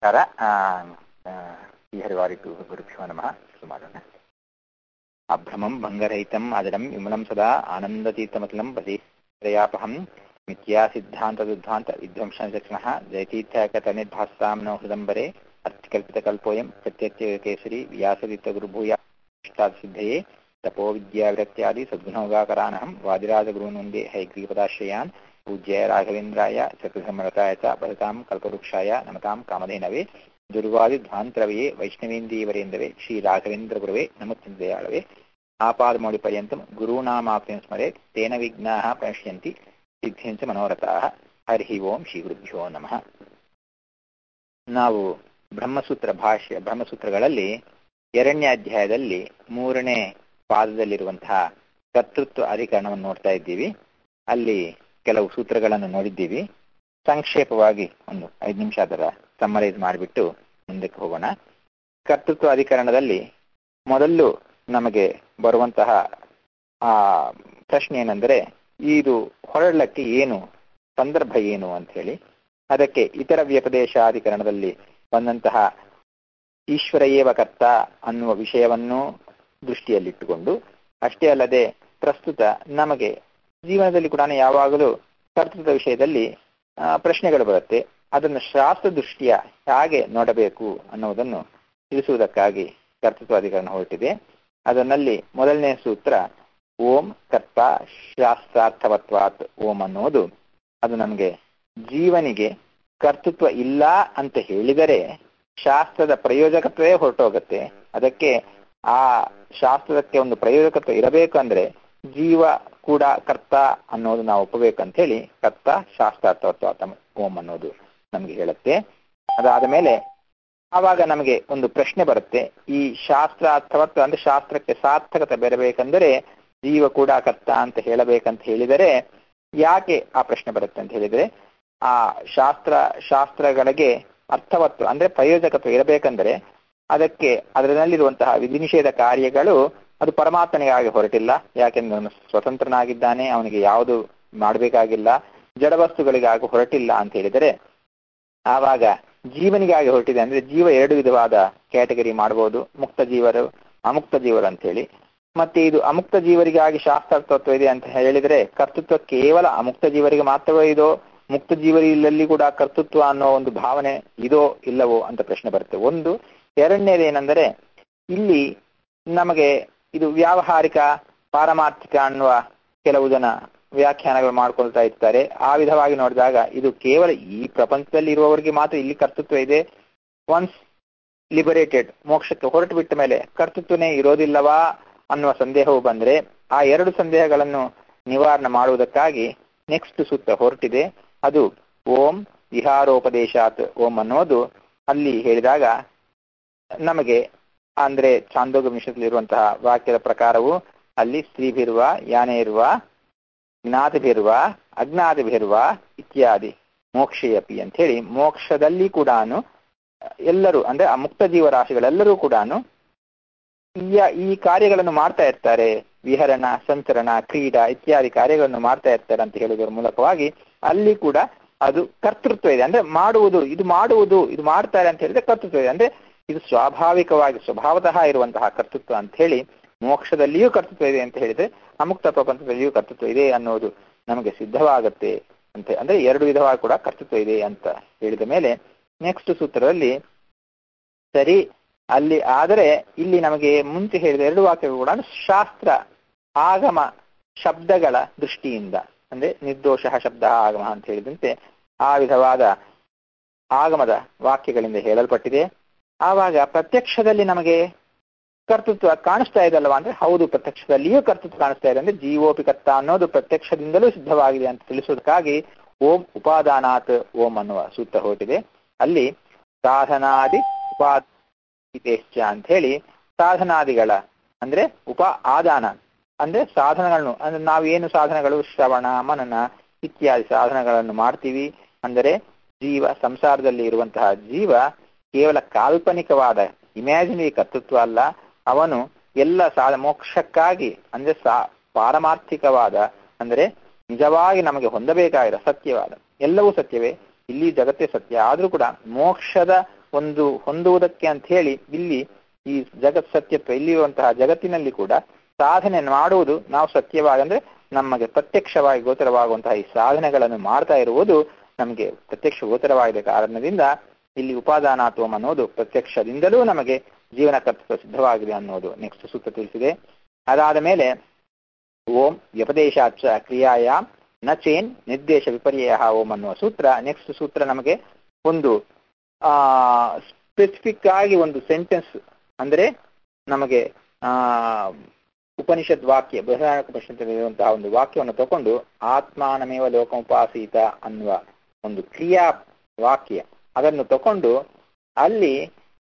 ನಮಸ್ಕಾರ ಆ, ಆ, ಶ್ರೀಹರಿವಾರಿತು ಗುರುಭ್ಯೋ ನಮಃ ಶುರು ಮಾಡೋಣ ಅಭ್ರಮಂ ಭಂಗರಹಿತಂ ಅದರಂ ವಿಮಲಂ ಸದಾ ಆನಂದತೀರ್ಥಮತಲಂ ಬದೀತ್ರಯಾಪಹಂ ಮಿಥ್ಯಾ ಸಿದ್ಧಾಂತ ದುದ್ಧಾಂತ ವಿಧ್ವಂಸನಚಕ್ಷಣಃ ಜಯತೀರ್ಥಕತನಿರ್ಭಾಸ್ತಾಂ ನೋ ಹೃದಂಬರೆ ಅರ್ಥಕಲ್ಪಿತಕಲ್ಪೋಯಂ ಪ್ರತ್ಯತ್ಯ ಕೇಸರಿ ವ್ಯಾಸದಿತ್ತ ಗುರುಭೂಯ ಸಿದ್ಧಯೇ ತಪೋ ವಿದ್ಯಾವಿರಕ್ತ್ಯಾದಿ ಸದ್ಗುಣೋಗಾಕರಾನಹಂ ವಾದಿರಾಜಗುರುನ್ ವಂದೇ ಹೈಗ್ರೀಪದಾಶ್ರಯಾನ್ ಪೂಜ್ಯಾಯ ರಾಘವೇಂದ್ರಾಯ ಚತುರ್ಧರ್ಮರತಾಯ ಚ ಭರತಾಂ ಕಲ್ಪವೃಕ್ಷಾಯ ನಮತಾಂ ಕಾಮಧೇನವೇ ದುರ್ವಾದಿ ಧ್ವಾಂತರವೇ ವೈಷ್ಣವೇಂದೀವರೇಂದವೇ ಶ್ರೀ ರಾಘವೇಂದ್ರ ಗುರುವೇ ನಮೋಚಿಂತೆಯಾಳವೇ ಆಪಾದಮೌಳಿ ಪರ್ಯಂತಂ ಗುರುನಾಮಾಪ್ತಿಂ ಸ್ಮರೆ ತೇನ ವಿಘ್ನಾಃ ಪ್ರಣಶ್ಯಂತಿ ಸಿದ್ಧಿಂಚ ಮನೋರಥಾಃ ಹರಿ ಓಂ ಶ್ರೀ ಗುರುಭ್ಯೋ ನಮಃ ನಾವು ಬ್ರಹ್ಮಸೂತ್ರ ಭಾಷ್ಯ ಬ್ರಹ್ಮಸೂತ್ರಗಳಲ್ಲಿ ಎರಡನೇ ಅಧ್ಯಾಯದಲ್ಲಿ ಮೂರನೇ ಪಾದದಲ್ಲಿರುವಂತಹ ಕರ್ತೃತ್ವ ಅಧಿಕರಣವನ್ನು ನೋಡ್ತಾ ಇದ್ದೀವಿ ಅಲ್ಲಿ ಕೆಲವು ಸೂತ್ರಗಳನ್ನು ನೋಡಿದ್ದೀವಿ ಸಂಕ್ಷೇಪವಾಗಿ ಒಂದು ಐದು ನಿಮಿಷ ಅದರ ಸಮ್ಮರೈಸ್ ಮಾಡಿಬಿಟ್ಟು ಮುಂದಕ್ಕೆ ಹೋಗೋಣ ಕರ್ತೃತ್ವ ಅಧಿಕರಣದಲ್ಲಿ ಮೊದಲು ನಮಗೆ ಬರುವಂತಹ ಆ ಪ್ರಶ್ನೆ ಏನೆಂದರೆ ಇದು ಹೊರಡಲಿಕ್ಕೆ ಏನು ಸಂದರ್ಭ ಏನು ಅಂತ ಹೇಳಿ ಅದಕ್ಕೆ ಇತರ ವ್ಯಪದೇಶಾಧಿಕರಣದಲ್ಲಿ ಬಂದಂತಹ ಈಶ್ವರ ಏವ ಕರ್ತ ಅನ್ನುವ ವಿಷಯವನ್ನು ದೃಷ್ಟಿಯಲ್ಲಿಟ್ಟುಕೊಂಡು ಅಷ್ಟೇ ಅಲ್ಲದೆ ಪ್ರಸ್ತುತ ನಮಗೆ ಜೀವನದಲ್ಲಿ ಕೂಡ ಯಾವಾಗಲೂ ಕರ್ತೃತ್ವ ವಿಷಯದಲ್ಲಿ ಆ, ಪ್ರಶ್ನೆಗಳು ಬರುತ್ತೆ ಅದನ್ನು ಶಾಸ್ತ್ರ ದೃಷ್ಟಿಯ ಹೇಗೆ ನೋಡಬೇಕು ಅನ್ನುವುದನ್ನು ತಿಳಿಸುವುದಕ್ಕಾಗಿ ಕರ್ತೃತ್ವ ಅಧಿಕರಣ ಹೊರಟಿದೆ ಅದರಲ್ಲಿ ಮೊದಲನೇ ಸೂತ್ರ ಓಂ ಕರ್ತ ಶಾಸ್ತ್ರಾರ್ಥವತ್ವಾತ್ ಓಂ ಅನ್ನುವುದು ಅದು ನಮಗೆ ಜೀವನಿಗೆ ಕರ್ತೃತ್ವ ಇಲ್ಲ ಅಂತ ಹೇಳಿದರೆ ಶಾಸ್ತ್ರದ ಪ್ರಯೋಜಕತ್ವವೇ ಹೊರಟೋಗುತ್ತೆ ಅದಕ್ಕೆ ಆ ಶಾಸ್ತ್ರಕ್ಕೆ ಒಂದು ಪ್ರಯೋಜಕತ್ವ ಇರಬೇಕು ಅಂದ್ರೆ ಜೀವ ಕೂಡ ಕರ್ತ ಅನ್ನೋದು ನಾವು ಒಪ್ಪಬೇಕಂತ ಹೇಳಿ ಕರ್ತ ಶಾಸ್ತ್ರಾರ್ಥವತ್ವ ಓಂ ಅನ್ನೋದು ನಮಗೆ ಹೇಳುತ್ತೆ ಅದಾದ ಮೇಲೆ ಆವಾಗ ನಮಗೆ ಒಂದು ಪ್ರಶ್ನೆ ಬರುತ್ತೆ ಈ ಶಾಸ್ತ್ರ ಅರ್ಥವತ್ವ ಅಂದ್ರೆ ಶಾಸ್ತ್ರಕ್ಕೆ ಸಾರ್ಥಕತೆ ಬೆರಬೇಕಂದರೆ ಜೀವ ಕೂಡ ಕರ್ತ ಅಂತ ಹೇಳಬೇಕಂತ ಹೇಳಿದರೆ ಯಾಕೆ ಆ ಪ್ರಶ್ನೆ ಬರುತ್ತೆ ಅಂತ ಹೇಳಿದರೆ ಆ ಶಾಸ್ತ್ರ ಶಾಸ್ತ್ರಗಳಿಗೆ ಅರ್ಥವತ್ವ ಅಂದ್ರೆ ಪ್ರಯೋಜಕತ್ವ ಇರಬೇಕಂದ್ರೆ ಅದಕ್ಕೆ ಅದರಲ್ಲಿರುವಂತಹ ವಿಧಿ ನಿಷೇಧ ಕಾರ್ಯಗಳು ಅದು ಪರಮಾತ್ಮನಿಗಾಗಿ ಹೊರಟಿಲ್ಲ ಯಾಕೆಂದ್ರೆ ಅವನು ಸ್ವತಂತ್ರನಾಗಿದ್ದಾನೆ ಅವನಿಗೆ ಯಾವುದು ಮಾಡಬೇಕಾಗಿಲ್ಲ ಜಡವಸ್ತುಗಳಿಗಾಗಿ ಹೊರಟಿಲ್ಲ ಅಂತ ಹೇಳಿದರೆ ಆವಾಗ ಜೀವನಿಗಾಗಿ ಹೊರಟಿದೆ ಅಂದ್ರೆ ಜೀವ ಎರಡು ವಿಧವಾದ ಕ್ಯಾಟಗರಿ ಮಾಡಬಹುದು ಮುಕ್ತ ಜೀವರು ಅಮುಕ್ತ ಜೀವರು ಅಂತ ಹೇಳಿ ಮತ್ತೆ ಇದು ಅಮುಕ್ತ ಜೀವರಿಗಾಗಿ ಶಾಸ್ತ್ರಾರ್ಥತ್ವ ಇದೆ ಅಂತ ಹೇಳಿದರೆ ಕರ್ತೃತ್ವ ಕೇವಲ ಅಮುಕ್ತ ಜೀವರಿಗೆ ಮಾತ್ರವೇ ಇದೋ ಮುಕ್ತ ಜೀವರಿಲ್ಲಲ್ಲಿ ಕೂಡ ಕರ್ತೃತ್ವ ಅನ್ನೋ ಒಂದು ಭಾವನೆ ಇದೋ ಇಲ್ಲವೋ ಅಂತ ಪ್ರಶ್ನೆ ಬರುತ್ತೆ ಒಂದು ಎರಡನೇದೇನೆಂದರೆ ಇಲ್ಲಿ ನಮಗೆ ಇದು ವ್ಯಾವಹಾರಿಕ ಪಾರಮಾರ್ಥಿಕ ಅನ್ನುವ ಕೆಲವು ಜನ ವ್ಯಾಖ್ಯಾನಗಳು ಮಾಡ್ಕೊಳ್ತಾ ಇರ್ತಾರೆ ಆ ವಿಧವಾಗಿ ನೋಡಿದಾಗ ಇದು ಕೇವಲ ಈ ಪ್ರಪಂಚದಲ್ಲಿ ಇರುವವರಿಗೆ ಮಾತ್ರ ಇಲ್ಲಿ ಕರ್ತೃತ್ವ ಇದೆ ಒನ್ಸ್ ಲಿಬರೇಟೆಡ್ ಮೋಕ್ಷಕ್ಕೆ ಹೊರಟು ಬಿಟ್ಟ ಮೇಲೆ ಕರ್ತೃತ್ವನೇ ಇರೋದಿಲ್ಲವಾ ಅನ್ನುವ ಸಂದೇಹವು ಬಂದ್ರೆ ಆ ಎರಡು ಸಂದೇಹಗಳನ್ನು ನಿವಾರಣೆ ಮಾಡುವುದಕ್ಕಾಗಿ ನೆಕ್ಸ್ಟ್ ಸೂತ್ರ ಹೊರಟಿದೆ ಅದು ಓಂ ವಿಹಾರೋಪದೇಶಾತ್ ಓಂ ಅನ್ನೋದು ಅಲ್ಲಿ ಹೇಳಿದಾಗ ನಮಗೆ ಅಂದ್ರೆ ಚಾಂದೋಗಮಿಷದಲ್ಲಿರುವಂತಹ ವಾಕ್ಯದ ಪ್ರಕಾರವು ಅಲ್ಲಿ ಸ್ತ್ರೀಭಿರುವ ಯಾನೆ ಇರುವ ಜ್ಞಾತಿಭಿರುವ ಅಜ್ಞಾತಿಭಿರುವ ಇತ್ಯಾದಿ ಮೋಕ್ಷಯಪಿ ಅಂತ ಹೇಳಿ ಮೋಕ್ಷದಲ್ಲಿ ಕೂಡ ಎಲ್ಲರೂ ಅಂದ್ರೆ ಆ ಮುಕ್ತ ಜೀವರಾಶಿಗಳೆಲ್ಲರೂ ಕೂಡ ಈ ಕಾರ್ಯಗಳನ್ನು ಮಾಡ್ತಾ ಇರ್ತಾರೆ ವಿಹರಣ ಸಂಚರಣ ಕ್ರೀಡಾ ಇತ್ಯಾದಿ ಕಾರ್ಯಗಳನ್ನು ಮಾಡ್ತಾ ಇರ್ತಾರೆ ಅಂತ ಹೇಳುವುದರ ಮೂಲಕವಾಗಿ ಅಲ್ಲಿ ಕೂಡ ಅದು ಕರ್ತೃತ್ವ ಇದೆ ಅಂದ್ರೆ ಮಾಡುವುದು ಇದು ಮಾಡುವುದು ಇದು ಮಾಡ್ತಾರೆ ಅಂತ ಹೇಳಿದ್ರೆ ಕರ್ತೃತ್ವ ಇದೆ ಅಂದ್ರೆ ಇದು ಸ್ವಾಭಾವಿಕವಾಗಿ ಸ್ವಭಾವತಃ ಇರುವಂತಹ ಕರ್ತೃತ್ವ ಅಂತ ಹೇಳಿ ಮೋಕ್ಷದಲ್ಲಿಯೂ ಕರ್ತೃತ್ವ ಇದೆ ಅಂತ ಹೇಳಿದ್ರೆ ಅಮುಕ್ತ ಪ್ರಪಂಚದಲ್ಲಿಯೂ ಕರ್ತೃತ್ವ ಇದೆ ಅನ್ನೋದು ನಮಗೆ ಸಿದ್ಧವಾಗತ್ತೆ ಅಂತ ಅಂದ್ರೆ ಎರಡು ವಿಧವಾಗಿ ಕೂಡ ಕರ್ತೃತ್ವ ಇದೆ ಅಂತ ಹೇಳಿದ ಮೇಲೆ ನೆಕ್ಸ್ಟ್ ಸೂತ್ರದಲ್ಲಿ ಸರಿ ಅಲ್ಲಿ ಆದರೆ ಇಲ್ಲಿ ನಮಗೆ ಮುಂಚೆ ಹೇಳಿದ ಎರಡು ವಾಕ್ಯಗಳು ಕೂಡ ಶಾಸ್ತ್ರ ಆಗಮ ಶಬ್ದಗಳ ದೃಷ್ಟಿಯಿಂದ ಅಂದ್ರೆ ನಿರ್ದೋಷ ಶಬ್ದ ಆಗಮ ಅಂತ ಹೇಳಿದಂತೆ ಆ ವಿಧವಾದ ಆಗಮದ ವಾಕ್ಯಗಳಿಂದ ಹೇಳಲ್ಪಟ್ಟಿದೆ ಆವಾಗ ಪ್ರತ್ಯಕ್ಷದಲ್ಲಿ ನಮಗೆ ಕರ್ತೃತ್ವ ಕಾಣಿಸ್ತಾ ಇದಲ್ವಾ ಅಂದ್ರೆ ಹೌದು ಪ್ರತ್ಯಕ್ಷದಲ್ಲಿಯೂ ಕರ್ತೃತ್ವ ಕಾಣಿಸ್ತಾ ಇದೆ ಅಂದ್ರೆ ಜೀವೋಪಿ ಕರ್ತ ಅನ್ನೋದು ಪ್ರತ್ಯಕ್ಷದಿಂದಲೂ ಸಿದ್ಧವಾಗಿದೆ ಅಂತ ತಿಳಿಸೋದಕ್ಕಾಗಿ ಓಂ ಉಪಾದಾನಾತ್ ಓಂ ಅನ್ನುವ ಸೂತ್ರ ಹೊರಟಿದೆ ಅಲ್ಲಿ ಸಾಧನಾದಿ ಉಪಾದೇಶ್ಚ ಅಂತ ಹೇಳಿ ಸಾಧನಾದಿಗಳ ಅಂದ್ರೆ ಉಪ ಆದಾನ ಅಂದ್ರೆ ಸಾಧನಗಳನ್ನು ಅಂದ್ರೆ ನಾವೇನು ಸಾಧನಗಳು ಶ್ರವಣ ಮನನ ಇತ್ಯಾದಿ ಸಾಧನಗಳನ್ನು ಮಾಡ್ತೀವಿ ಅಂದರೆ ಜೀವ ಸಂಸಾರದಲ್ಲಿ ಇರುವಂತಹ ಜೀವ ಕೇವಲ ಕಾಲ್ಪನಿಕವಾದ ಇಮ್ಯಾಜಿನರಿ ಕರ್ತೃತ್ವ ಅಲ್ಲ ಅವನು ಎಲ್ಲ ಸಾಧ ಮೋಕ್ಷಕ್ಕಾಗಿ ಅಂದ್ರೆ ಸಾ ಪಾರಮಾರ್ಥಿಕವಾದ ಅಂದರೆ ನಿಜವಾಗಿ ನಮಗೆ ಹೊಂದಬೇಕಾಗಿರೋ ಸತ್ಯವಾದ ಎಲ್ಲವೂ ಸತ್ಯವೇ ಇಲ್ಲಿ ಜಗತ್ತೇ ಸತ್ಯ ಆದ್ರೂ ಕೂಡ ಮೋಕ್ಷದ ಒಂದು ಹೊಂದುವುದಕ್ಕೆ ಅಂತ ಹೇಳಿ ಇಲ್ಲಿ ಈ ಜಗತ್ ಸತ್ಯತ್ವ ಇಲ್ಲಿರುವಂತಹ ಜಗತ್ತಿನಲ್ಲಿ ಕೂಡ ಸಾಧನೆ ಮಾಡುವುದು ನಾವು ಸತ್ಯವಾಗಿ ಅಂದ್ರೆ ನಮಗೆ ಪ್ರತ್ಯಕ್ಷವಾಗಿ ಗೋಚರವಾಗುವಂತಹ ಈ ಸಾಧನೆಗಳನ್ನು ಮಾಡ್ತಾ ಇರುವುದು ನಮಗೆ ಪ್ರತ್ಯಕ್ಷ ಗೋಚರವಾಗಿದೆ ಕಾರಣದಿಂದ ಇಲ್ಲಿ ಉಪಾದಾನಾತ್ವಂ ಅನ್ನೋದು ಪ್ರತ್ಯಕ್ಷದಿಂದಲೂ ನಮಗೆ ಜೀವನ ಕರ್ತೃತ್ವ ಸಿದ್ಧವಾಗಿದೆ ಅನ್ನೋದು ನೆಕ್ಸ್ಟ್ ಸೂತ್ರ ತಿಳಿಸಿದೆ ಅದಾದ ಮೇಲೆ ಓಂ ವ್ಯಪದೇಶಾಚ ಕ್ರಿಯಾಯ ನ ಚೇನ್ ನಿರ್ದೇಶ ವಿಪರ್ಯಯ ಓಂ ಅನ್ನುವ ಸೂತ್ರ ನೆಕ್ಸ್ಟ್ ಸೂತ್ರ ನಮಗೆ ಒಂದು ಆ ಸ್ಪೆಸಿಫಿಕ್ ಆಗಿ ಒಂದು ಸೆಂಟೆನ್ಸ್ ಅಂದ್ರೆ ನಮಗೆ ಆ ಉಪನಿಷತ್ ವಾಕ್ಯ ಬೃಹದಾರಣ್ಯಕ ಉಪನಿಷತ್ತಿರುವಂತಹ ಒಂದು ವಾಕ್ಯವನ್ನು ತಗೊಂಡು ಆತ್ಮಾನಮೇವ ಲೋಕಮುಪಾಸೀತ ಅನ್ನುವ ಒಂದು ಕ್ರಿಯಾ ವಾಕ್ಯ ಅದನ್ನು ತಕೊಂಡು ಅಲ್ಲಿ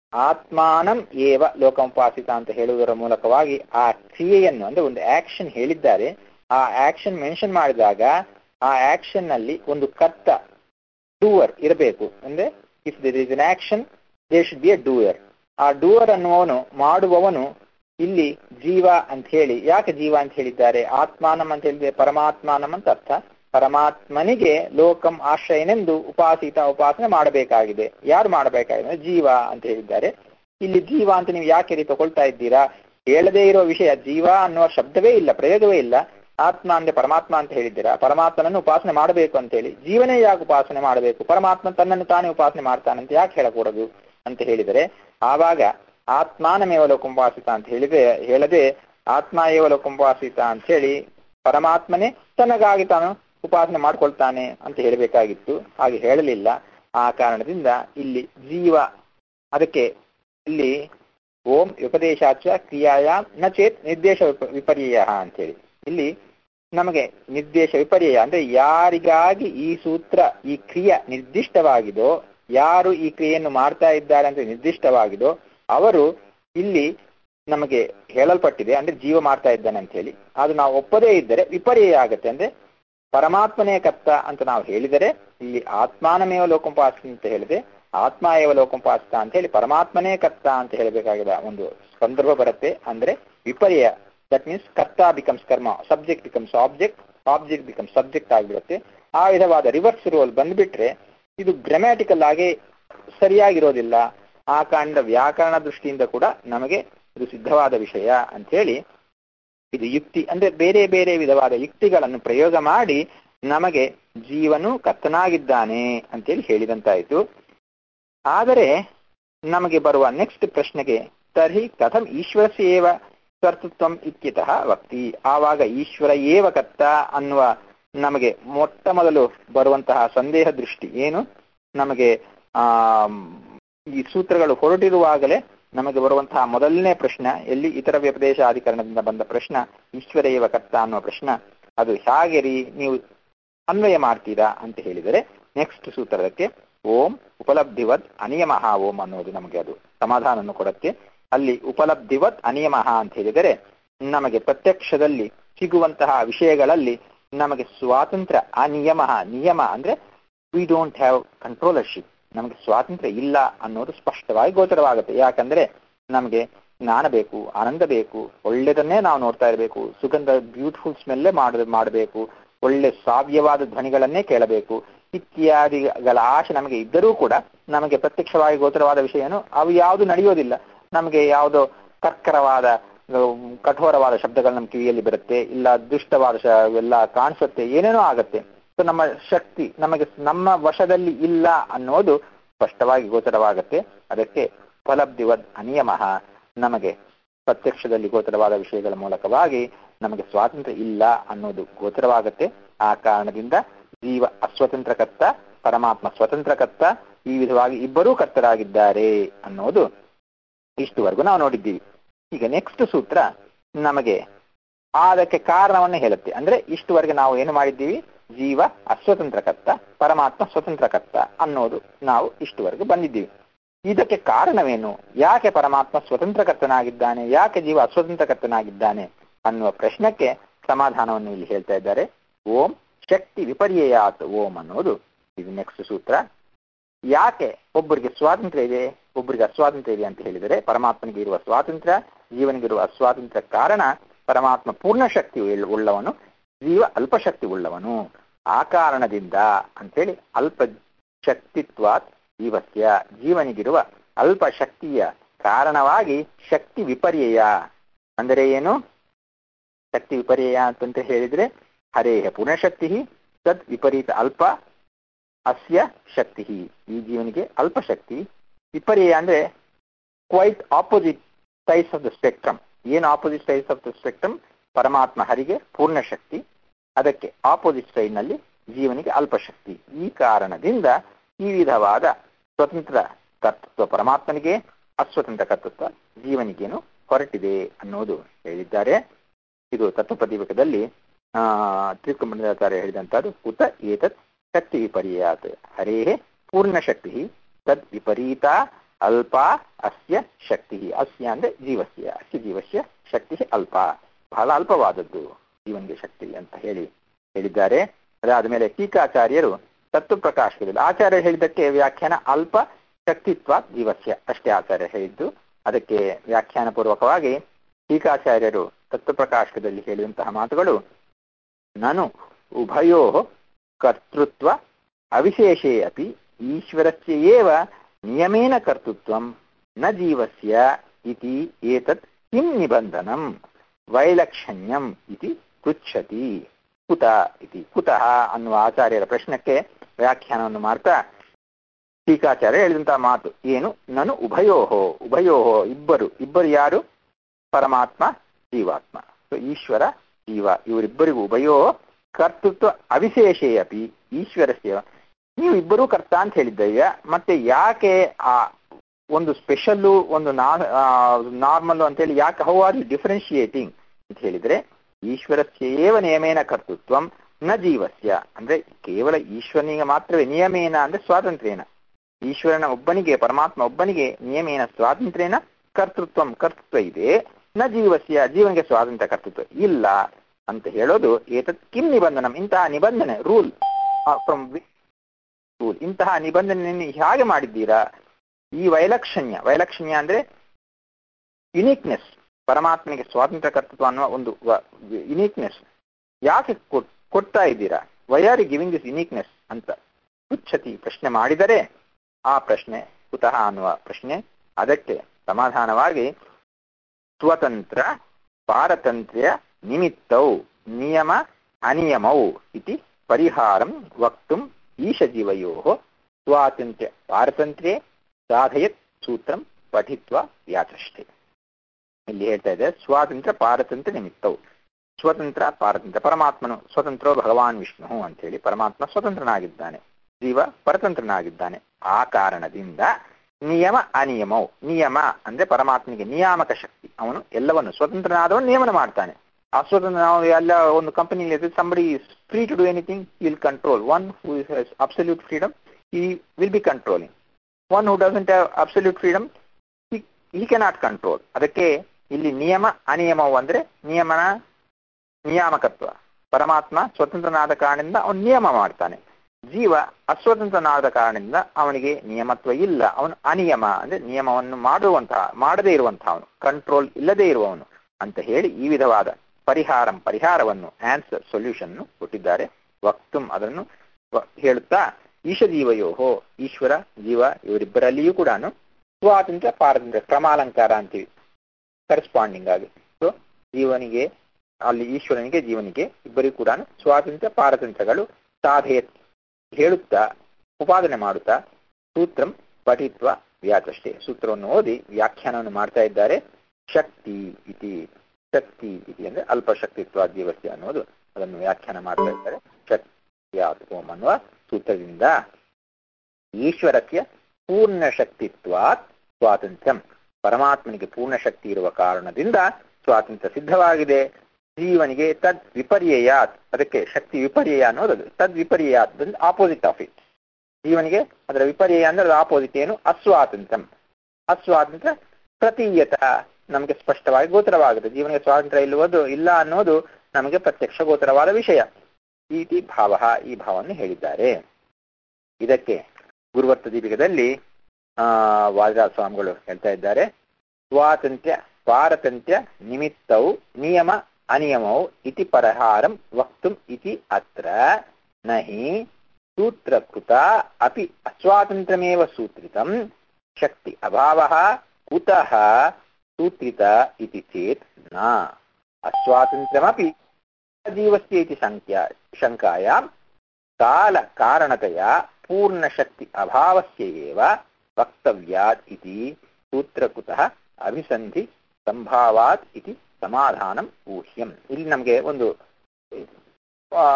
ಆತ್ಮಾನಂ ಏವ ಲೋಕಮುಪಾಸಿತ ಅಂತ ಹೇಳುವುದರ ಮೂಲಕವಾಗಿ ಆ ಕ್ರಿಯೆಯನ್ನು ಅಂದ್ರೆ ಒಂದು ಆಕ್ಷನ್ ಹೇಳಿದ್ದಾರೆ ಆ ಆಕ್ಷನ್ ಮೆನ್ಷನ್ ಮಾಡಿದಾಗ ಆ ಆಕ್ಷನ್ ನಲ್ಲಿ ಒಂದು ಕರ್ತ ಡೂವರ್ ಇರಬೇಕು ಅಂದ್ರೆ if there is an action they should be a doer ಆ ಡೂವರ್ ಅನ್ನುವವನು ಮಾಡುವವನು ಇಲ್ಲಿ ಜೀವ ಅಂತ ಹೇಳಿ ಯಾಕೆ ಜೀವ ಅಂತ ಹೇಳಿದ್ದಾರೆ ಆತ್ಮಾನಂ ಅಂತ ಹೇಳಿದ್ರೆ ಪರಮಾತ್ಮಾನಂ ಅಂತ ಅರ್ಥ ಪರಮಾತ್ಮನಿಗೆ ಲೋಕಂ ಆಶ್ರಯನೆಂದು ಉಪಾಸಿತ ಉಪಾಸನೆ ಮಾಡಬೇಕಾಗಿದೆ ಯಾರು ಮಾಡಬೇಕಾಗಿದೆ ಅಂದ್ರೆ ಜೀವ ಅಂತ ಹೇಳಿದ್ದಾರೆ ಇಲ್ಲಿ ಜೀವ ಅಂತ ನೀವು ಯಾಕೆ ರೀತಿ ತಗೊಳ್ತಾ ಇದ್ದೀರಾ ಹೇಳದೇ ಇರೋ ವಿಷಯ ಜೀವ ಅನ್ನುವ ಶಬ್ದವೇ ಇಲ್ಲ ಪ್ರಯೋಗವೇ ಇಲ್ಲ ಆತ್ಮ ಅಂದ್ರೆ ಪರಮಾತ್ಮ ಅಂತ ಹೇಳಿದ್ದೀರಾ ಪರಮಾತ್ಮನನ್ನು ಉಪಾಸನೆ ಮಾಡಬೇಕು ಅಂತ ಹೇಳಿ ಜೀವನೇ ಯಾಕೆ ಉಪಾಸನೆ ಮಾಡಬೇಕು ಪರಮಾತ್ಮ ತನ್ನನ್ನು ತಾನೇ ಉಪಾಸನೆ ಮಾಡ್ತಾನಂತ ಯಾಕೆ ಹೇಳಕೂಡದು ಅಂತ ಹೇಳಿದರೆ ಆವಾಗ ಆತ್ಮಾನಮೇವ ಲೋಕಂಪಾಸಿತ ಅಂತ ಹೇಳಿದ್ರೆ ಹೇಳದೆ ಆತ್ಮ ಏವ ಲೋಕಂಪಾಸಿತ ಅಂತ ಹೇಳಿ ಪರಮಾತ್ಮನೇ ತನಗಾಗಿ ತಾನು ಉಪಾಸನೆ ಮಾಡ್ಕೊಳ್ತಾನೆ ಅಂತ ಹೇಳಬೇಕಾಗಿತ್ತು ಹಾಗೆ ಹೇಳಲಿಲ್ಲ ಆ ಕಾರಣದಿಂದ ಇಲ್ಲಿ ಜೀವ ಅದಕ್ಕೆ ಇಲ್ಲಿ ಓಂ ಉಪದೇಶಾಚ ಕ್ರಿಯಾಯ ನ ಚೇತ್ ನಿರ್ದೇಶ ವಿಪ- ವಿಪರ್ಯಯ ಅಂತೇಳಿ ಇಲ್ಲಿ ನಮಗೆ ನಿರ್ದೇಶ ವಿಪರ್ಯಯ ಅಂದ್ರೆ ಯಾರಿಗಾಗಿ ಈ ಸೂತ್ರ ಈ ಕ್ರಿಯೆ ನಿರ್ದಿಷ್ಟವಾಗಿದೋ ಯಾರು ಈ ಕ್ರಿಯೆಯನ್ನು ಮಾಡ್ತಾ ಇದ್ದಾರೆ ಅಂತ ನಿರ್ದಿಷ್ಟವಾಗಿದೋ ಅವರು ಇಲ್ಲಿ ನಮಗೆ ಹೇಳಲ್ಪಟ್ಟಿದೆ ಅಂದ್ರೆ ಜೀವ ಮಾಡ್ತಾ ಇದ್ದಾನೆ ಅಂತ ಹೇಳಿ ಅದು ನಾವು ಒಪ್ಪದೇ ಇದ್ದರೆ ವಿಪರ್ಯಯ ಆಗತ್ತೆ ಅಂದ್ರೆ ಪರಮಾತ್ಮನೇ ಕರ್ತ ಅಂತ ನಾವು ಹೇಳಿದರೆ ಇಲ್ಲಿ ಆತ್ಮಾನಮೇವ ಲೋಕಂಪಾಸ್ತ ಅಂತ ಹೇಳಿದೆ ಆತ್ಮ ಏವ ಲೋಕಂಪಾಸ್ತ ಅಂತ ಹೇಳಿ ಪರಮಾತ್ಮನೇ ಕರ್ತ ಅಂತ ಹೇಳಬೇಕಾಗಿದ ಒಂದು ಸಂದರ್ಭ ಬರುತ್ತೆ ಅಂದ್ರೆ ವಿಪರ್ಯ ದಟ್ ಮೀನ್ಸ್ ಕರ್ತ ಬಿಕಮ್ಸ್ ಕರ್ಮ subject becomes object object becomes subject ಆಗಿಬಿಡುತ್ತೆ ಆ ವಿಧವಾದ ರಿವರ್ಸ್ ರೋಲ್ ಬಂದ್ಬಿಟ್ರೆ ಇದು ಗ್ರಾಮ್ಯಾಟಿಕಲ್ ಆಗಿ ಸರಿಯಾಗಿರೋದಿಲ್ಲ ಆ ಕಾಂಡ ವ್ಯಾಕರಣ ದೃಷ್ಟಿಯಿಂದ ಕೂಡ ನಮಗೆ ಇದು ಸಿದ್ಧವಾದ ವಿಷಯ ಅಂತ ಹೇಳಿ ಇದು ಯುಕ್ತಿ ಅಂದ್ರೆ ಬೇರೆ ಬೇರೆ ವಿಧವಾದ ಯುಕ್ತಿಗಳನ್ನು ಪ್ರಯೋಗ ಮಾಡಿ ನಮಗೆ ಜೀವನು ಕರ್ತನಾಗಿದ್ದಾನೆ ಅಂತೇಳಿ ಹೇಳಿದಂತಾಯಿತು ಆದರೆ ನಮಗೆ ಬರುವ ನೆಕ್ಸ್ಟ್ ಪ್ರಶ್ನೆಗೆ ತರ್ಹಿ ಕಥಂ ಈಶ್ವರಸ್ಯೇವ ಕರ್ತೃತ್ವಂ ಇತ್ಯತಃ ವಕ್ತಿ ಆವಾಗ ಈಶ್ವರ ಏವ ಕರ್ತ ಅನ್ನುವ ನಮಗೆ ಮೊಟ್ಟ ಮೊದಲು ಬರುವಂತಹ ಸಂದೇಹ ದೃಷ್ಟಿ ಏನು ನಮಗೆ ಆ ಈ ಸೂತ್ರಗಳು ಹೊರಟಿರುವಾಗಲೇ ನಮಗೆ ಬರುವಂತಹ ಮೊದಲನೇ ಪ್ರಶ್ನೆ ಎಲ್ಲಿ ಇತರ ವ್ಯಪದೇಶ ಅಧಿಕರಣದಿಂದ ಬಂದ ಪ್ರಶ್ನೆ ಈಶ್ವರ ಏವ ಕರ್ತ ಅನ್ನುವ ಪ್ರಶ್ನೆ ಅದು ಹೇಗೆ ರೀ ನೀವು ಅನ್ವಯ ಮಾಡ್ತೀರಾ ಅಂತ ಹೇಳಿದರೆ ನೆಕ್ಸ್ಟ್ ಸೂತ್ರದಕ್ಕೆ ಓಂ ಉಪಲಬ್ಧಿವತ್ ಅನಿಯಮಃ ಓಂ ಅನ್ನೋದು ನಮಗೆ ಅದು ಸಮಾಧಾನವನ್ನು ಕೊಡುತ್ತೆ ಅಲ್ಲಿ ಉಪಲಬ್ಧಿವತ್ ಅನಿಯಮಃ ಅಂತ ಹೇಳಿದರೆ ನಮಗೆ ಪ್ರತ್ಯಕ್ಷದಲ್ಲಿ ಸಿಗುವಂತಹ ವಿಷಯಗಳಲ್ಲಿ ನಮಗೆ ಸ್ವಾತಂತ್ರ್ಯ ಅನಿಯಮ ನಿಯಮ ಅಂದ್ರೆ ವಿ ಡೋಂಟ್ ಹ್ಯಾವ್ ಕಂಟ್ರೋಲರ್ಶಿಪ್ ನಮಗೆ ಸ್ವಾತಂತ್ರ್ಯ ಇಲ್ಲ ಅನ್ನೋದು ಸ್ಪಷ್ಟವಾಗಿ ಗೋಚರವಾಗುತ್ತೆ ಯಾಕಂದ್ರೆ ನಮಗೆ ಜ್ಞಾನ ಬೇಕು ಆನಂದ ಬೇಕು ಒಳ್ಳೆದನ್ನೇ ನಾವು ನೋಡ್ತಾ ಇರಬೇಕು ಸುಗಂಧ ಬ್ಯೂಟಿಫುಲ್ ಸ್ಮೆಲ್ಲೇ ಮಾಡ ಮಾಡಬೇಕು ಒಳ್ಳೆ ಸಾವ್ಯವಾದ ಧ್ವನಿಗಳನ್ನೇ ಕೇಳಬೇಕು ಇತ್ಯಾದಿಗಳ ಆಶೆ ನಮಗೆ ಇದ್ದರೂ ಕೂಡ ನಮಗೆ ಪ್ರತ್ಯಕ್ಷವಾಗಿ ಗೋಚರವಾದ ವಿಷಯನು ಅವು ಯಾವುದು ನಡೆಯೋದಿಲ್ಲ ನಮಗೆ ಯಾವುದೋ ಕರ್ಕರವಾದ ಅಹ್, ಕಠೋರವಾದ ಶಬ್ದಗಳು ನಮ್ಮ ಕಿವಿಯಲ್ಲಿ ಬರುತ್ತೆ ಇಲ್ಲ ದುಷ್ಟವಾದ ಶ ಎಲ್ಲ ಕಾಣಿಸುತ್ತೆ ಏನೇನೋ ಆಗತ್ತೆ ಸೊ ನಮ್ಮ ಶಕ್ತಿ ನಮಗೆ ನಮ್ಮ ವಶದಲ್ಲಿ ಇಲ್ಲ ಅನ್ನೋದು ಸ್ಪಷ್ಟವಾಗಿ ಗೋಚರವಾಗತ್ತೆ ಅದಕ್ಕೆ ಫಲಬ್ಧಿವದ್ ಅನಿಯಮಃ ನಮಗೆ ಪ್ರತ್ಯಕ್ಷದಲ್ಲಿ ಗೋಚರವಾದ ವಿಷಯಗಳ ಮೂಲಕವಾಗಿ ನಮಗೆ ಸ್ವಾತಂತ್ರ್ಯ ಇಲ್ಲ ಅನ್ನೋದು ಗೋಚರವಾಗತ್ತೆ ಆ ಕಾರಣದಿಂದ ಜೀವ ಅಸ್ವತಂತ್ರ ಕರ್ತ ಪರಮಾತ್ಮ ಸ್ವತಂತ್ರ ಕರ್ತ ಈ ವಿಧವಾಗಿ ಇಬ್ಬರೂ ಕರ್ತರಾಗಿದ್ದಾರೆ ಅನ್ನೋದು ಇಷ್ಟುವರೆಗೂ ನಾವು ನೋಡಿದ್ದೀವಿ ಈಗ ನೆಕ್ಸ್ಟ್ ಸೂತ್ರ ನಮಗೆ ಅದಕ್ಕೆ ಕಾರಣವನ್ನು ಹೇಳುತ್ತೆ ಅಂದ್ರೆ ಇಷ್ಟುವರೆಗೆ ನಾವು ಏನು ಮಾಡಿದ್ದೀವಿ ಜೀವ ಅಸ್ವತಂತ್ರ ಕರ್ತ ಪರಮಾತ್ಮ ಸ್ವತಂತ್ರ ಕರ್ತ ಅನ್ನೋದು ನಾವು ಇಷ್ಟುವರೆಗೂ ಬಂದಿದ್ದೀವಿ ಇದಕ್ಕೆ ಕಾರಣವೇನು ಯಾಕೆ ಪರಮಾತ್ಮ ಸ್ವತಂತ್ರ ಕರ್ತನಾಗಿದ್ದಾನೆ ಯಾಕೆ ಜೀವ ಅಸ್ವತಂತ್ರ ಕರ್ತನಾಗಿದ್ದಾನೆ ಅನ್ನುವ ಪ್ರಶ್ನಕ್ಕೆ ಸಮಾಧಾನವನ್ನು ಇಲ್ಲಿ ಹೇಳ್ತಾ ಇದ್ದಾರೆ ಓಂ ಶಕ್ತಿ ವಿಪರ್ಯಯಾತ್ ಓಂ ಅನ್ನೋದು ಇದು ನೆಕ್ಸ್ಟ್ ಸೂತ್ರ ಯಾಕೆ ಒಬ್ಬರಿಗೆ ಸ್ವಾತಂತ್ರ್ಯ ಇದೆ ಒಬ್ಬರಿಗೆ ಅಸ್ವಾತಂತ್ರ್ಯ ಇದೆ ಅಂತ ಹೇಳಿದರೆ ಪರಮಾತ್ಮನಿಗೆ ಇರುವ ಸ್ವಾತಂತ್ರ್ಯ ಜೀವನಿಗಿರುವ ಅಸ್ವಾತಂತ್ರ್ಯ ಕಾರಣ ಪರಮಾತ್ಮ ಪೂರ್ಣ ಶಕ್ತಿ ಉಳ್ಳ- ಉಳ್ಳವನು ಜೀವ ಅಲ್ಪ ಶಕ್ತಿ ಉಳ್ಳವನು ಆ ಕಾರಣದಿಂದ ಅಂತೇಳಿ ಅಲ್ಪ ಶಕ್ತಿತ್ವಾತ್ ಜೀವಸ್ಯ ಜೀವನಿಗಿರುವ ಅಲ್ಪ ಶಕ್ತಿಯ ಕಾರಣವಾಗಿ ಶಕ್ತಿ ವಿಪರ್ಯಯ ಅಂದರೆ ಏನು ಶಕ್ತಿ ವಿಪರ್ಯಯ ಅಂತಂತ ಹೇಳಿದ್ರೆ ಹರೇಹ ಪುನಃಶಕ್ತಿ ತದ್ ವಿಪರೀತ ಅಲ್ಪ ಅಸ್ಯ ಶಕ್ತಿ ಈ ಜೀವನಿಗೆ ಅಲ್ಪ ಶಕ್ತಿ ವಿಪರ್ಯಯ ಅಂದ್ರೆ quite opposite sides of the spectrum ಏನು opposite sides of the spectrum ಪರಮಾತ್ಮ ಹರಿಗೆ ಪೂರ್ಣ ಶಕ್ತಿ ಅದಕ್ಕೆ ಆಪೋಸಿಟ್ ಸೈಡ್ ನಲ್ಲಿ ಜೀವನಿಗೆ ಅಲ್ಪ ಶಕ್ತಿ ಈ ಕಾರಣದಿಂದ ಈ ವಿಧವಾದ ಸ್ವತಂತ್ರ ಕರ್ತೃತ್ವ ಪರಮಾತ್ಮನಿಗೆ ಅಸ್ವತಂತ್ರ ಕರ್ತೃತ್ವ ಜೀವನಿಗೇನು ಹೊರಟಿದೆ ಅನ್ನೋದು ಹೇಳಿದ್ದಾರೆ ಇದು ತತ್ವಪ್ರದೀಪಕದಲ್ಲಿ ಆ ತ್ರಿಕುಂಬಾಚಾರ್ಯ ಹೇಳಿದಂತಹದ್ದು ಕುತ ಏತತ್ ಶಕ್ತಿ ವಿಪರ್ಯಾತ್ ಹರೇ ಪೂರ್ಣ ಶಕ್ತಿ ತದ್ ವಿಪರೀತ ಅಲ್ಪ ಅಸ್ಯ ಶಕ್ತಿ ಅಸ್ಯ ಅಂದ್ರೆ ಜೀವಸ್ಯ ಅಸ್ಯ ಜೀವಸ್ಯ ಶಕ್ತಿ ಅಲ್ಪ ಬಹಳ ಅಲ್ಪವಾದದ್ದು ಜೀವನಿಗೆ ಶಕ್ತಿ ಅಂತ ಹೇಳಿ ಹೇಳಿದ್ದಾರೆ ಅದಾದ ಮೇಲೆ ಟೀಕಾಚಾರ್ಯರು ತತ್ವ ಪ್ರಕಾಶಕದಲ್ಲಿ ಆಚಾರ್ಯ ಹೇಳಿದ್ದಕ್ಕೆ ವ್ಯಾಖ್ಯಾನ ಅಲ್ಪ ಶಕ್ತಿತ್ವ ಜೀವಸ್ಯ ಅಷ್ಟೇ ಆಚಾರ್ಯ ಹೇಳಿದ್ದು ಅದಕ್ಕೆ ವ್ಯಾಖ್ಯಾನ ಪೂರ್ವಕವಾಗಿ ಟೀಕಾಚಾರ್ಯರು ತತ್ವಪ್ರಕಾಶಕದಲ್ಲಿ ಹೇಳಿದಂತಹ ಮಾತುಗಳು ನಾನು ಉಭಯೋ ಕರ್ತೃತ್ವ ಅವಿಶೇಷೇ ಅಪಿ ಈಶ್ವರಸ್ಯ ಏವ ನಿಯಮೇನ ಕರ್ತೃತ್ವಂ ನ ಜೀವಸ್ಯ ಇತಿ ಏತತ್ ಕಿಂ ನಿಬಂಧನಂ ವೈಲಕ್ಷಣ್ಯಂ ಇತಿ ಪೃಚ್ಛತಿ ಕುತ ಇತಿ ಕುತಃ ಅನ್ನುವ ಆಚಾರ್ಯರ ಪ್ರಶ್ನಕ್ಕೆ ವ್ಯಾಖ್ಯಾನವನ್ನು ಮಾಡ್ತಾ ಟೀಕಾಚಾರ್ಯ ಹೇಳಿದಂತಹ ಮಾತು ಏನು ನಾನು ಉಭಯೋಹೋ ಉಭಯೋಹೋ ಇಬ್ಬರು ಇಬ್ಬರು ಯಾರು ಪರಮಾತ್ಮ ಜೀವಾತ್ಮ ಸೊ ಈಶ್ವರ ಜೀವ ಇವರಿಬ್ಬರಿಗೂ ಉಭಯೋ ಕರ್ತೃತ್ವ ಅವಿಶೇಷೇ ಅಪಿ ಈಶ್ವರಸ್ಯ ನೀವು ಇಬ್ಬರೂ ಕರ್ತ ಅಂತ ಹೇಳಿದ್ದೀಯ ಮತ್ತೆ ಯಾಕೆ ಆ ಒಂದು ಸ್ಪೆಷಲ್ಲು ಒಂದು ನಾರ್ಮಲ್ ಅಂತೇಳಿ ಯಾಕೆ ಹೌ ಆರ್ ಯು ಡಿಫರೆನ್ಶಿಯೇಟಿಂಗ್ ಅಂತ ಹೇಳಿದ್ರೆ ಈಶ್ವರಸ್ಯೇವ ನಿಯಮೇನ ಕರ್ತೃತ್ವಂ ನ ಜೀವಸ್ಯ ಅಂದ್ರೆ ಕೇವಲ ಈಶ್ವರನಿಗೆ ಮಾತ್ರವೇ ನಿಯಮೇನ ಅಂದ್ರೆ ಸ್ವಾತಂತ್ರ್ಯೇನ ಈಶ್ವರನ ಒಬ್ಬನಿಗೆ ಪರಮಾತ್ಮ ಒಬ್ಬನಿಗೆ ನಿಯಮೇನ ಸ್ವಾತಂತ್ರ್ಯನ ಕರ್ತೃತ್ವಂ ಕರ್ತೃತ್ವ ಇದೆ ನ ಜೀವಸ್ಯ ಜೀವನಿಗೆ ಸ್ವಾತಂತ್ರ್ಯ ಕರ್ತೃತ್ವ ಇಲ್ಲ ಅಂತ ಹೇಳೋದು ಏತತ್ ಕಿಂ ನಿಬಂಧನಂ ಇಂತಹ ನಿಬಂಧನೆ ರೂಲ್ ಫ್ರಮ್ ರೂಲ್ ಇಂತಹ ನಿಬಂಧನೆಯನ್ನು ಹೇಗೆ ಮಾಡಿದ್ದೀರಾ ಈ ವೈಲಕ್ಷಣ್ಯ ವೈಲಕ್ಷಣ್ಯ ಅಂದ್ರೆ ಯುನೀಕ್ನೆಸ್ ಪರಮಾತ್ಮನಿಗೆ ಸ್ವಾತಂತ್ರ್ಯ ಕರ್ತೃತ್ವ ಅನ್ನುವ ಒಂದು ಯುನೀಕ್ನೆಸ್ ಯಾಕೆ ಕೊಡ್ತಾ ಇದ್ದೀರಾ why are giving this uniqueness ಅಂತ ಪುಚ್ಛತಿ ಪ್ರಶ್ನೆ ಮಾಡಿದರೆ ಆ ಪ್ರಶ್ನೆ ಕುತಃ ಅನ್ನುವ ಪ್ರಶ್ನೆ ಅದಕ್ಕೆ ಸಮಾಧಾನವಾಗಿ ಸ್ವತಂತ್ರ ಪಾರತಂತ್ರ್ಯ ನಿಮಿತ್ತೌ ನಿಯಮ ಅನಿಯಮೌ ಇತಿ ಪರಿಹಾರಂ ವಕ್ತುಂ ಈಶಜೀವಯೋ ಸ್ವಾತಂತ್ರ್ಯ ಪಾರತಂತ್ರ್ಯೇ ಸಾಧಯತ್ ಸೂತ್ರಂ ಪಠಿತ್ವ ವ್ಯಾಚಷ್ಟೆ ಇಲ್ಲಿ ಹೇಳ್ತಾ ಇದೆ ಸ್ವಾತಂತ್ರ್ಯ ಪಾರತಂತ್ರ್ಯ ನಿಮಿತ್ತವು ಸ್ವತಂತ್ರ ಪಾರತಂತ್ರ್ಯ ಪರಮಾತ್ಮನು ಸ್ವತಂತ್ರೋ ಭಗವಾನ್ ವಿಷ್ಣು ಅಂತ ಹೇಳಿ ಪರಮಾತ್ಮ ಸ್ವತಂತ್ರನಾಗಿದ್ದಾನೆ ಜೀವ ಪರತಂತ್ರನಾಗಿದ್ದಾನೆ ಆ ಕಾರಣದಿಂದ ನಿಯಮ ಅನಿಯಮವು ನಿಯಮ ಅಂದ್ರೆ ಪರಮಾತ್ಮನಿಗೆ ನಿಯಾಮಕ ಶಕ್ತಿ ಅವನು ಎಲ್ಲವನ್ನು ಸ್ವತಂತ್ರನಾದವನು ನಿಯಮನ ಮಾಡ್ತಾನೆ ಅಸ್ವತಂತ್ರ ನಾವು ಎಲ್ಲ ಒಂದು ಕಂಪನಿಯಲ್ಲಿ somebody free to do anything will control one who has absolute freedom he will be controlling one who doesn't have absolute freedom he cannot control ಅದಕ್ಕೆ ಇಲ್ಲಿ ನಿಯಮ ಅನಿಯಮವು ಅಂದ್ರೆ ನಿಯಮನ ನಿಯಾಮಕತ್ವ ಪರಮಾತ್ಮ ಸ್ವತಂತ್ರನಾದ ಕಾರಣದಿಂದ ಅವನು ನಿಯಮ ಮಾಡ್ತಾನೆ ಜೀವ ಅಸ್ವತಂತ್ರನಾದ ಕಾರಣದಿಂದ ಅವನಿಗೆ ನಿಯಮತ್ವ ಇಲ್ಲ ಅವನು ಅನಿಯಮ ಅಂದ್ರೆ ನಿಯಮವನ್ನು ಮಾಡುವಂತಹ ಮಾಡದೇ ಇರುವಂತಹ ಅವನು ಕಂಟ್ರೋಲ್ ಇಲ್ಲದೇ ಇರುವವನು ಅಂತ ಹೇಳಿ ಈ ವಿಧವಾದ ಪರಿಹಾರಂ ಪರಿಹಾರವನ್ನು ಆನ್ಸರ್ ಸೊಲ್ಯೂಷನ್ ಕೊಟ್ಟಿದ್ದಾರೆ ವಕ್ತುಂ ಅದನ್ನು ಹೇಳುತ್ತಾ ಈಶಜೀವಯೋಹೋ ಈಶ್ವರ ಜೀವ ಇವರಿಬ್ಬರಲ್ಲಿಯೂ ಕೂಡ ಸ್ವಾತಂತ್ರ್ಯ ಪಾರತಂತ್ರ್ಯ ಕ್ರಮಾಲಂಕಾರ ಅಂತೀವಿ ಕರೆಸ್ಪಾಂಡಿಂಗ್ ಆಗಿ ಸೊ ಜೀವನಿಗೆ ಅಲ್ಲಿ ಈಶ್ವರನಿಗೆ ಜೀವನಿಗೆ ಇಬ್ಬರಿಗೂ ಕೂಡ ಸ್ವಾತಂತ್ರ್ಯ ಪಾರತಂತ್ರ್ಯಗಳು ಸಾಧೆಯ ಹೇಳುತ್ತಾ ಉಪಾದನೆ ಮಾಡುತ್ತಾ ಸೂತ್ರಂ ಪಠಿತ್ವ ವ್ಯಾಚಷ್ಟೇ ಸೂತ್ರವನ್ನು ಓದಿ ವ್ಯಾಖ್ಯಾನವನ್ನು ಮಾಡ್ತಾ ಇದ್ದಾರೆ ಶಕ್ತಿ ಇತಿ ಶಕ್ತಿ ಇತಿ ಅಂದ್ರೆ ಅಲ್ಪ ಶಕ್ತಿತ್ವ ಜೀವಸ್ಯ ಅನ್ನೋದು ಅದನ್ನು ವ್ಯಾಖ್ಯಾನ ಮಾಡ್ತಾ ಇದ್ದಾರೆ ಶಕ್ತಿ ಓಂ ಅನ್ನುವ ಸೂತ್ರದಿಂದ ಈಶ್ವರಸ್ಯ ಪೂರ್ಣ ಶಕ್ತಿತ್ವಾತ್ ಸ್ವಾತಂತ್ರ್ಯಂ ಪರಮಾತ್ಮನಿಗೆ ಪೂರ್ಣ ಶಕ್ತಿ ಇರುವ ಕಾರಣದಿಂದ ಸ್ವಾತಂತ್ರ್ಯ ಸಿದ್ಧವಾಗಿದೆ ಜೀವನಿಗೆ ತದ್ ವಿಪರ್ಯಾತ್ ಅದಕ್ಕೆ ಶಕ್ತಿ ವಿಪರ್ಯಯ ಅನ್ನೋದು ತದ್ ವಿಪರ್ಯಾತ್ ಆಪೋಸಿಟ್ ಆಫ್ ಇಟ್ ಜೀವನಿಗೆ ಅದರ ವಿಪರ್ಯಯ ಅಂದ್ರೆ ಆಪೋಸಿಟ್ ಏನು ಅಸ್ವಾತಂತ್ರ್ಯಂ ಅಸ್ವಾತಂತ್ರ್ಯ ಪ್ರತೀಯತ ನಮಗೆ ಸ್ಪಷ್ಟವಾಗಿ ಗೋಚರವಾಗುತ್ತೆ ಜೀವನಿಗೆ ಸ್ವಾತಂತ್ರ್ಯ ಇಲ್ಲುವುದು ಇಲ್ಲ ಅನ್ನೋದು ನಮಗೆ ಪ್ರತ್ಯಕ್ಷ ಗೋಚರವಾದ ವಿಷಯ ಈತಿ ಭಾವ ಈ ಭಾವವನ್ನು ಹೇಳಿದ್ದಾರೆ ಇದಕ್ಕೆ ಗುರುವರ್ತ ದೀಪಿಕದಲ್ಲಿ ಆ ವಾದಿರಾಜ ಸ್ವಾಮಿಗಳು ಹೇಳ್ತಾ ಇದ್ದಾರೆ ಸ್ವಾತಂತ್ರ್ಯ ಪಾರತಂತ್ರ್ಯ ನಿಮಿತ್ತವು ನಿಯಮ ಅನಿಯಮೌ ಇತಿ ಪರಿಹಾರಂ ವಕ್ತುಂ ಇತಿ ಅತ್ರ ನಹಿ ಸೂತ್ರಕೃತ ಅಪಿ ಅಸ್ವಾತಂತ್ರ್ಯಮೇವ ಸೂತ್ರಿತಂ ಶಕ್ತಿ ಅಭಾವ ಕುತಃ ಸೂತ್ರಿತ ಇತಿ ಚೇತ್ ನ ಅಸ್ವಾತಂತ್ರ್ಯಮಪಿ ಜೀವಸ್ಯ ಇತಿ ಸಂಖ್ಯಾ ಶಂಕಾಯಾಂ ಕಾಲ ಕಾರಣತೆಯ ಪೂರ್ಣಶಕ್ತಿ ಅಭಾವಸ್ಯ ಏವ ವಕ್ತವ್ಯಾತ್ ಇತಿ ಸೂತ್ರಕುತಃ ಅಭಿಸಂಧಿ ಸಂಭಾವಾತ್ ಇತಿ ಸಮಾಧಾನಂ ಊಹ್ಯಂ ಇಲ್ಲಿ ನಮಗೆ ಒಂದು ಆ,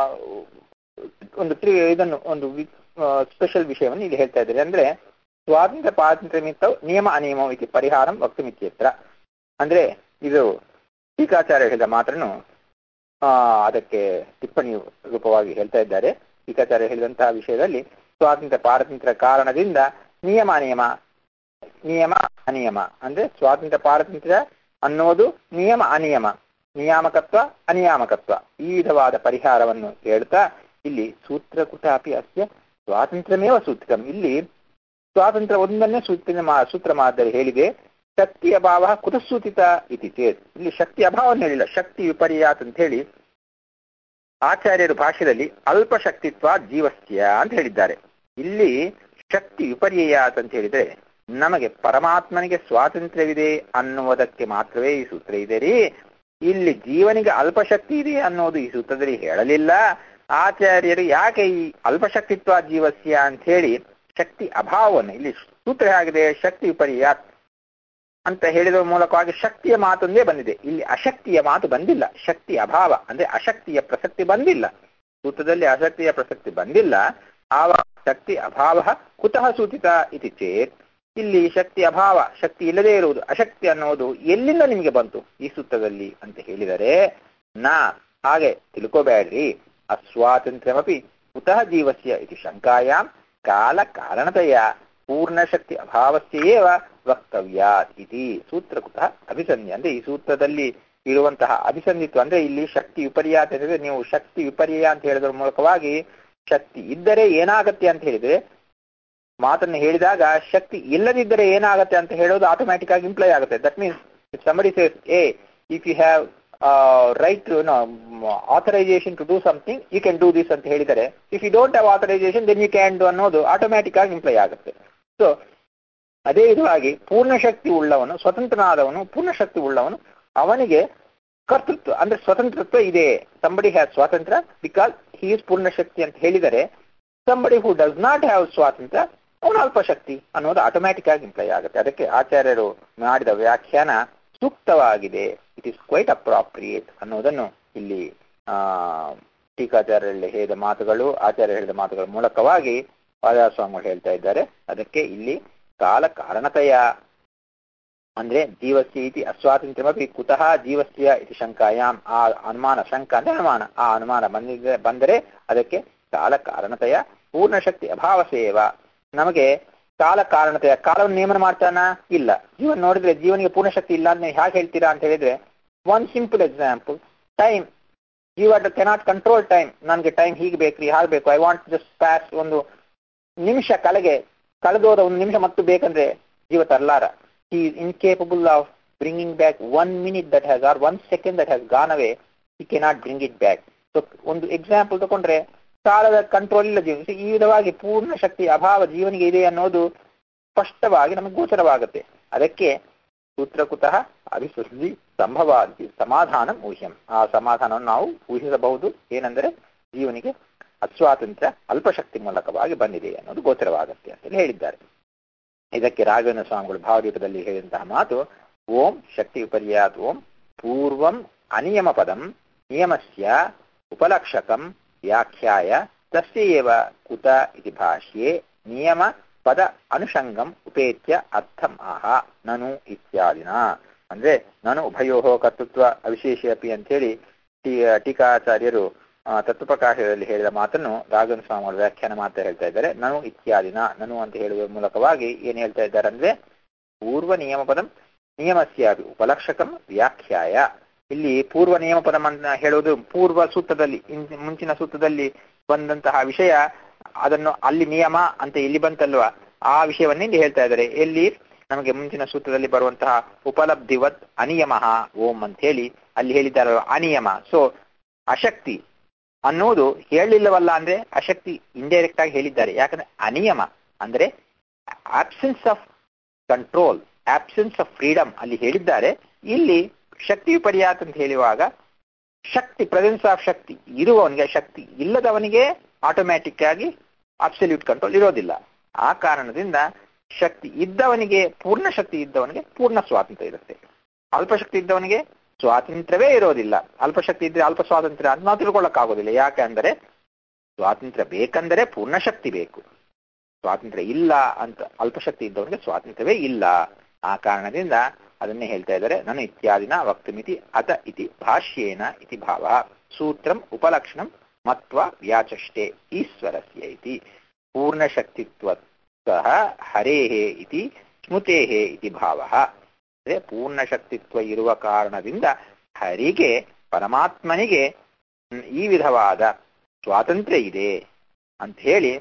ಒಂದು ತ್ರಿ ಇದನ್ನು ಒಂದು ಸ್ಪೆಷಲ್ ವಿಷಯವನ್ನು ಇಲ್ಲಿ ಹೇಳ್ತಾ ಇದ್ದಾರೆ ಅಂದ್ರೆ ಸ್ವಾತಂತ್ರ್ಯ ಪಾತಂತ್ರ್ಯ ನಿಮಿತ್ತ ನಿಯಮ ಅನಿಯಮ ಇತಿ ಪರಿಹಾರಂ ವಕ್ತುಮಿತ್ಯತ್ರ ಅಂದ್ರೆ ಇದು ಟೀಕಾಚಾರ್ಯ ಹೇಳಿದ ಮಾತ್ರನು ಆ ಅದಕ್ಕೆ ಟಿಪ್ಪಣಿ ರೂಪವಾಗಿ ಹೇಳ್ತಾ ಇದ್ದಾರೆ ಟೀಕಾಚಾರ್ಯ ಹೇಳಿದಂತಹ ವಿಷಯದಲ್ಲಿ ಸ್ವಾತಂತ್ರ್ಯ ಪಾರತಂತ್ರ್ಯ ಕಾರಣದಿಂದ ನಿಯಮ ಅನಿಯಮ ನಿಯಮ ಅನಿಯಮ ಅಂದ್ರೆ ಸ್ವಾತಂತ್ರ್ಯ ಪಾರತಂತ್ರ್ಯ ಅನ್ನೋದು ನಿಯಮ ಅನಿಯಮ ನಿಯಾಮಕತ್ವ ಅನಿಯಾಮಕತ್ವ ಈ ವಿಧವಾದ ಪರಿಹಾರವನ್ನು ಹೇಳ್ತಾ ಇಲ್ಲಿ ಸೂತ್ರಕುಟ ಅಪಿ ಅಸ್ಯ ಸ್ವಾತಂತ್ರ್ಯಮೇವ ಸೂತ್ರಂ ಇಲ್ಲಿ ಸ್ವಾತಂತ್ರ್ಯ ಒಂದನ್ನೇ ಸೂತ್ರ ಮಾ ಸೂತ್ರ ಮಾದರಿ ಹೇಳಿದೆ ಶಕ್ತಿ ಅಭಾವ ಕುತಸೂಚಿತ ಇತಿ ಚೇತ್ ಇಲ್ಲಿ ಶಕ್ತಿ ಅಭಾವವನ್ನು ಹೇಳಿಲ್ಲ ಶಕ್ತಿ ವಿಪರ್ಯಾತ್ ಅಂತ ಹೇಳಿ ಆಚಾರ್ಯರು ಭಾಷೆಯಲ್ಲಿ ಅಲ್ಪ ಶಕ್ತಿತ್ವ ಜೀವಸ್ಯ ಅಂತ ಹೇಳಿದ್ದಾರೆ ಇಲ್ಲಿ ಶಕ್ತಿ ವಿಪರ್ಯಾತ್ ಅಂತ ಹೇಳಿದ್ರೆ ನಮಗೆ ಪರಮಾತ್ಮನಿಗೆ ಸ್ವಾತಂತ್ರ್ಯವಿದೆ ಅನ್ನುವುದಕ್ಕೆ ಮಾತ್ರವೇ ಈ ಸೂತ್ರ ಇದೆ ರೀ ಇಲ್ಲಿ ಜೀವನಿಗೆ ಅಲ್ಪಶಕ್ತಿ ಇದೆ ಅನ್ನೋದು ಈ ಸೂತ್ರದಲ್ಲಿ ಹೇಳಲಿಲ್ಲ ಆಚಾರ್ಯರು ಯಾಕೆ ಈ ಅಲ್ಪಶಕ್ತಿತ್ವ ಜೀವಸ್ಯ ಅಂತ ಹೇಳಿ ಶಕ್ತಿ ಅಭಾವವನ್ನು ಇಲ್ಲಿ ಸೂತ್ರ ಹೇಗಿದೆ ಶಕ್ತಿ ವಿಪರ್ಯಾತ್ ಅಂತ ಹೇಳಿದ ಮೂಲಕವಾಗಿ ಶಕ್ತಿಯ ಮಾತೊಂದೇ ಬಂದಿದೆ ಇಲ್ಲಿ ಅಶಕ್ತಿಯ ಮಾತು ಬಂದಿಲ್ಲ ಶಕ್ತಿ ಅಭಾವ ಅಂದ್ರೆ ಅಶಕ್ತಿಯ ಪ್ರಸಕ್ತಿ ಬಂದಿಲ್ಲ ಸೂತ್ರದಲ್ಲಿ ಅಶಕ್ತಿಯ ಪ್ರಸಕ್ತಿ ಬಂದಿಲ್ಲ ಆವ ಶಕ್ತಿ ಅಭಾವ ಕುತಃ ಸೂಚಿತ ಇತಿ ಚೇತ್ ಇಲ್ಲಿ ಶಕ್ತಿ ಅಭಾವ ಶಕ್ತಿ ಇಲ್ಲದೇ ಇರುವುದು ಅಶಕ್ತಿ ಅನ್ನೋದು ಎಲ್ಲಿಂದ ನಿಮಗೆ ಬಂತು ಈ ಸೂತ್ರದಲ್ಲಿ ಅಂತ ಹೇಳಿದರೆ ನಾ ಹಾಗೆ ತಿಳ್ಕೋಬೇಡ್ರಿ ಅಸ್ವಾತಂತ್ರ್ಯಮಪಿ ಕುತಃ ಜೀವಸ್ಯ ಇತಿ ಶಂಕಾಯಾಂ ಕಾಲ ಕಾರಣತೆಯ ಪೂರ್ಣಶಕ್ತಿ ಅಭಾವಸ್ಯೇವ ವಕ್ತವ್ಯಾತ್ ಇತಿ ಸೂತ್ರಕೃತ ಅಭಿಸಂಧಿ ಅಂದ್ರೆ ಈ ಸೂತ್ರದಲ್ಲಿ ಇರುವಂತಹ ಅಭಿಸಂಧಿತ್ವ ಅಂದ್ರೆ ಇಲ್ಲಿ ಶಕ್ತಿ ವಿಪರ್ಯಾತ ಅಂದ್ರೆ ನೀವು ಶಕ್ತಿ ವಿಪರ್ಯ ಅಂತ ಹೇಳಿದ್ರ ಮೂಲಕವಾಗಿ ಶಕ್ತಿ ಇದ್ದರೆ ಏನಾಗತ್ತೆ ಅಂತ ಹೇಳಿದ್ರೆ ಮಾತನ್ನು ಹೇಳಿದಾಗ ಶಕ್ತಿ ಇಲ್ಲದಿದ್ದರೆ ಏನಾಗುತ್ತೆ ಅಂತ ಹೇಳೋದು ಆಟೋಮ್ಯಾಟಿಕ್ ಆಗಿ ಇಂಪ್ಲೈ ಆಗುತ್ತೆ that means if somebody says a if you have right no authorization to do something you can do this ಅಂತ ಹೇಳಿದರೆ if you don't have authorization then you can do ಅನ್ನೋದು ಆಟೋಮ್ಯಾಟಿಕ್ ಆಗಿ imply ಆಗುತ್ತೆ so ಅದೇ ವಿಧವಾಗಿ ಪೂರ್ಣ ಶಕ್ತಿ ಉಳ್ಳವನು ಸ್ವತಂತ್ರನಾದವನು ಪೂರ್ಣ ಶಕ್ತಿ ಉಳ್ಳವನು ಅವನಿಗೆ ಕರ್ತೃತ್ವ ಅಂದ್ರೆ ಸ್ವತಂತ್ರತ್ವ ಇದೆ ಸಂಬಡಿ ಹ್ಯಾವ್ ಸ್ವಾತಂತ್ರ್ಯ ಬಿಕಾಸ್ ಹಿ ಇಸ್ ಪೂರ್ಣ ಶಕ್ತಿ ಅಂತ ಹೇಳಿದರೆ somebody who does not have ಸ್ವಾತಂತ್ರ್ಯ ಅವನು ಅಲ್ಪಶಕ್ತಿ ಅನ್ನೋದು ಆಟೋಮ್ಯಾಟಿಕ್ ಆಗಿ ಇಂಪ್ಲೈ ಆಗುತ್ತೆ ಅದಕ್ಕೆ ಆಚಾರ್ಯರು ಮಾಡಿದ ವ್ಯಾಖ್ಯಾನ ಸೂಕ್ತವಾಗಿದೆ ಇಟ್ ಇಸ್ ಕ್ವೈಟ್ ಅಪ್ರಾಪ್ರಿಯೇಟ್ ಅನ್ನೋದನ್ನು ಇಲ್ಲಿ ಆ ಟೀಕಾಚಾರ್ಯರಲ್ಲಿ ಹೇಳಿದ ಮಾತುಗಳು ಆಚಾರ್ಯ ಹೇಳಿದ ಮಾತುಗಳ ಮೂಲಕವಾಗಿ ಪಾದಸ್ವಾಮಿಗಳು ಹೇಳ್ತಾ ಇದ್ದಾರೆ ಅದಕ್ಕೆ ಇಲ್ಲಿ ಕಾಲ ಕಾರಣತೆಯ ಅಂದ್ರೆ ಜೀವಸ್ಯ ಇತಿ ಅಸ್ವಾತಂತ್ರ್ಯಮಪಿ ಕುತಃ ಜೀವಸ್ಯ ಇತಿ ಶಂಕಾಯಾಮ್ ಆ ಅನುಮಾನ ಶಂಕ ಅಂದ್ರೆ ಅನುಮಾನ ಆ ಅನುಮಾನ ಬಂದಿದೆ ಬಂದರೆ ಅದಕ್ಕೆ ಕಾಲ ಕಾರಣತೆಯ ಪೂರ್ಣ ಶಕ್ತಿ ಅಭಾವಸೇವ ನಮಗೆ ಕಾಲ ಕಾರಣತೆಯ ಕಾಲವನ್ನು ನೇಮನ ಮಾಡ್ತಾನ ಇಲ್ಲ ಜೀವನ್ ನೋಡಿದ್ರೆ ಜೀವನಿಗೆ ಪೂರ್ಣ ಶಕ್ತಿ ಇಲ್ಲ ಅಂತ ಹೇಗೆ ಹೇಳ್ತೀರಾ ಅಂತ ಹೇಳಿದ್ರೆ ಒನ್ ಸಿಂಪಲ್ ಎಕ್ಸಾಂಪಲ್ ಟೈಮ್ ಜೀವ ಕೆನಾಟ್ ಕಂಟ್ರೋಲ್ ಟೈಮ್ ನನಗೆ ಟೈಮ್ ಹೀಗೆ ಬೇಕ್ರಿ ಹಾಗೆ ಬೇಕು ಐ ವಾಂಟ್ ಜಸ್ಟ್ ಪ್ಯಾಸ್ ಒಂದು ನಿಮಿಷ ಕಳೆಗೆ ಕಳೆದೋದ ಒಂದು ನಿಮಿಷ ಮತ್ತು ಬೇಕಂದ್ರೆ ಜೀವ ತರಲಾರ he is incapable of bringing back one minute that has or one second that has gone away he cannot bring it back so ಒಂದು ಎಕ್ಸಾಂಪಲ್ ತಗೊಂಡ್ರೆ ಕಾಲದ ಕಂಟ್ರೋಲ್ ಇಲ್ಲ ಜೀವನ ಈ ವಿಧವಾಗಿ ಪೂರ್ಣ ಶಕ್ತಿ ಅಭಾವ ಜೀವನಿಗೆ ಇದೆ ಅನ್ನೋದು ಸ್ಪಷ್ಟವಾಗಿ ನಮಗೆ ಗೋಚರವಾಗುತ್ತೆ ಅದಕ್ಕೆ ಸೂತ್ರಕುತಃ ಅಭಿಸುದ್ಧಿ ಸಂಭವಾದಿ ಸಮಾಧಾನ ಊಹ್ಯಂ ಆ ಸಮಾಧಾನವನ್ನು ನಾವು ಊಹಿಸಬಹುದು ಏನೆಂದರೆ ಜೀವನಿಗೆ ಅಸ್ವಾತಂತ್ರ್ಯ ಅಲ್ಪಶಕ್ತಿ ಮೂಲಕವಾಗಿ ಬಂದಿದೆ ಅನ್ನೋದು ಗೋಚರವಾಗುತ್ತೆ ಅಂತ ಹೇಳಿದ್ದಾರೆ ಇದಕ್ಕೆ ರಾಘವೇಂದ್ರ ಸ್ವಾಮಿಗಳು ಭಾವದೀಪದಲ್ಲಿ ಹೇಳಿದಂತಹ ಮಾತು ಓಂ ಶಕ್ತಿ ವಿಪರ್ಯಾತ್ ಓಂ ಪೂರ್ವಂ ಅನಿಯಮ ಪದಂ ನಿಯಮಸ್ಯ ಉಪಲಕ್ಷಕಂ ವ್ಯಾಖ್ಯಾಯ ತಸ್ಯೇವ ಕುತ ಇತಿ ಭಾಷ್ಯೆ ನಿಯಮ ಪದ ಅನುಷಂಗಂ ಉಪೇತ್ಯ ಅರ್ಥಂ ಆಹ ನನು ಇತ್ಯಾದಿನ ಅಂದ್ರೆ ನಾನು ಉಭಯೋ ಕರ್ತೃತ್ವ ಅವಿಶೇಷ ಅಪಿ ಅಂತೇಳಿ ಟೀಕಾಚಾರ್ಯರು ತತ್ವಪ್ರಕಾಶದಲ್ಲಿ ಹೇಳಿದ ಮಾತನ್ನು ರಾಘವನ್ ಸ್ವಾಮಿಗಳು ವ್ಯಾಖ್ಯಾನ ಮಾಡ್ತಾ ಹೇಳ್ತಾ ಇದ್ದಾರೆ ನನು ಇತ್ಯಾದಿನ ನನು ಅಂತ ಹೇಳುವ ಮೂಲಕವಾಗಿ ಏನ್ ಹೇಳ್ತಾ ಇದ್ದಾರೆ ಅಂದ್ರೆ ಪೂರ್ವ ನಿಯಮ ಪದಂ ನಿಯಮಸ್ಯ ಉಪಲಕ್ಷಕಂ ವ್ಯಾಖ್ಯಾಯ ಇಲ್ಲಿ ಪೂರ್ವ ನಿಯಮ ಪದಂ ಅಂತ ಹೇಳುವುದು ಪೂರ್ವ ಸೂತ್ರದಲ್ಲಿ ಮುಂಚಿನ ಸೂತ್ರದಲ್ಲಿ ಬಂದಂತಹ ವಿಷಯ ಅದನ್ನು ಅಲ್ಲಿ ನಿಯಮ ಅಂತ ಇಲ್ಲಿ ಬಂತಲ್ವಾ ಆ ವಿಷಯವನ್ನೇ ಇಲ್ಲಿ ಹೇಳ್ತಾ ಇದ್ದಾರೆ ಎಲ್ಲಿ ನಮಗೆ ಮುಂಚಿನ ಸೂತ್ರದಲ್ಲಿ ಬರುವಂತಹ ಉಪಲಬ್ಧಿವತ್ ಅನಿಯಮ ಓಂ ಅಂತ ಹೇಳಿ ಅಲ್ಲಿ ಹೇಳಿದ್ದಾರಲ್ವ ಅನಿಯಮ ಸೊ ಅಶಕ್ತಿ ಅನ್ನೋದು ಹೇಳಲಿಲ್ಲವಲ್ಲ ಅಂದ್ರೆ ಅಶಕ್ತಿ ಇಂಡೈರೆಕ್ಟ್ ಆಗಿ ಹೇಳಿದ್ದಾರೆ ಯಾಕಂದ್ರೆ ಅನಿಯಮ ಅಂದ್ರೆ absence of control absence of freedom ಅಲ್ಲಿ ಹೇಳಿದ್ದಾರೆ ಇಲ್ಲಿ ಶಕ್ತಿ ವಿಪರ್ಯಾತ್ ಅಂತ ಹೇಳುವಾಗ ಶಕ್ತಿ ಪ್ರೆಸೆನ್ಸ್ ಆಫ್ ಶಕ್ತಿ ಇರುವವನಿಗೆ ಶಕ್ತಿ ಇಲ್ಲದವನಿಗೆ ಆಟೋಮ್ಯಾಟಿಕ್ ಆಗಿ ಅಬ್ಸಲ್ಯೂಟ್ ಕಂಟ್ರೋಲ್ ಇರೋದಿಲ್ಲ ಆ ಕಾರಣದಿಂದ ಶಕ್ತಿ ಇದ್ದವನಿಗೆ ಪೂರ್ಣ ಶಕ್ತಿ ಇದ್ದವನಿಗೆ ಪೂರ್ಣ ಸ್ವಾತಂತ್ರ್ಯ ಇರುತ್ತೆ ಅಲ್ಪಶಕ್ತಿ ಇದ್ದವನಿಗೆ ಸ್ವಾತಂತ್ರ್ಯವೇ ಇರೋದಿಲ್ಲ ಅಲ್ಪಶಕ್ತಿ ಇದ್ರೆ ಅಲ್ಪ ಸ್ವಾತಂತ್ರ್ಯ ಅಂತ ನಾವು ತಿಳ್ಕೊಳ್ಳಕ್ಕಾಗೋದಿಲ್ಲ ಯಾಕೆ ಅಂದರೆ ಸ್ವಾತಂತ್ರ್ಯ ಬೇಕಂದರೆ ಪೂರ್ಣ ಶಕ್ತಿ ಬೇಕು ಸ್ವಾತಂತ್ರ್ಯ ಇಲ್ಲ ಅಂತ ಅಲ್ಪಶಕ್ತಿ ಇದ್ದವನಿಗೆ ಸ್ವಾತಂತ್ರ್ಯವೇ ಇಲ್ಲ ಆ ಕಾರಣದಿಂದ ಅದನ್ನೇ ಹೇಳ್ತಾ ಇದ್ದಾರೆ ನಾನು ಇತ್ಯಾದಿನ ವಕ್ತಮಿತಿ ಅತ ಇತಿ ಭಾಷ್ಯೇನ ಇತಿ ಭಾವ ಸೂತ್ರಂ ಉಪಲಕ್ಷಣಂ ಮತ್ವ ವ್ಯಾಚಷ್ಟೆ ಈಶ್ವರಸ್ಯ ಇತಿ ಪೂರ್ಣಶಕ್ತಿತ್ವ ಸಹ ಹರೇಃ ಇತಿ ಸ್ಮೃತೇಃ ಇತಿ ಭಾವ ಅಂದ್ರೆ ಪೂರ್ಣ ಶಕ್ತಿತ್ವ ಇರುವ ಕಾರಣದಿಂದ ಹರಿಗೆ ಪರಮಾತ್ಮನಿಗೆ ಈ ವಿಧವಾದ ಸ್ವಾತಂತ್ರ್ಯ ಇದೆ ಅಂತ ಹೇಳಿ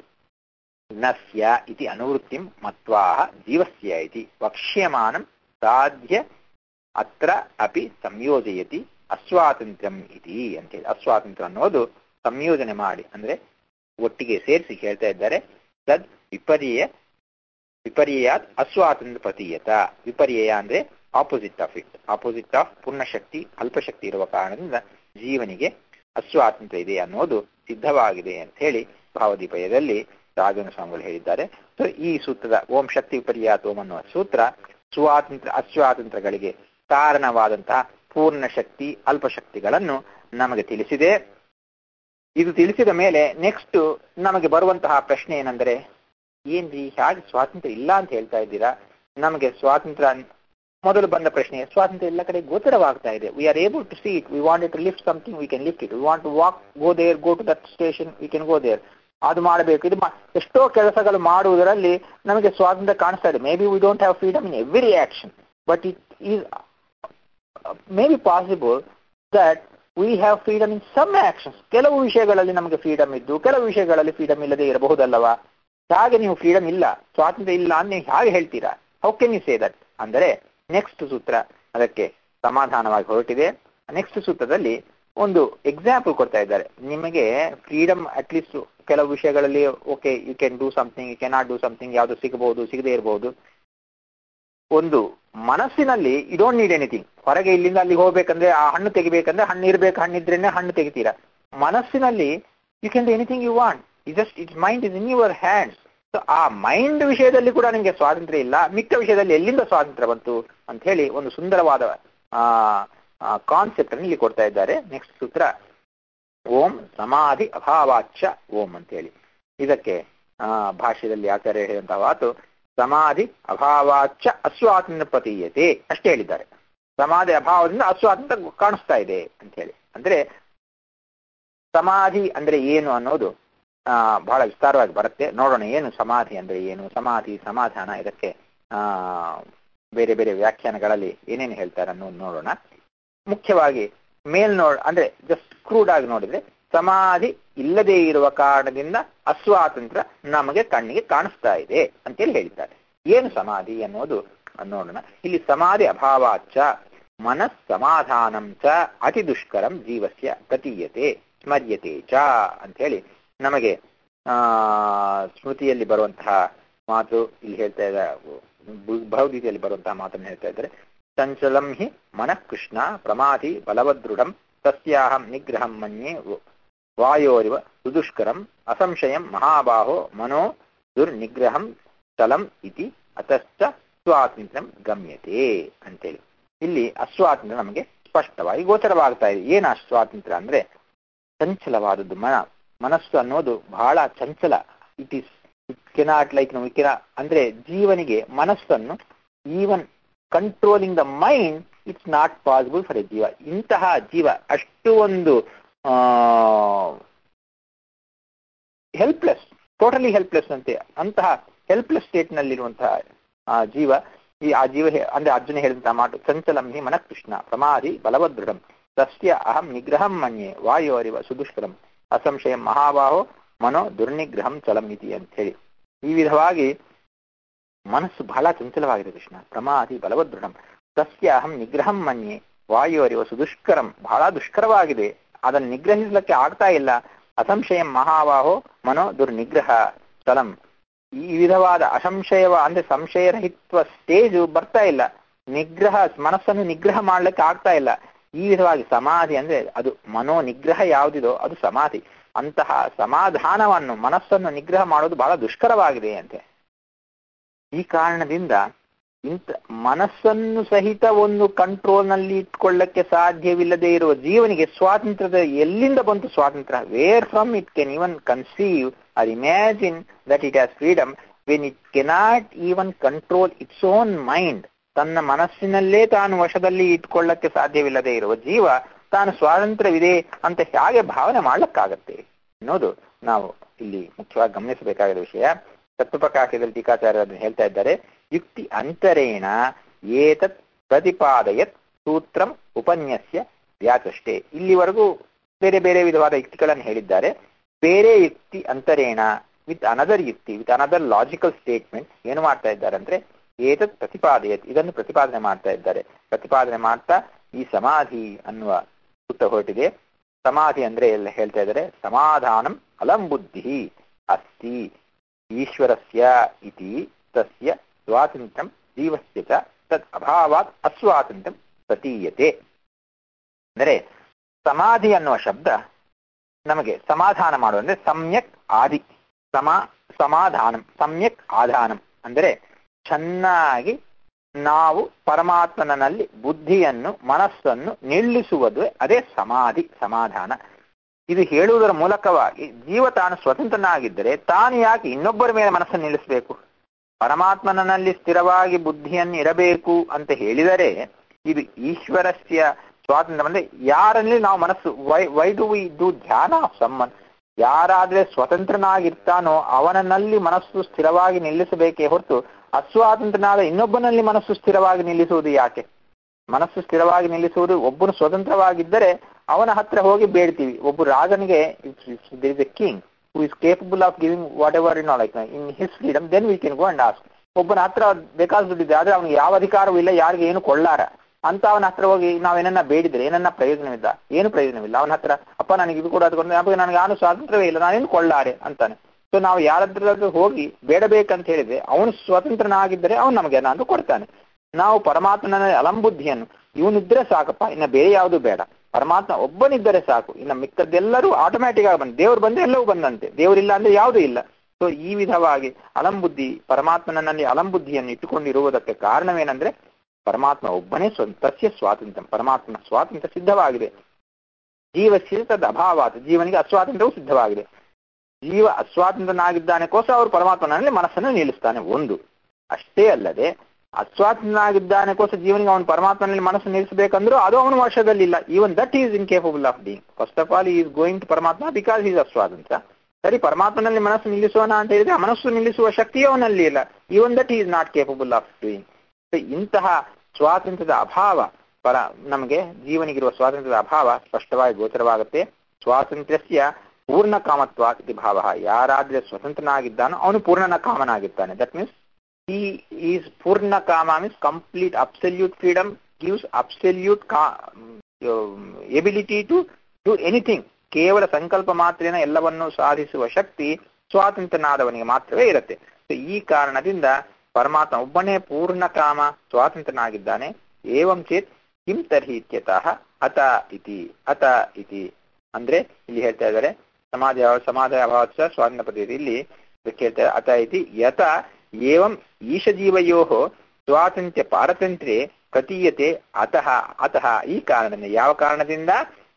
ನಸ್ಯ ಇತಿ ಅನುವೃತ್ತಿಂ ಮತ್ವಾ ಜೀವಸ್ಯ ಇತಿ ವಕ್ಷ್ಯಮಾನಂ ಸಾಧ್ಯ ಅತ್ರ ಅಪಿ ಸಂಯೋಜಯತಿ ಅಸ್ವಾತಂತ್ರ್ಯಂ ಇತಿ ಅಂತೇಳಿ ಅಸ್ವಾತಂತ್ರ್ಯ ಅನ್ನೋದು ಸಂಯೋಜನೆ ಮಾಡಿ ಅಂದ್ರೆ ಒಟ್ಟಿಗೆ ಸೇರಿಸಿ ಹೇಳ್ತಾ ಇದ್ದಾರೆ ತದ್ ವಿಪರ್ಯ ವಿಪರ್ಯಾತ್ ಅಸ್ವಾತಂತ್ರ್ಯ ಪ್ರತೀಯತ ವಿಪರ್ಯಯ ಅಂದ್ರೆ opposite of it opposite of ಪೂರ್ಣಶಕ್ತಿ ಅಲ್ಪಶಕ್ತಿ ಇರುವ ಕಾರಣದಿಂದ ಜೀವನಿಗೆ ಅಸ್ವಾತಂತ್ರ್ಯ ಇದೆ ಅನ್ನೋದು ಸಿದ್ಧವಾಗಿದೆ ಅಂತ ಹೇಳಿ ಭಾವದೀಪಯದಲ್ಲಿ ರಾಘವೇಂದ್ರ ಸ್ವಾಮಿಗಳು ಹೇಳಿದ್ದಾರೆ ಸೊ ಈ ಸೂತ್ರದ ಓಂ ಶಕ್ತಿ ವಿಪರ್ಯಾತ್ ಓಂ ಅನ್ನುವ ಸೂತ್ರ ಸ್ವಾತಂತ್ರ್ಯ ಅಸ್ವಾತಂತ್ರ್ಯಗಳಿಗೆ ಕಾರಣವಾದಂತಹ ಪೂರ್ಣ ಶಕ್ತಿ ಅಲ್ಪಶಕ್ತಿಗಳನ್ನು ನಮಗೆ ತಿಳಿಸಿದೆ ಇದು ತಿಳಿಸಿದ ಮೇಲೆ ನೆಕ್ಸ್ಟ್ ನಮಗೆ ಬರುವಂತಹ ಪ್ರಶ್ನೆ ಏನೆಂದರೆ ಏನ್ರಿ ಹೇಗೆ ಸ್ವಾತಂತ್ರ್ಯ ಇಲ್ಲ ಅಂತ ಹೇಳ್ತಾ ಇದ್ದೀರಾ ನಮಗೆ ಸ್ವಾತಂತ್ರ್ಯ ಮೊದಲು ಬಂದ ಪ್ರಶ್ನೆ ಸ್ವಾತಂತ್ರ್ಯ ಎಲ್ಲ ಕಡೆ ಗೋಚರವಾಗ್ತಾ ಇದೆ we are able to see it we want to lift something we can lift it we want to walk go there go to that station we can go there ಅದು ಮಾಡಬೇಕು ಇದು ಎಷ್ಟೋ ಕೆಲಸಗಳು ಮಾಡುವುದರಲ್ಲಿ ನಮಗೆ ಸ್ವಾತಂತ್ರ್ಯ ಕಾಣಿಸ್ತಾ ಇದೆ maybe we don't have freedom in every action but it is maybe possible that we have freedom in some actions ಕೆಲವು ವಿಷಯಗಳಲ್ಲಿ ನಮಗೆ ಫ್ರೀಡಮ್ ಇದ್ದು ಕೆಲವು ವಿಷಯಗಳಲ್ಲಿ ಫ್ರೀಡಮ್ ಇಲ್ಲದೆ ಇರಬಹುದಲ್ಲವಾ ಹಾಗೆ ನೀವು ಫ್ರೀಡಮ್ ಇಲ್ಲ ಸ್ವಾತಂತ್ರ್ಯ ಇಲ್ಲ ಅಂತ ನೀವು ಹೇಗೆ ಹೇಳ್ತೀರಾ how can you say that ಅಂದರೆ ನೆಕ್ಸ್ಟ್ ಸೂತ್ರ ಅದಕ್ಕೆ ಸಮಾಧಾನವಾಗಿ ಹೊರಟಿದೆ ನೆಕ್ಸ್ಟ್ ಸೂತ್ರದಲ್ಲಿ ಒಂದು ಎಕ್ಸಾಂಪಲ್ ಕೊಡ್ತಾ ಇದ್ದಾರೆ ನಿಮಗೆ ಫ್ರೀಡಮ್ ಅಟ್ಲೀಸ್ಟ್ ಕೆಲವು ವಿಷಯಗಳಲ್ಲಿ okay you can do something you cannot do something ಯಾವುದು ಸಿಗಬಹುದು ಸಿಗದೇ ಇರಬಹುದು ಒಂದು ಮನಸ್ಸಿನಲ್ಲಿ ಯು ಡೋಂಟ್ ನೀಡ್ ಎನಿಥಿಂಗ್ ಹೊರಗೆ ಇಲ್ಲಿಂದ ಅಲ್ಲಿಗೆ ಹೋಗ್ಬೇಕಂದ್ರೆ ಆ ಹಣ್ಣು ತೆಗಿಬೇಕಂದ್ರೆ ಹಣ್ಣು ಇರ್ಬೇಕು ಹಣ್ಣು ಇದ್ರೇನೆ ಹಣ್ಣು ತೆಗಿತೀರಾ ಮನಸ್ಸಿನಲ್ಲಿ you can do anything you want it just it mind is in your hands so ಆ ಮೈಂಡ್ ವಿಷಯದಲ್ಲಿ ಕೂಡ ನಿಮಗೆ ಸ್ವಾತಂತ್ರ್ಯ ಇಲ್ಲ ಮಿಕ್ಕ ವಿಷಯದಲ್ಲಿ ಎಲ್ಲಿಂದ ಸ್ವಾತಂತ್ರ್ಯ ಬಂತು ಅಂತ ಹೇಳಿ ಒಂದು ಸುಂದರವಾದ ಕಾನ್ಸೆಪ್ಟ್ ಅನ್ನು ಇಲ್ಲಿ ಕೊಡ್ತಾ ಇದ್ದಾರೆ ನೆಕ್ಸ್ಟ್ ಸೂತ್ರ ಓಂ ಸಮಾಧಿ ಅಭಾವಾಚ ಓಂ ಅಂತ ಹೇಳಿ ಇದಕ್ಕೆ ಭಾಷ್ಯದಲ್ಲಿ ಆಚಾರ್ಯ ಹೇಳಿದಂತಹ ಮಾತು ಸಮಾಧಿ ಅಭಾವಾಚ ಅಸ್ವಾತಂತ್ರ್ಯ ಪ್ರತೀಯತೆ ಅಷ್ಟೇ ಹೇಳಿದ್ದಾರೆ ಸಮಾಧಿ ಅಭಾವದಿಂದ ಅಸ್ವಾತಂತ್ರ್ಯ ಕಾಣಿಸ್ತಾ ಇದೆ ಅಂತ ಹೇಳಿ ಅಂದ್ರೆ ಸಮಾಧಿ ಅಂದ್ರೆ ಏನು ಅನ್ನೋದು ಆ ಬಹಳ ವಿಸ್ತಾರವಾಗಿ ಬರುತ್ತೆ ನೋಡೋಣ ಏನು ಸಮಾಧಿ ಅಂದ್ರೆ ಏನು ಸಮಾಧಿ ಸಮಾಧಾನ ಇದಕ್ಕೆ ಆ ಬೇರೆ ಬೇರೆ ವ್ಯಾಖ್ಯಾನಗಳಲ್ಲಿ ಏನೇನು ಹೇಳ್ತಾರೆ ಅನ್ನೋದು ನೋಡೋಣ ಮುಖ್ಯವಾಗಿ ಮೇಲ್ ನೋಡ್ ಅಂದ್ರೆ ಜಸ್ಟ್ ಕ್ರೂಡ್ ಆಗಿ ನೋಡಿದ್ರೆ ಸಮಾಧಿ ಇಲ್ಲದೆ ಇರುವ ಕಾರಣದಿಂದ ಅಸ್ವಾತಂತ್ರ್ಯ ನಮಗೆ ಕಣ್ಣಿಗೆ ಕಾಣಿಸ್ತಾ ಇದೆ ಅಂತೇಳಿ ಹೇಳಿದ್ದಾರೆ ಏನು ಸಮಾಧಿ ಅನ್ನೋದು ನೋಡೋಣ ಇಲ್ಲಿ ಸಮಾಧಿ ಅಭಾವಾಚ ಮನಸ್ ಸಮಾಧಾನಂ ಚ ಅತಿ ದುಷ್ಕರಂ ಜೀವಸ್ಯ ಪ್ರತೀಯತೆ ಸ್ಮರ್ಯತೆ ಚ ಅಂತ ಹೇಳಿ ನಮಗೆ ಆ ಸ್ಮೃತಿಯಲ್ಲಿ ಬರುವಂತಹ ಮಾತು ಇಲ್ಲಿ ಹೇಳ್ತಾ ಇದ್ದಾರೆ ಭಗವದ್ಗೀತೆಯಲ್ಲಿ ಬರುವಂತಹ ಮಾತನ್ನು ಹೇಳ್ತಾ ಇದ್ದಾರೆ ಚಂಚಲಂ ಹಿ ಮನಃ ಕೃಷ್ಣ ಪ್ರಮಾಧಿ ಬಲವದೃಢಂ ತಸ್ಯಾಹಂ ನಿಗ್ರಹಂ ಮನ್ಯೆ ವಾಯೋರಿವ ಸುದುಷ್ಕರಂ ಅಸಂಶಯಂ ಮಹಾಬಾಹೋ ಮನೋ ದುರ್ನಿಗ್ರಹಂ ಚಲಂ ಇತಿ ಅತಶ್ಚ ಸ್ವಾತಂತ್ರ್ಯಂ ಗಮ್ಯತೆ ಅಂತೇಳಿ ಇಲ್ಲಿ ಅಸ್ವಾತಂತ್ರ್ಯ ನಮಗೆ ಸ್ಪಷ್ಟವಾಗಿ ಗೋಚರವಾಗ್ತಾ ಇದೆ ಏನು ಅಸ್ವಾತಂತ್ರ್ಯ ಅಂದ್ರೆ ಚಂಚಲವಾದದ್ದು ಮನ ಮನಸ್ಸು ಅನ್ನೋದು ಬಹಳ ಚಂಚಲ it is it cannot like ನಾವು ಕೆನಾ ಅಂದ್ರೆ ಜೀವನಿಗೆ ಮನಸ್ಸನ್ನು even controlling the mind it's not possible for a ಜೀವ ಇಂತಹ ಜೀವ ಅಷ್ಟು ಒಂದು ಹೆಲ್ಪ್ಲೆಸ್ ಟೋಟಲಿ ಹೆಲ್ಪ್ಲೆಸ್ ಅಂತೆ ಅಂತಹ ಹೆಲ್ಪ್ಲೆಸ್ ಸ್ಟೇಟ್ ನಲ್ಲಿರುವಂತಹ ಆ ಜೀವ ಈ ಆ ಜೀವ ಅಂದ್ರೆ ಅರ್ಜುನ ಹೇಳಿದಂತಹ ಮಾತು ಚಂಚಲಂ ಹಿ ಮನಃ ಕೃಷ್ಣ ಪ್ರಮಾದಿ ಬಲವದೃಢಂ ತಸ್ಯ ಅಹಂ ನಿಗ್ರಹಂ ಮನ್ಯೆ ವಾಯೋರಿವ ಸುದುಷ್ಕರಂ ಅಸಂಶಯಂ ಮಹಾಬಾಹೋ ಮನೋ ದುರ್ನಿಗ್ರಹಂ ಚಲಂ ಇತಿ ಅಂತ ಹೇಳಿ ಈ ವಿಧವಾಗಿ ಮನಸ್ಸು ಬಹಳ ಚಂಚಲವಾಗಿದೆ ಕೃಷ್ಣ ಪ್ರಮಾದಿ ಬಲವದೃಢಂ ತಸ್ಯ ಅಹಂ ನಿಗ್ರಹಂ ಮನ್ಯೆ ವಾಯುವರಿವ ಸುದುಷ್ಕರಂ ಬಹಳ ದುಷ್ಕರವಾಗಿದೆ ಅದನ್ನು ನಿಗ್ರಹಿಸಲಿಕ್ಕೆ ಆಗ್ತಾ ಇಲ್ಲ ಅಸಂಶಯಂ ಮಹಾಬಾಹೋ ಮನೋ ದುರ್ನಿಗ್ರಹ ಚಲಂ ಈ ವಿಧವಾದ ಅಸಂಶಯವ ಅಂದ್ರೆ ಸಂಶಯರಹಿತ್ವ ಸ್ಟೇಜು ಬರ್ತಾ ಇಲ್ಲ ನಿಗ್ರಹ ಮನಸ್ಸನ್ನು ನಿಗ್ರಹ ಮಾಡ್ಲಿಕ್ಕೆ ಆಗ್ತಾ ಇಲ್ಲ ಈ ವಿಧವಾಗಿ ಸಮಾಧಿ ಅಂದ್ರೆ ಅದು ಮನೋ ನಿಗ್ರಹ ಯಾವುದಿದೋ ಅದು ಸಮಾಧಿ ಅಂತಹ ಸಮಾಧಾನವನ್ನು ಮನಸ್ಸನ್ನು ನಿಗ್ರಹ ಮಾಡೋದು ಬಹಳ ದುಷ್ಕರವಾಗಿದೆ ಅಂತೆ ಈ ಕಾರಣದಿಂದ ಇಂಥ ಮನಸ್ಸನ್ನು ಸಹಿತ ಒಂದು ಕಂಟ್ರೋಲ್ನಲ್ಲಿ ಇಟ್ಕೊಳ್ಳಕ್ಕೆ ಸಾಧ್ಯವಿಲ್ಲದೆ ಇರುವ ಜೀವನಿಗೆ ಸ್ವಾತಂತ್ರ್ಯದ ಎಲ್ಲಿಂದ ಬಂತು ಸ್ವಾತಂತ್ರ್ಯ where from it can even conceive or imagine that it has freedom when it cannot even control its own mind ತನ್ನ ಮನಸ್ಸಿನಲ್ಲೇ ತಾನು ವಶದಲ್ಲಿ ಇಟ್ಕೊಳ್ಳಕ್ಕೆ ಸಾಧ್ಯವಿಲ್ಲದೆ ಇರುವ ಜೀವ ತಾನು ಸ್ವಾತಂತ್ರ್ಯವಿದೆ ಅಂತ ಹೇಗೆ ಭಾವನೆ ಮಾಡ್ಲಕ್ಕಾಗತ್ತೆ ಅನ್ನೋದು ನಾವು ಇಲ್ಲಿ ಮುಖ್ಯವಾಗಿ ಗಮನಿಸಬೇಕಾದ ವಿಷಯ ತತ್ವಪ್ರಕಾಶದಲ್ಲಿ ಟೀಕಾಚಾರ್ಯ ಅದನ್ನು ಹೇಳ್ತಾ ಇದ್ದಾರೆ ಯುಕ್ತಿ ಅಂತರೇಣ ಏತತ್ ಪ್ರತಿಪಾದಯತ್ ಸೂತ್ರಂ ಉಪನ್ಯಸ್ಯ ವ್ಯಾಚಷ್ಟೇ ಇಲ್ಲಿವರೆಗೂ ಬೇರೆ ಬೇರೆ ವಿಧವಾದ ಯುಕ್ತಿಗಳನ್ನು ಹೇಳಿದ್ದಾರೆ ಬೇರೆ ಯುಕ್ತಿ ಅಂತರೇಣ ವಿತ್ ಅನದರ್ ಯುಕ್ತಿ ವಿತ್ ಅನದರ್ ಲಾಜಿಕಲ್ ಸ್ಟೇಟ್ಮೆಂಟ್ ಏನು ಮಾಡ್ತಾ ಇದ್ದಾರೆ ಅಂದ್ರೆ ಏತತ್ ಪ್ರತಿಪಾದಯತ್ ಇದನ್ನು ಪ್ರತಿಪಾದನೆ ಮಾಡ್ತಾ ಇದ್ದಾರೆ ಪ್ರತಿಪಾದನೆ ಮಾಡ್ತಾ ಈ ಸಮಾಧಿ ಅನ್ನುವ ಸೂತ್ರ ಹೊರಟಿದೆ ಸಮಾಧಿ ಅಂದ್ರೆ ಎಲ್ಲ ಹೇಳ್ತಾ ಇದ್ದಾರೆ ಸಮಾಧಾನಂ ಅಲಂ ಬುದ್ಧಿ ಅಸ್ತಿ ಈಶ್ವರಸ್ಯ ಇತಿ ತಸ್ಯ ಸ್ವಾತಂತ್ರ್ಯಂ ಜೀವಸ್ಯ ಚ ತದ್ ಅಭಾವಾತ್ ಅಸ್ವಾತಂತ್ರ್ಯಂ ಪ್ರತೀಯತೆ ಅಂದರೆ ಸಮಾಧಿ ಅನ್ನುವ ಶಬ್ದ ನಮಗೆ ಸಮಾಧಾನ ಮಾಡುವ ಅಂದ್ರೆ ಸಮ್ಯಕ್ ಆದಿ ಸಮಾ ಸಮಾಧಾನಂ ಸಮ್ಯಕ್ ಆಧಾನಂ ಅಂದರೆ ಚೆನ್ನಾಗಿ ನಾವು ಪರಮಾತ್ಮನಲ್ಲಿ ಬುದ್ಧಿಯನ್ನು ಮನಸ್ಸನ್ನು ನಿಲ್ಲಿಸುವುದು ಅದೇ ಸಮಾಧಿ ಸಮಾಧಾನ ಇದು ಹೇಳುವುದರ ಮೂಲಕವಾಗಿ ಜೀವ ತಾನು ಸ್ವತಂತ್ರನಾಗಿದ್ದರೆ ತಾನು ಯಾಕೆ ಇನ್ನೊಬ್ಬರ ಮೇಲೆ ಮನಸ್ಸನ್ನು ನಿಲ್ಲಿಸಬೇಕು ಪರಮಾತ್ಮನಲ್ಲಿ ಸ್ಥಿರವಾಗಿ ಬುದ್ಧಿಯನ್ನು ಇರಬೇಕು ಅಂತ ಹೇಳಿದರೆ ಇದು ಈಶ್ವರಸ್ಯ ಸ್ವಾತಂತ್ರ್ಯ ಅಂದ್ರೆ ಯಾರಲ್ಲಿ ನಾವು ಮನಸ್ಸು why why do we do ಧ್ಯಾನ ಆಫ್ ಸಮ್ಮನ್ ಯಾರಾದ್ರೆ ಸ್ವತಂತ್ರನಾಗಿರ್ತಾನೋ ಅವನಲ್ಲಿ ಮನಸ್ಸು ಸ್ಥಿರವಾಗಿ ನಿಲ್ಲಿಸಬೇಕೇ ಹೊರತು ಅಸ್ವಾತಂತ್ರನಾದ ಇನ್ನೊಬ್ಬನಲ್ಲಿ ಮನಸ್ಸು ಸ್ಥಿರವಾಗಿ ನಿಲ್ಲಿಸುವುದು ಯಾಕೆ ಮನಸ್ಸು ಸ್ಥಿರವಾಗಿ ನಿಲ್ಲಿಸುವುದು ಒಬ್ಬನು ಸ್ವತಂತ್ರವಾಗಿದ್ದರೆ ಅವನ ಹತ್ರ ಹೋಗಿ ಬೇಡ್ತೀವಿ ಒಬ್ಬ ರಾಜನಿಗೆ is a king who is capable of giving whatever in like in his freedom then we can go and ask ಒಬ್ಬನ ಹತ್ರ ಬೇಕಾದ ದುಡ್ಡಿದೆ ಆದ್ರೆ ಅವನಿಗೆ ಯಾವ ಅಧಿಕಾರವೂ ಇಲ್ಲ ಯಾರಿಗೆ ಏನು ಕೊಳ್ಳಾರ ಅಂತ ಅವನ ಹತ್ರ ಹೋಗಿ ನಾವೇನನ್ನ ಬೇಡಿದ್ರೆ ಏನನ್ನ ಪ್ರಯೋಜನವಿಲ್ಲ ಏನು ಪ್ರಯೋಜನವಿಲ್ಲ ಅವನ ಹತ್ರ ಅಪ್ಪ ನನಗೆ ಇದು ಕೂಡ ಅದಕ್ಕೊಂದು ನನಗೆ ನಾನು ಸ್ವಾತಂತ್ರ್ಯವೇ ಇಲ್ಲ ನಾನೇನು ಕೊಳ್ಳಾರೆ ಅಂತಾನೆ ಸೊ ನಾವು ಯಾರದ್ರ ಹೋಗಿ ಬೇಡಬೇಕಂತ ಹೇಳಿದ್ರೆ ಅವನು ಸ್ವತಂತ್ರನಾಗಿದ್ದರೆ ಅವನು ನಮಗೆ ಏನಾದ್ರು ಕೊಡ್ತಾನೆ ನಾವು ಪರಮಾತ್ಮನ ಅಲಂಬುದ್ಧಿಯನ್ನು ಇವನಿದ್ರೆ ಸಾಕಪ್ಪ ಇನ್ನ ಬೇರೆ ಯಾವುದು ಬೇಡ ಪರಮಾತ್ಮ ಒಬ್ಬನಿದ್ದರೆ ಸಾಕು ಇನ್ನು ಮಿಕ್ಕದ್ದೆಲ್ಲರೂ ಆಟೋಮ್ಯಾಟಿಕ್ ಆಗಿ ಬಂದ ದೇವ್ರು ಬಂದ್ರೆ ಎಲ್ಲವೂ ಬಂದಂತೆ ದೇವರಿಲ್ಲ ಅಂದ್ರೆ ಯಾವುದೂ ಇಲ್ಲ ಸೊ ಈ ವಿಧವಾಗಿ ಅಲಂಬುದ್ಧಿ ಪರಮಾತ್ಮನಲ್ಲಿ ಅಲಂಬುದ್ಧಿಯನ್ನು ಇಟ್ಟುಕೊಂಡಿರುವುದಕ್ಕೆ ಕಾರಣವೇನೆಂದ್ರೆ ಪರಮಾತ್ಮ ಒಬ್ಬನೇ ಸ್ವಂತಸ್ಯ ಸ್ವಾತಂತ್ರ್ಯ ಪರಮಾತ್ಮನ ಸ್ವಾತಂತ್ರ್ಯ ಸಿದ್ಧವಾಗಿದೆ ಜೀವಸ್ಯ ತದ್ ಅಭಾವಾತ್ ಜೀವನಿಗೆ ಅಸ್ವಾತಂತ್ರ್ಯವು ಸಿದ್ಧವಾಗಿದೆ ಜೀವ ಅಸ್ವಾತಂತ್ರನಾಗಿದ್ದಾನೆಕೋಸ್ಕರ ಅವರು ಪರಮಾತ್ಮನಲ್ಲಿ ಮನಸ್ಸನ್ನು ನಿಲ್ಲಿಸ್ತಾನೆ ಒಂದು ಅಷ್ಟೇ ಅಲ್ಲದೆ ಅಸ್ವಾತಂತ್ರನಾಗಿದ್ದಾನೆಕೋಸ್ಕರ ಜೀವನಿಗೆ ಅವನು ಪರಮಾತ್ಮನಲ್ಲಿ ಮನಸ್ಸು ನಿಲ್ಲಿಸಬೇಕಂದ್ರೂ ಅದು ಅವನ ವಶದಲ್ಲಿಲ್ಲ even that is incapable of being first of all is going to Paramatma because is ಅಸ್ವಾತಂತ್ರ್ಯ ಸರಿ ಪರಮಾತ್ಮನಲ್ಲಿ ಮನಸ್ಸು ನಿಲ್ಲಿಸೋಣ ಅಂತ ಹೇಳಿದ್ರೆ ಆ ಮನಸ್ಸು ನಿಲ್ಲಿಸುವ ಶಕ್ತಿ ಅವನಲ್ಲಿ ಇಲ್ಲ even that is not capable of doing ಇಂತಹ ಸ್ವಾತಂತ್ರ್ಯದ ಅಭಾವ ಪರ ನಮಗೆ ಜೀವನಿಗಿರುವ ಸ್ವಾತಂತ್ರ್ಯದ ಅಭಾವ ಸ್ಪಷ್ಟವಾಗಿ ಗೋಚರವಾಗುತ್ತೆ ಸ್ವಾತಂತ್ರ್ಯಸ್ಯ ಪೂರ್ಣ ಕಾಮತ್ವ ಇತಿ ಭಾವ ಯಾರಾದ್ರೆ ಸ್ವತಂತ್ರನಾಗಿದ್ದಾನೋ ಅವನು ಪೂರ್ಣನ ಕಾಮನಾಗಿದ್ದಾನೆ ದಟ್ ಮೀನ್ಸ್ ಈ ಈಸ್ ಪೂರ್ಣ ಕಾಮ means complete absolute freedom gives absolute ability to do anything ಕೇವಲ ಸಂಕಲ್ಪ ಮಾತ್ರೇನ ಎಲ್ಲವನ್ನೂ ಸಾಧಿಸುವ ಶಕ್ತಿ ಸ್ವಾತಂತ್ರ್ಯನಾದವನಿಗೆ ಮಾತ್ರವೇ ಇರುತ್ತೆ ಈ ಕಾರಣದಿಂದ ಪರಮಾತ್ಮ ಒಬ್ಬನೇ ಪೂರ್ಣ ಕಾಮ ಸ್ವಾತಂತ್ರ್ಯನಾಗಿದ್ದಾನೆ ಏವಂ ಚೇತ್ ಕಿಂ ತರ್ಹಿ ಇತ್ಯತಃ ಅತ ಇತಿ ಅತ ಇತಿ ಅಂದ್ರೆ ಇಲ್ಲಿ ಹೇಳ್ತಾ ಇದ್ದಾರೆ ಸಮಾಜ ಸಮಾಜ ಅಭಾವ ಸ್ವಾತಂತ್ರ್ಯ ಪದ್ಧತಿ ಇಲ್ಲಿ ಹೇಳ್ತಾರೆ ಅತ ಇತಿ ಯತ ಏವಂ ಈಶಜೀವಯೋ ಸ್ವಾತಂತ್ರ್ಯ ಪಾರತಂತ್ರ್ಯ ಕತೀಯತೆ ಅತಃ ಅತಃ ಈ ಕಾರಣದಿಂದ ಯಾವ ಕಾರಣದಿಂದ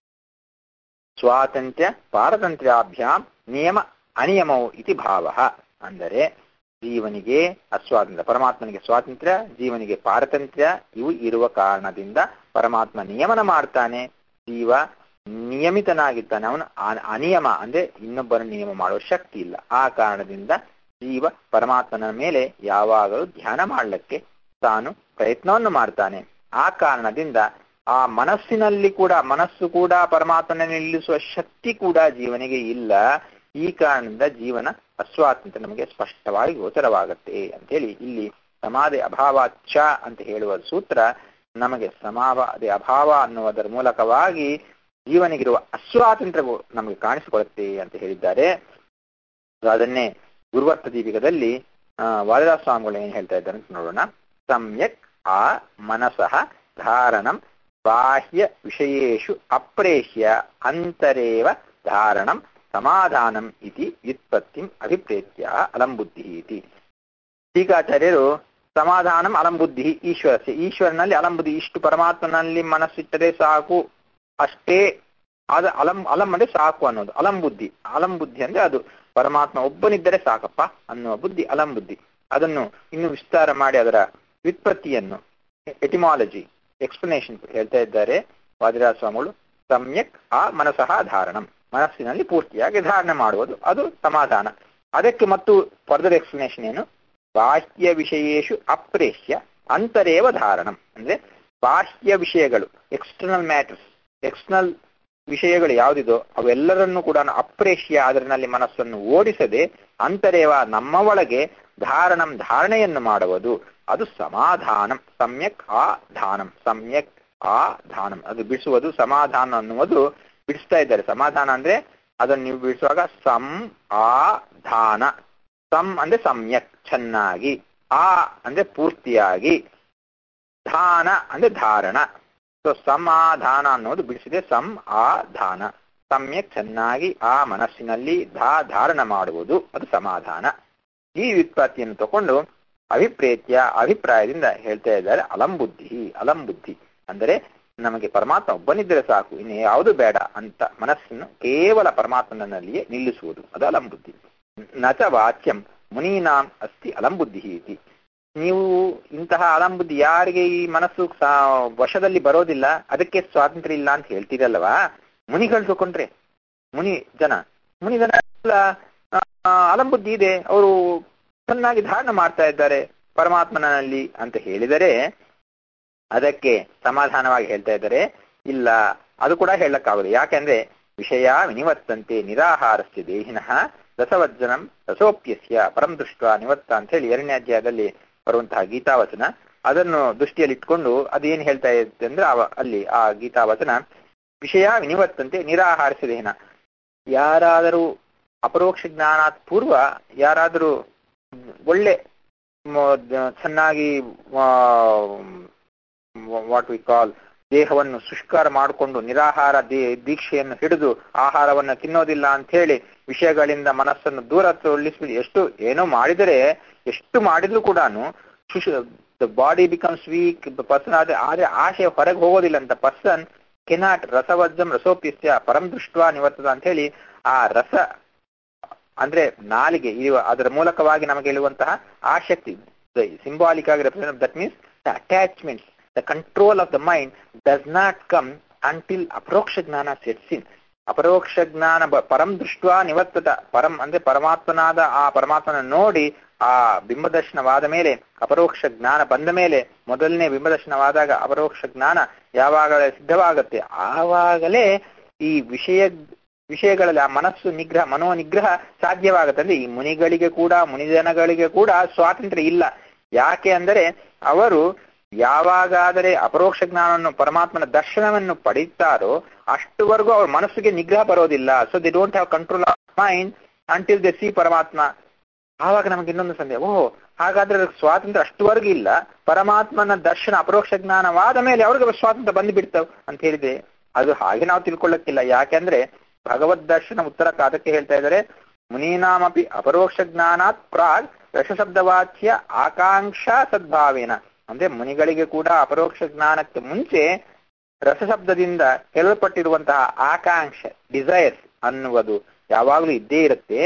ಸ್ವಾತಂತ್ರ್ಯ ಪಾರತಂತ್ರ್ಯಾಭ್ಯಾಂ ನಿಯಮ ಅನಿಯಮವು ಇತಿ ಭಾವ ಅಂದರೆ ಜೀವನಿಗೆ ಅಸ್ವಾತಂತ್ರ್ಯ ಪರಮಾತ್ಮನಿಗೆ ಸ್ವಾತಂತ್ರ್ಯ ಜೀವನಿಗೆ ಪಾರತಂತ್ರ್ಯ ಇವು ಇರುವ ಕಾರಣದಿಂದ ಪರಮಾತ್ಮ ನಿಯಮನ ಮಾಡ್ತಾನೆ ಜೀವ ನಿಯಮಿತನಾಗಿದ್ದಾನೆ ಅವನು ಅನಿಯಮ ಅಂದ್ರೆ ಇನ್ನೊಬ್ಬರ ನಿಯಮ ಮಾಡುವ ಶಕ್ತಿ ಇಲ್ಲ ಆ ಕಾರಣದಿಂದ ಜೀವ ಪರಮಾತ್ಮನ ಮೇಲೆ ಯಾವಾಗಲೂ ಧ್ಯಾನ ಮಾಡಲಿಕ್ಕೆ ತಾನು ಪ್ರಯತ್ನವನ್ನು ಮಾಡ್ತಾನೆ ಆ ಕಾರಣದಿಂದ ಆ ಮನಸ್ಸಿನಲ್ಲಿ ಕೂಡ ಮನಸ್ಸು ಕೂಡ ಪರಮಾತ್ಮನ ನಿಲ್ಲಿಸುವ ಶಕ್ತಿ ಕೂಡ ಜೀವನಿಗೆ ಇಲ್ಲ ಈ ಕಾರಣದಿಂದ ಜೀವನ ಅಸ್ವಾತಂತ್ರ್ಯ ನಮಗೆ ಸ್ಪಷ್ಟವಾಗಿ ಗೋಚರವಾಗುತ್ತೆ ಅಂತೇಳಿ ಇಲ್ಲಿ ಸಮಾಧಿ ಅಭಾವಾಚ್ಛ ಅಂತ ಹೇಳುವ ಸೂತ್ರ ನಮಗೆ ಸಮಾಧಿ ಅಭಾವ ಅನ್ನುವುದರ ಮೂಲಕವಾಗಿ ಜೀವನಿಗಿರುವ ಅಸ್ವಾತಂತ್ರ್ಯವು ನಮಗೆ ಕಾಣಿಸಿಕೊಳ್ಳುತ್ತೆ ಅಂತ ಹೇಳಿದ್ದಾರೆ ಅದನ್ನೇ ಗುರುವರ್ಥ ದೀಪಿಕದಲ್ಲಿ ವಾದಿರಾಜ ಸ್ವಾಮಿಗಳು ಏನ್ ಹೇಳ್ತಾ ಇದ್ದಾರೆ ಅಂತ ನೋಡೋಣ ಸಮ್ಯಕ್ ಆ ಮನಸಃ ಧಾರಣಂ ಬಾಹ್ಯ ವಿಷಯೇಶು ಅಪ್ರೇಷ್ಯ ಅಂತರೇವ ಧಾರಣಂ ಸಮಾಧಾನಂ ಇತಿ ವ್ಯುತ್ಪತ್ತಿಂ ಅಭಿಪ್ರೇತ್ಯ ಅಲಂಬುದ್ಧಿ ಇತಿ ಟೀಕಾಚಾರ್ಯರು ಸಮಾಧಾನಂ ಅಲಂಬುದ್ಧಿ ಈಶ್ವರಸ್ಯ ಈಶ್ವರನಲ್ಲಿ ಅಲಂಬುದ್ಧಿ ಇಷ್ಟು ಪರಮಾತ್ಮನಲ್ಲಿ ಮನಸ್ಸಿಟ್ಟರೆ ಸಾಕು ಅಷ್ಟೇ ಆದ ಅಲಂ ಅಲಂ ಅಂದ್ರೆ ಸಾಕು ಅನ್ನೋದು ಅಲಂಬುದ್ಧಿ ಅಲಂಬುದ್ಧಿ ಅಂದ್ರೆ ಅದು ಪರಮಾತ್ಮ ಒಬ್ಬನಿದ್ದರೆ ಸಾಕಪ್ಪ ಅನ್ನುವ ಬುದ್ಧಿ ಅಲಂಬುದ್ಧಿ ಅದನ್ನು ಇನ್ನು ವಿಸ್ತಾರ ಮಾಡಿ ಅದರ ವ್ಯುತ್ಪತ್ತಿಯನ್ನು ಎಟಿಮಾಲಜಿ ಎಕ್ಸ್ಪ್ಲನೇಷನ್ ಹೇಳ್ತಾ ಇದ್ದಾರೆ ವಾದಿರಾಜ ಸ್ವಾಮಿಗಳು ಸಮ್ಯಕ್ ಆ ಮನಸಃ ಧಾರಣಂ ಮನಸ್ಸಿನಲ್ಲಿ ಪೂರ್ತಿಯಾಗಿ ಧಾರಣೆ ಮಾಡುವುದು ಅದು ಸಮಾಧಾನ ಅದಕ್ಕೆ ಮತ್ತು ಫರ್ದರ್ ಎಕ್ಸ್ಪ್ಲನೇಷನ್ ಏನು ಬಾಹ್ಯ ವಿಷಯೇಶು ಅಪ್ರೇಷ್ಯ ಅಂತರೇವ ಧಾರಣಂ ಅಂದ್ರೆ ಬಾಹ್ಯ ವಿಷಯಗಳು ಎಕ್ಸ್ಟರ್ನಲ್ ಮ್ಯಾಟರ್ಸ್ ಎಕ್ಸ್ಟರ್ನಲ್ ವಿಷಯಗಳು ಯಾವುದಿದೋ ಅವೆಲ್ಲರನ್ನೂ ಕೂಡ ಅಪ್ರೇಷ್ಯ ಅದರಲ್ಲಿ ಮನಸ್ಸನ್ನು ಓಡಿಸದೆ ಅಂತರೇವ ನಮ್ಮ ಒಳಗೆ ಧಾರಣಂ ಧಾರಣೆಯನ್ನು ಮಾಡುವುದು ಅದು ಸಮಾಧಾನಂ ಸಮ್ಯಕ್ ಆ ಧಾನಂ ಸಮ್ಯಕ್ ಆ ಧಾನಂ ಅದು ಬಿಡಿಸುವುದು ಸಮಾಧಾನ ಅನ್ನುವುದು ಬಿಡಿಸ್ತಾ ಇದ್ದಾರೆ ಸಮಾಧಾನ ಅಂದ್ರೆ ಅದನ್ನು ನೀವು ಬಿಡಿಸುವಾಗ ಸಂ ಆ ಧಾನ ಸಂ ಅಂದ್ರೆ ಸಮ್ಯಕ್ ಚೆನ್ನಾಗಿ ಆ ಅಂದ್ರೆ ಪೂರ್ತಿಯಾಗಿ ಧಾನ ಅಂದ್ರೆ ಧಾರಣ ಸೊ ಸಮಾಧಾನ ಅನ್ನೋದು ಬಿಡಿಸಿದೆ ಸಂ ಆ ಧಾನ ಸಮ್ಯಕ್ ಚೆನ್ನಾಗಿ ಆ ಮನಸ್ಸಿನಲ್ಲಿ ಧಾ ಧಾರಣ ಮಾಡುವುದು ಅದು ಸಮಾಧಾನ ಈ ವ್ಯುತ್ಪತ್ತಿಯನ್ನು ತಗೊಂಡು ಅಭಿಪ್ರೇತ್ಯ ಅಭಿಪ್ರಾಯದಿಂದ ಹೇಳ್ತಾ ಇದ್ದಾರೆ ಅಲಂಬುದ್ಧಿ ಅಲಂಬುದ್ಧಿ ಅಂದರೆ ನಮಗೆ ಪರಮಾತ್ಮ ಒಬ್ಬನಿದ್ದರೆ ಸಾಕು ಇನ್ನು ಯಾವುದು ಬೇಡ ಅಂತ ಮನಸ್ಸನ್ನು ಕೇವಲ ಪರಮಾತ್ಮನಲ್ಲಿಯೇ ನಿಲ್ಲಿಸುವುದು ಅದು ಅಲಂಬುದ್ಧಿ ನಚ ವಾಚ್ಯಂ ಮುನೀನಾಂ ಅಸ್ತಿ ಅಲಂಬುದ್ಧಿ ಇತಿ ನೀವು ಇಂತಹ ಅಲಂಬುದ್ಧಿ ಯಾರಿಗೆ ಈ ಮನಸ್ಸು ವಶದಲ್ಲಿ ಬರೋದಿಲ್ಲ ಅದಕ್ಕೆ ಸ್ವಾತಂತ್ರ್ಯ ಇಲ್ಲ ಅಂತ ಹೇಳ್ತೀರಲ್ವಾ ಮುನಿಗಳು ತಗೊಂಡ್ರೆ ಮುನಿ ಜನ ಮುನಿ ಜನ ಎಲ್ಲ ಅಲಂಬುದ್ಧಿ ಇದೆ ಅವರು ಚೆನ್ನಾಗಿ ಧಾರಣ ಮಾಡ್ತಾ ಇದ್ದಾರೆ ಪರಮಾತ್ಮನಲ್ಲಿ ಅಂತ ಹೇಳಿದರೆ ಅದಕ್ಕೆ ಸಮಾಧಾನವಾಗಿ ಹೇಳ್ತಾ ಇದ್ದಾರೆ ಇಲ್ಲ ಅದು ಕೂಡ ಹೇಳಕ್ಕಾಗದು ಯಾಕೆಂದ್ರೆ ವಿಷಯ ವಿನಿವತ್ತಂತೆ ನಿರಾಹಾರಸ್ಯ ದೇಹಿನಃ ರಸವಜ್ಜನಂ ರಸೋಪ್ಯಸ್ಯ ಪರಂ ದೃಷ್ಟ ನಿವತ್ತ ಅಂತ ಹೇಳಿ ಎರಡನೇ ಅಧ್ಯಾಯದಲ್ಲಿ ಬರುವಂತಹ ಗೀತಾವಚನ ಅದನ್ನು ದೃಷ್ಟಿಯಲ್ಲಿ ಇಟ್ಕೊಂಡು ಅದೇನು ಹೇಳ್ತಾ ಇರುತ್ತೆ ಅಂದ್ರೆ ಅಲ್ಲಿ ಆ ಗೀತಾವಚನ ವಿಷಯ ವಿನಿವತ್ತಂತೆ ನಿರಾಹಾರಿಸಿದ ದೇಹಿನ ಯಾರಾದರೂ ಅಪರೋಕ್ಷ ಜ್ಞಾನಾತ್ ಪೂರ್ವ ಯಾರಾದರೂ ಒಳ್ಳೆ ಚೆನ್ನಾಗಿ ವಾಟ್ ವಿ ಕಾಲ್ ದೇಹವನ್ನು ಶುಷ್ಕಾರ ಮಾಡಿಕೊಂಡು ನಿರಾಹಾರ ದೀಕ್ಷೆಯನ್ನು ಹಿಡಿದು ಆಹಾರವನ್ನು ತಿನ್ನೋದಿಲ್ಲ ಅಂತ ಹೇಳಿ ವಿಷಯಗಳಿಂದ ಮನಸ್ಸನ್ನು ದೂರ ತೊಳಿಸ್ಬಿಡಿ ಎಷ್ಟು ಏನೋ ಮಾಡಿದರೆ ಎಷ್ಟು ಮಾಡಿದ್ರು ಕೂಡ the body becomes weak person ಆದ್ರೆ ಆದ್ರೆ ಆಶೆ ಹೊರಗೆ ಹೋಗೋದಿಲ್ಲ ಅಂತ ಪರ್ಸನ್ ಕೆನಾಟ್ ರಸವಜ್ಜಂ ರಸೋಪ್ಯಸ್ಯ ಪರಂ ದೃಷ್ಟ ನಿವರ್ತದ ಅಂತ ಹೇಳಿ ಆ ರಸ ಅಂದ್ರೆ ನಾಲಿಗೆ ಇರುವ ಅದರ ಮೂಲಕವಾಗಿ ನಮಗೆ ಇರುವಂತಹ ಆಸಕ್ತಿ ಸಿಂಬಾಲಿಕ್ ಆಗಿ represent that means the attachments the control of the mind does not come until ಅಪರೋಕ್ಷ ಜ್ಞಾನ ಸೆಟ್ಸ್ ಇನ್ ಅಪರೋಕ್ಷ ಜ್ಞಾನ ಪರಂ ದೃಷ್ಟ ನಿವರ್ತದ ಪರಂ ಅಂದ್ರೆ ಪರಮಾತ್ಮನಾದ ಆ ಪರಮಾತ್ಮನ ನೋಡಿ ಆ ಬಿಂಬದರ್ಶನವಾದ ಮೇಲೆ ಅಪರೋಕ್ಷ ಜ್ಞಾನ ಬಂದ ಮೇಲೆ ಮೊದಲನೇ ಬಿಂಬದರ್ಶನವಾದಾಗ ಅಪರೋಕ್ಷ ಜ್ಞಾನ ಯಾವಾಗಲೇ ಸಿದ್ಧವಾಗುತ್ತೆ ಆವಾಗಲೇ ಈ ವಿಷಯ ವಿಷಯಗಳಲ್ಲಿ ಆ ಮನಸ್ಸು ನಿಗ್ರಹ ಮನೋ ನಿಗ್ರಹ ಸಾಧ್ಯವಾಗುತ್ತೆ ಅಂದ್ರೆ ಈ ಮುನಿಗಳಿಗೆ ಕೂಡ ಮುನಿಜನಗಳಿಗೆ ಕೂಡ ಸ್ವಾತಂತ್ರ್ಯ ಇಲ್ಲ ಯಾಕೆ ಅಂದರೆ ಅವರು ಯಾವಾಗಾದರೆ ಅಪರೋಕ್ಷ ಜ್ಞಾನವನ್ನು ಪರಮಾತ್ಮನ ದರ್ಶನವನ್ನು ಪಡೀತಾರೋ ಅಷ್ಟುವರೆಗೂ ಅವ್ರ ಮನಸ್ಸಿಗೆ ನಿಗ್ರಹ ಬರೋದಿಲ್ಲ so they don't have control of mind until they see Paramatma ಆವಾಗ ನಮಗೆ ಇನ್ನೊಂದು ಸಂದೇಹ ಓಹೋ ಹಾಗಾದ್ರೆ ಸ್ವಾತಂತ್ರ್ಯ ಅಷ್ಟುವರೆಗೂ ಇಲ್ಲ ಪರಮಾತ್ಮನ ದರ್ಶನ ಅಪರೋಕ್ಷ ಜ್ಞಾನವಾದ ಮೇಲೆ ಅವ್ರಿಗೆ ಸ್ವಾತಂತ್ರ್ಯ ಬಂದು ಬಿಡ್ತಾವ್ ಅಂತ ಹೇಳಿದ್ರೆ ಅದು ಹಾಗೆ ನಾವು ತಿಳ್ಕೊಳ್ಳಕ್ಕಿಲ್ಲ ಯಾಕೆಂದ್ರೆ ಭಗವದ್ ದರ್ಶನ ಉತ್ತರ ಅದಕ್ಕೆ ಹೇಳ್ತಾ ಇದ್ದಾರೆ ಮುನೀನಾಮಪಿ ಅಪರೋಕ್ಷ ಜ್ಞಾನಾತ್ ಪ್ರಾಗ್ ರಸಶಬ್ದವಾಚ್ಯ ಆಕಾಂಕ್ಷಾ ಸದ್ಭಾವೇನ ಅಂದ್ರೆ ಮುನಿಗಳಿಗೆ ಕೂಡ ಅಪರೋಕ್ಷ ಜ್ಞಾನಕ್ಕೆ ಮುಂಚೆ ರಸಶಬ್ದದಿಂದ ಹೇಳಲ್ಪಟ್ಟಿರುವಂತಹ ಆಕಾಂಕ್ಷೆ ಡಿಸೈರ್ಸ್ ಅನ್ನುವುದು ಯಾವಾಗಲೂ ಇದ್ದೇ ಇರುತ್ತೆ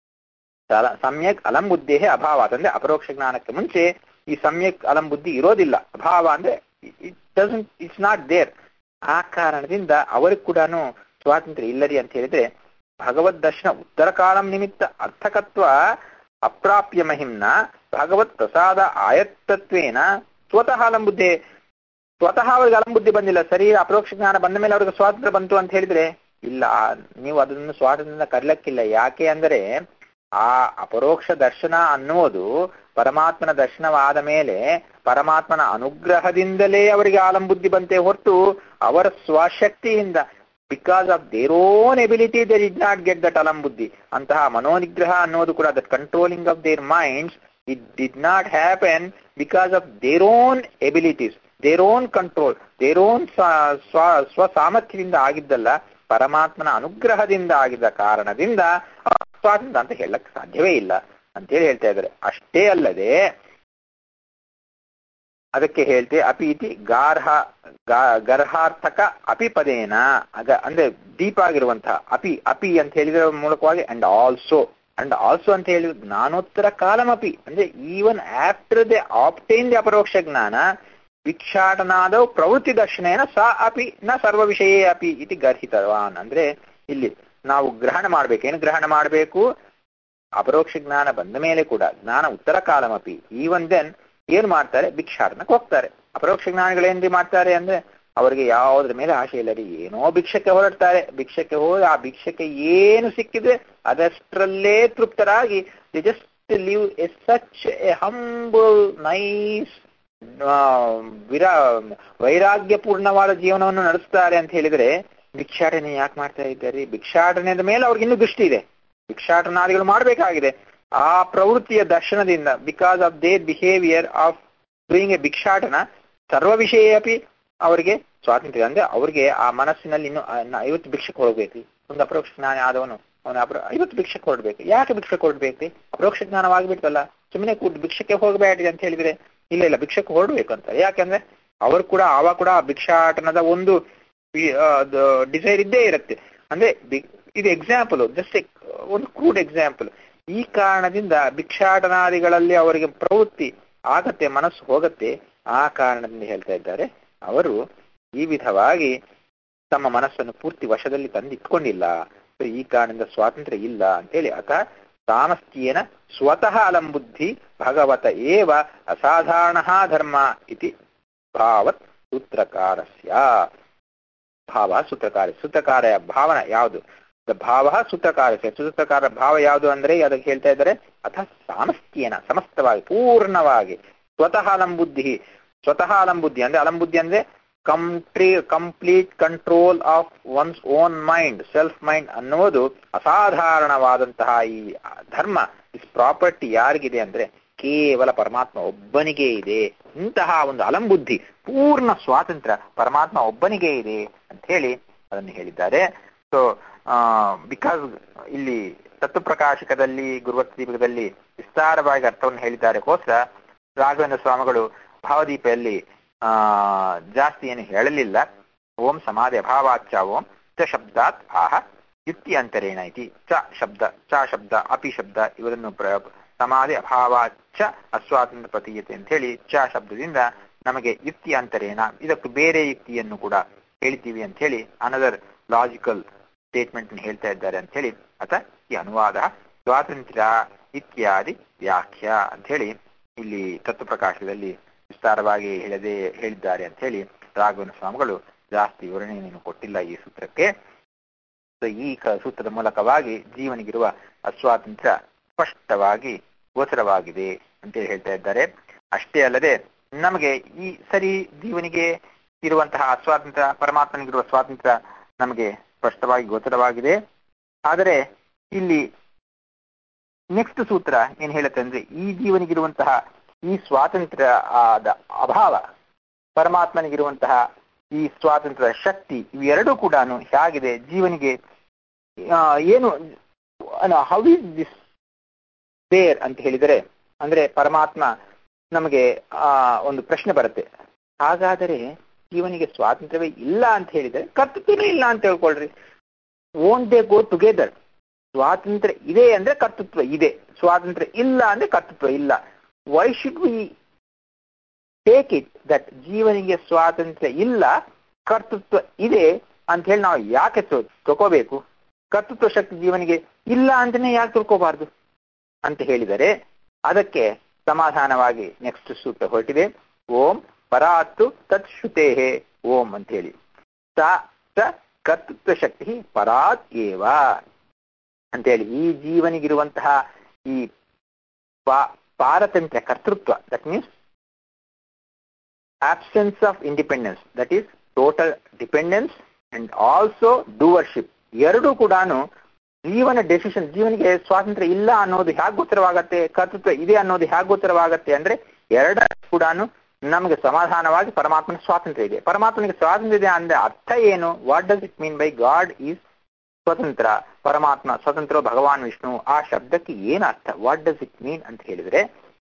ಸಮ್ಯಕ್ ಅಲಂಬುದ್ಧೇ ಅಭಾವ ಅಂದ್ರೆ ಅಪರೋಕ್ಷ ಜ್ಞಾನಕ್ಕೆ ಮುಂಚೆ ಈ ಸಮ್ಯಕ್ ಅಲಂಬುದ್ಧಿ ಇರೋದಿಲ್ಲ ಅಭಾವ ಅಂದ್ರೆ it doesn't it's not there ಆ ಕಾರಣದಿಂದ ಅವರಿಗೆ ಕೂಡ ಸ್ವಾತಂತ್ರ್ಯ ಇಲ್ಲರಿ ಅಂತ ಹೇಳಿದ್ರೆ ಭಗವದ್ ದರ್ಶನ ಉತ್ತರ ಕಾಲಂ ನಿಮಿತ್ತ ಅರ್ಥಕತ್ವ ಅಪ್ರಾಪ್ಯ ಮಹಿಮ್ನ ಭಗವತ್ ಪ್ರಸಾದ ಆಯತ್ತತ್ವೇನ ಸ್ವತಃ ಅಲಂಬುದ್ಧಿ ಸ್ವತಃ ಅವ್ರಿಗೆ ಅಲಂಬುದ್ಧಿ ಬಂದಿಲ್ಲ ಸರಿ ಅಪರೋಕ್ಷ ಜ್ಞಾನ ಬಂದ ಮೇಲೆ ಅವ್ರಿಗೆ ಸ್ವಾತಂತ್ರ್ಯ ಬಂತು ಅಂತ ಹೇಳಿದ್ರೆ ಇಲ್ಲ ನೀವು ಅದನ್ನು ಸ್ವಾತಂತ್ರ್ಯ ಕರ್ಲಕ್ಕಿಲ್ಲ ಯಾಕೆ ಅಂದರೆ ಆ ಅಪರೋಕ್ಷ ದರ್ಶನ ಅನ್ನುವುದು ಪರಮಾತ್ಮನ ದರ್ಶನವಾದ ಮೇಲೆ ಪರಮಾತ್ಮನ ಅನುಗ್ರಹದಿಂದಲೇ ಅವರಿಗೆ ಆಲಂಬುದ್ಧಿ ಬಂತೆ ಹೊರತು ಅವರ ಸ್ವಶಕ್ತಿಯಿಂದ because of their own ability they did not get that ಅಲಂ ಬುದ್ಧಿ ಅಂತಹ ಮನೋನಿಗ್ರಹ ಅನ್ನೋದು ಕೂಡ that controlling of their minds it did not happen because of their own abilities their own control their own ಸ್ವ ಸಾಮರ್ಥ್ಯದಿಂದ ಆಗಿದ್ದಲ್ಲ ಪರಮಾತ್ಮನ ಅನುಗ್ರಹದಿಂದ ಆಗಿದ್ದ ಕಾರಣದಿಂದ ಸ್ವಾತಂತ್ರ್ಯ ಅಂತ ಹೇಳಕ್ ಸಾಧ್ಯವೇ ಇಲ್ಲ ಅಂತೇಳಿ ಹೇಳ್ತಾ ಇದ್ದಾರೆ ಅಷ್ಟೇ ಅಲ್ಲದೆ ಅದಕ್ಕೆ ಹೇಳ್ತೆ ಅಪಿ ಇತಿ ಗಾರ್ಹ ಗರ್ಹಾರ್ಥಕ ಅಪಿ ಪದೇನ ಅದ ಅಂದ್ರೆ ಡೀಪ್ ಆಗಿರುವಂತಹ ಅಪಿ ಅಪಿ ಅಂತ ಹೇಳಿದ್ರ ಮೂಲಕವಾಗಿ ಅಂಡ್ ಆಲ್ಸೋ ಅಂಡ್ ಆಲ್ಸೋ ಅಂತ ಹೇಳಿ ಜ್ಞಾನೋತ್ತರ ಕಾಲಮಪಿ ಅಂದ್ರೆ even after the obtain the ಅಪರೋಕ್ಷ ಜ್ಞಾನ ಭಿಕ್ಷಾಟನಾದವು ಪ್ರವೃತ್ತಿ ದರ್ಶನೇನ ಸಾ ಅಪಿ ನ ಸರ್ವ ವಿಷಯೇ ಅಪಿ ಇತಿ ಗರ್ಹಿತವಾನ್ ಅಂದ್ರೆ ಇಲ್ಲಿ ನಾವು ಗ್ರಹಣ ಮಾಡ್ಬೇಕು ಏನು ಗ್ರಹಣ ಮಾಡಬೇಕು ಅಪರೋಕ್ಷ ಜ್ಞಾನ ಬಂದ ಮೇಲೆ ಕೂಡ ಜ್ಞಾನ ಉತ್ತರ ಕಾಲಮಪಿ ಈವನ್ ದೆನ್ ಏನ್ ಮಾಡ್ತಾರೆ ಭಿಕ್ಷಾಟನಕ್ಕೆ ಹೋಗ್ತಾರೆ ಅಪರೋಕ್ಷ ಜ್ಞಾನಿಗಳೇನ್ರಿ ಮಾಡ್ತಾರೆ ಅಂದ್ರೆ ಅವರಿಗೆ ಯಾವುದ್ರ ಮೇಲೆ ಆಶೆ ಇಲ್ಲ ರೀ ಏನೋ ಭಿಕ್ಷಕ್ಕೆ ಹೊರಡ್ತಾರೆ ಭಿಕ್ಷಕ್ಕೆ ಹೋಗಿ ಆ ಭಿಕ್ಷಕ್ಕೆ ಏನು ಸಿಕ್ಕಿದ್ರೆ ಅದಷ್ಟರಲ್ಲೇ ತೃಪ್ತರಾಗಿ just live a such a humble nice ವಿರಾ ವೈರಾಗ್ಯಪೂರ್ಣವಾದ ಜೀವನವನ್ನು ನಡೆಸ್ತಾರೆ ಅಂತ ಹೇಳಿದ್ರೆ ಭಿಕ್ಷಾಟನೆ ಯಾಕೆ ಮಾಡ್ತಾ ಇದ್ದಾರೆ ಭಿಕ್ಷಾಟನೆಯ ಮೇಲೆ ಅವ್ರಿಗೆ ಇನ್ನೂ ದೃಷ್ಟಿ ಇದೆ ಭಿಕ್ಷಾಟನಾದಿಗಳು ಮಾಡಬೇಕಾಗಿದೆ ಆ ಪ್ರವೃತ್ತಿಯ ದರ್ಶನದಿಂದ because of they behaviour of doing a ಭಿಕ್ಷಾಟನ ಸರ್ವ ವಿಷಯ ಅಪಿ ಅವರಿಗೆ ಸ್ವಾತಂತ್ರ್ಯ ಅಂದ್ರೆ ಅವ್ರಿಗೆ ಆ ಮನಸ್ಸಿನಲ್ಲಿ ಇನ್ನು ಐವತ್ತು ಭಿಕ್ಷಕ್ಕೆ ಹೋಗ್ಬೇಕು ಒಂದು ಅಪರೋಕ್ಷ ಜ್ಞಾನ ಆದವನು ಅವನು ಅಪ್ರ ಐವತ್ತು ಭಿಕ್ಷಕ್ಕೆ ಹೊಡ್ಬೇಕು ಯಾಕೆ ಭಿಕ್ಷಕ್ಕೆ ಹೊಡ್ಬೇಕು ಅಪರೋಕ್ಷ ಜ್ಞಾನವಾಗಿಬಿಡ್ತಲ್ಲ ಸುಮ್ಮನೆ ಕೂತ್ ಭಿಕ್ಷಕ್ಕೆ ಹೋಗಬೇಡ್ರಿ ಅಂತ ಹೇಳಿದ್ರೆ ಇಲ್ಲ ಇಲ್ಲ ಭಿಕ್ಷಕ್ಕೆ ಹೊರಡ್ಬೇಕು ಅಂತ ಯಾಕಂದ್ರೆ ಅವರು ಕೂಡ ಆವಾಗ ಕೂಡ ಭಿಕ್ಷಾಟನದ ಒಂದು ಡಿಸೈರ್ ಇದ್ದೇ ಇರುತ್ತೆ ಅಂದ್ರೆ ಇದು ಎಕ್ಸಾಂಪಲ್ ಜಸ್ಟ್ ಒಂದು ಕ್ರೂಡ್ ಎಕ್ಸಾಂಪಲ್ ಈ ಕಾರಣದಿಂದ ಭಿಕ್ಷಾಟನಾದಿಗಳಲ್ಲಿ ಅವರಿಗೆ ಪ್ರವೃತ್ತಿ ಆಗತ್ತೆ ಮನಸ್ಸು ಹೋಗತ್ತೆ ಆ ಕಾರಣದಿಂದ ಹೇಳ್ತಾ ಇದ್ದಾರೆ ಅವರು ಈ ವಿಧವಾಗಿ ತಮ್ಮ ಮನಸ್ಸನ್ನು ಪೂರ್ತಿ ವಶದಲ್ಲಿ ತಂದಿಟ್ಕೊಂಡಿಲ್ಲ ಈ ಕಾರಣದಿಂದ ಸ್ವಾತಂತ್ರ್ಯ ಇಲ್ಲ ಅಂತೇಳಿ ಅಥ ಸಾಮಸ್ತ್ಯೇನ ಸ್ವತಃ ಅಲಂಬುದ್ಧಿ ಭಗವತ ಏವ ಅಸಾಧಾರಣ ಧರ್ಮ ಇತಿ ಭಾವತ್ ಸೂತ್ರಕಾರಸ್ಯ ಭಾವ ಸೂತ್ರಕಾರ ಸೂತ್ರಕಾರ ಭಾವನ ಯಾವುದು ಭಾವ ಸೂತ್ರಕಾರಸ್ಯ ಸೂತ್ರಕಾರ ಭಾವ ಯಾವುದು ಅಂದ್ರೆ ಅದಕ್ಕೆ ಹೇಳ್ತಾ ಇದ್ದಾರೆ ಅಥ ಸಾಮಸ್ತ್ಯೇನ ಸಮಸ್ತವಾಗಿ ಪೂರ್ಣವಾಗಿ ಸ್ವತಃ ಅಲಂಬುದ್ಧಿ ಸ್ವತಃ ಅಲಂಬುದ್ಧಿ ಅಂದ್ರೆ ಅಲಂಬುದ್ಧಿ ಅಂದ್ರೆ country complete control of one's own mind self mind ಅನ್ನುವುದು ಅಸಾಧಾರಣವಾದಂತಹ ಈ ಧರ್ಮ ಇಸ್ ಪ್ರಾಪರ್ಟಿ ಯಾರಿಗಿದೆ ಅಂದ್ರೆ ಕೇವಲ ಪರಮಾತ್ಮ ಒಬ್ಬನಿಗೆ ಇದೆ ಇಂತಹ ಒಂದು ಅಲಂಬುದ್ಧಿ ಪೂರ್ಣ ಸ್ವಾತಂತ್ರ್ಯ ಪರಮಾತ್ಮ ಒಬ್ಬನಿಗೆ ಇದೆ ಅಂತ ಹೇಳಿ ಅದನ್ನು ಹೇಳಿದ್ದಾರೆ ಸೊ ಬಿಕಾಸ್ ಇಲ್ಲಿ ತತ್ವಪ್ರಕಾಶಕದಲ್ಲಿ ಗುರುವತ್ ದೀಪಕದಲ್ಲಿ ವಿಸ್ತಾರವಾಗಿ ಅರ್ಥವನ್ನು ಹೇಳಿದ್ದಾರೆಗೋಸ್ಕರ ರಾಘವೇಂದ್ರ ಸ್ವಾಮಿಗಳು ಭಾವದೀಪದಲ್ಲಿ ಆ ಜಾಸ್ತಿ ಏನು ಹೇಳಲಿಲ್ಲ ಓಂ ಸಮಾಧಿ ಅಭಾವಾಚ ಓಂ ಚ ಶಬ್ದಾತ್ ಆಹ ಯುಕ್ತಿ ಅಂತರೇಣ ಇತಿ ಚ ಶಬ್ದ ಚ ಶಬ್ದ ಅಪಿ ಶಬ್ದ ಇವರನ್ನು ಸಮಾಧಿ ಅಭಾವಾಚ ಅಸ್ವಾತಂತ್ರ್ಯ ಪ್ರತೀಯತೆ ಅಂತ ಹೇಳಿ ಚ ಶಬ್ದದಿಂದ ನಮಗೆ ಯುಕ್ತಿ ಅಂತರೇಣ ಇದಕ್ಕೆ ಬೇರೆ ಯುಕ್ತಿಯನ್ನು ಕೂಡ ಹೇಳ್ತೀವಿ ಅಂತ ಹೇಳಿ ಅನದರ್ ಲಾಜಿಕಲ್ ಸ್ಟೇಟ್ಮೆಂಟ್ ಹೇಳ್ತಾ ಇದ್ದಾರೆ ಅಂತ ಹೇಳಿ ಅಥ ಈ ಅನುವಾದ ಸ್ವಾತಂತ್ರ್ಯ ಇತ್ಯಾದಿ ವ್ಯಾಖ್ಯ ಅಂತ ಹೇಳಿ ಇಲ್ಲಿ ತತ್ವಪ್ರಕಾಶದಲ್ಲಿ ವಿಸ್ತಾರವಾಗಿ ಹೇಳದೆ ಹೇಳಿದ್ದಾರೆ ಅಂತ ಹೇಳಿ ರಾಘವನ ಸ್ವಾಮಿಗಳು ಜಾಸ್ತಿ ವಿವರಣೆಯನ್ನು ಕೊಟ್ಟಿಲ್ಲ ಈ ಸೂತ್ರಕ್ಕೆ ಸೊ ಈ ಸೂತ್ರದ ಮೂಲಕವಾಗಿ ಜೀವನಿಗಿರುವ ಅಸ್ವಾತಂತ್ರ್ಯ ಸ್ಪಷ್ಟವಾಗಿ ಗೋಚರವಾಗಿದೆ ಅಂತೇಳಿ ಹೇಳ್ತಾ ಇದ್ದಾರೆ ಅಷ್ಟೇ ಅಲ್ಲದೆ ನಮಗೆ ಈ ಸರಿ ಜೀವನಿಗೆ ಇರುವಂತಹ ಅಸ್ವಾತಂತ್ರ್ಯ ಪರಮಾತ್ಮನಿಗಿರುವ ಸ್ವಾತಂತ್ರ್ಯ ನಮಗೆ ಸ್ಪಷ್ಟವಾಗಿ ಗೋಚರವಾಗಿದೆ ಆದರೆ ಇಲ್ಲಿ ನೆಕ್ಸ್ಟ್ ಸೂತ್ರ ಏನ್ ಹೇಳುತ್ತೆ ಅಂದ್ರೆ ಈ ಜೀವನಿಗಿರುವಂತಹ ಈ ಸ್ವಾತಂತ್ರ್ಯ ಆದ ಅಭಾವ ಪರಮಾತ್ಮನಿಗಿರುವಂತಹ ಈ ಸ್ವಾತಂತ್ರ್ಯ ಶಕ್ತಿ ಇವೆರಡೂ ಕೂಡ ಹೇಗಿದೆ ಜೀವನಿಗೆ ಏನು ಹೌ ಇಸ್ ದಿಸ್ ದೇರ್ ಅಂತ ಹೇಳಿದರೆ ಅಂದ್ರೆ ಪರಮಾತ್ಮ ನಮಗೆ ಆ ಒಂದು ಪ್ರಶ್ನೆ ಬರುತ್ತೆ ಹಾಗಾದರೆ ಜೀವನಿಗೆ ಸ್ವಾತಂತ್ರ್ಯವೇ ಇಲ್ಲ ಅಂತ ಹೇಳಿದರೆ ಕರ್ತೃತ್ವನೇ ಇಲ್ಲ ಅಂತ ಹೇಳ್ಕೊಳ್ರಿ ಓನ್ ದೇ ಗೋ ಟುಗೆದರ್ ಸ್ವಾತಂತ್ರ್ಯ ಇದೆ ಅಂದ್ರೆ ಕರ್ತೃತ್ವ ಇದೆ ಸ್ವಾತಂತ್ರ್ಯ ಇಲ್ಲ ಅಂದ್ರೆ ಕರ್ತೃತ್ವ ಇಲ್ಲ why should we take it that ಜೀವನಿಗೆ ಸ್ವಾತಂತ್ರ್ಯ ಇಲ್ಲ ಕರ್ತೃತ್ವ ಇದೆ ಅಂತ ಹೇಳಿ ನಾವು ಯಾಕೆ ತಗೋಬೇಕು ಕರ್ತೃತ್ವ ಶಕ್ತಿ ಜೀವನಿಗೆ ಇಲ್ಲ ಅಂತಾನೆ ಯಾಕೆ ತಿಳ್ಕೋಬಾರ್ದು ಅಂತ ಹೇಳಿದರೆ ಅದಕ್ಕೆ ಸಮಾಧಾನವಾಗಿ ನೆಕ್ಸ್ಟ್ ಸೂತ್ರ ಹೊರಟಿದೆ ಓಂ ಪರಾತ್ತು ತತ್ ಶ್ರುತೇಹೇ ಓಂ ಅಂತ ಹೇಳಿ ಸ ಸ ಕರ್ತೃತ್ವ ಶಕ್ತಿ ಪರಾತ್ ಏವ ಅಂತೇಳಿ ಈ ಜೀವನಿಗಿರುವಂತಹ ಈ ಪಾರತಂತ್ರ್ಯ ಕರ್ತೃತ್ವ that means absence of independence that is total dependence and also doership ಎರಡೂ ಕೂಡ ಜೀವನ ಡೆಸಿಷನ್ ಜೀವನಿಗೆ ಸ್ವಾತಂತ್ರ್ಯ ಇಲ್ಲ ಅನ್ನೋದು ಹೇಗೆ ಗೋಚರವಾಗತ್ತೆ ಕರ್ತೃತ್ವ ಇದೆ ಅನ್ನೋದು ಹೇಗೆ ಗೋಚರವಾಗತ್ತೆ ಅಂದ್ರೆ ಎರಡ ಕೂಡ ನಮಗೆ ಸಮಾಧಾನವಾಗಿ ಪರಮಾತ್ಮನ ಸ್ವಾತಂತ್ರ್ಯ ಇದೆ ಪರಮಾತ್ಮನಿಗೆ ಸ್ವಾತಂತ್ರ್ಯ ಇದೆ ಅಂದ್ರೆ ಅರ್ಥ ಏನು what does it mean by God is ಸ್ವತಂತ್ರ ಪರಮಾತ್ಮ ಸ್ವತಂತ್ರ ಭಗವಾನ್ ವಿಷ್ಣು ಆ ಶಬ್ದಕ್ಕೆ ಏನ್ ಅರ್ಥ ವಾಟ್ ಡಸ್ ಇಟ್ ಮೀನ್ ಅಂತ ಹೇಳಿದ್ರೆ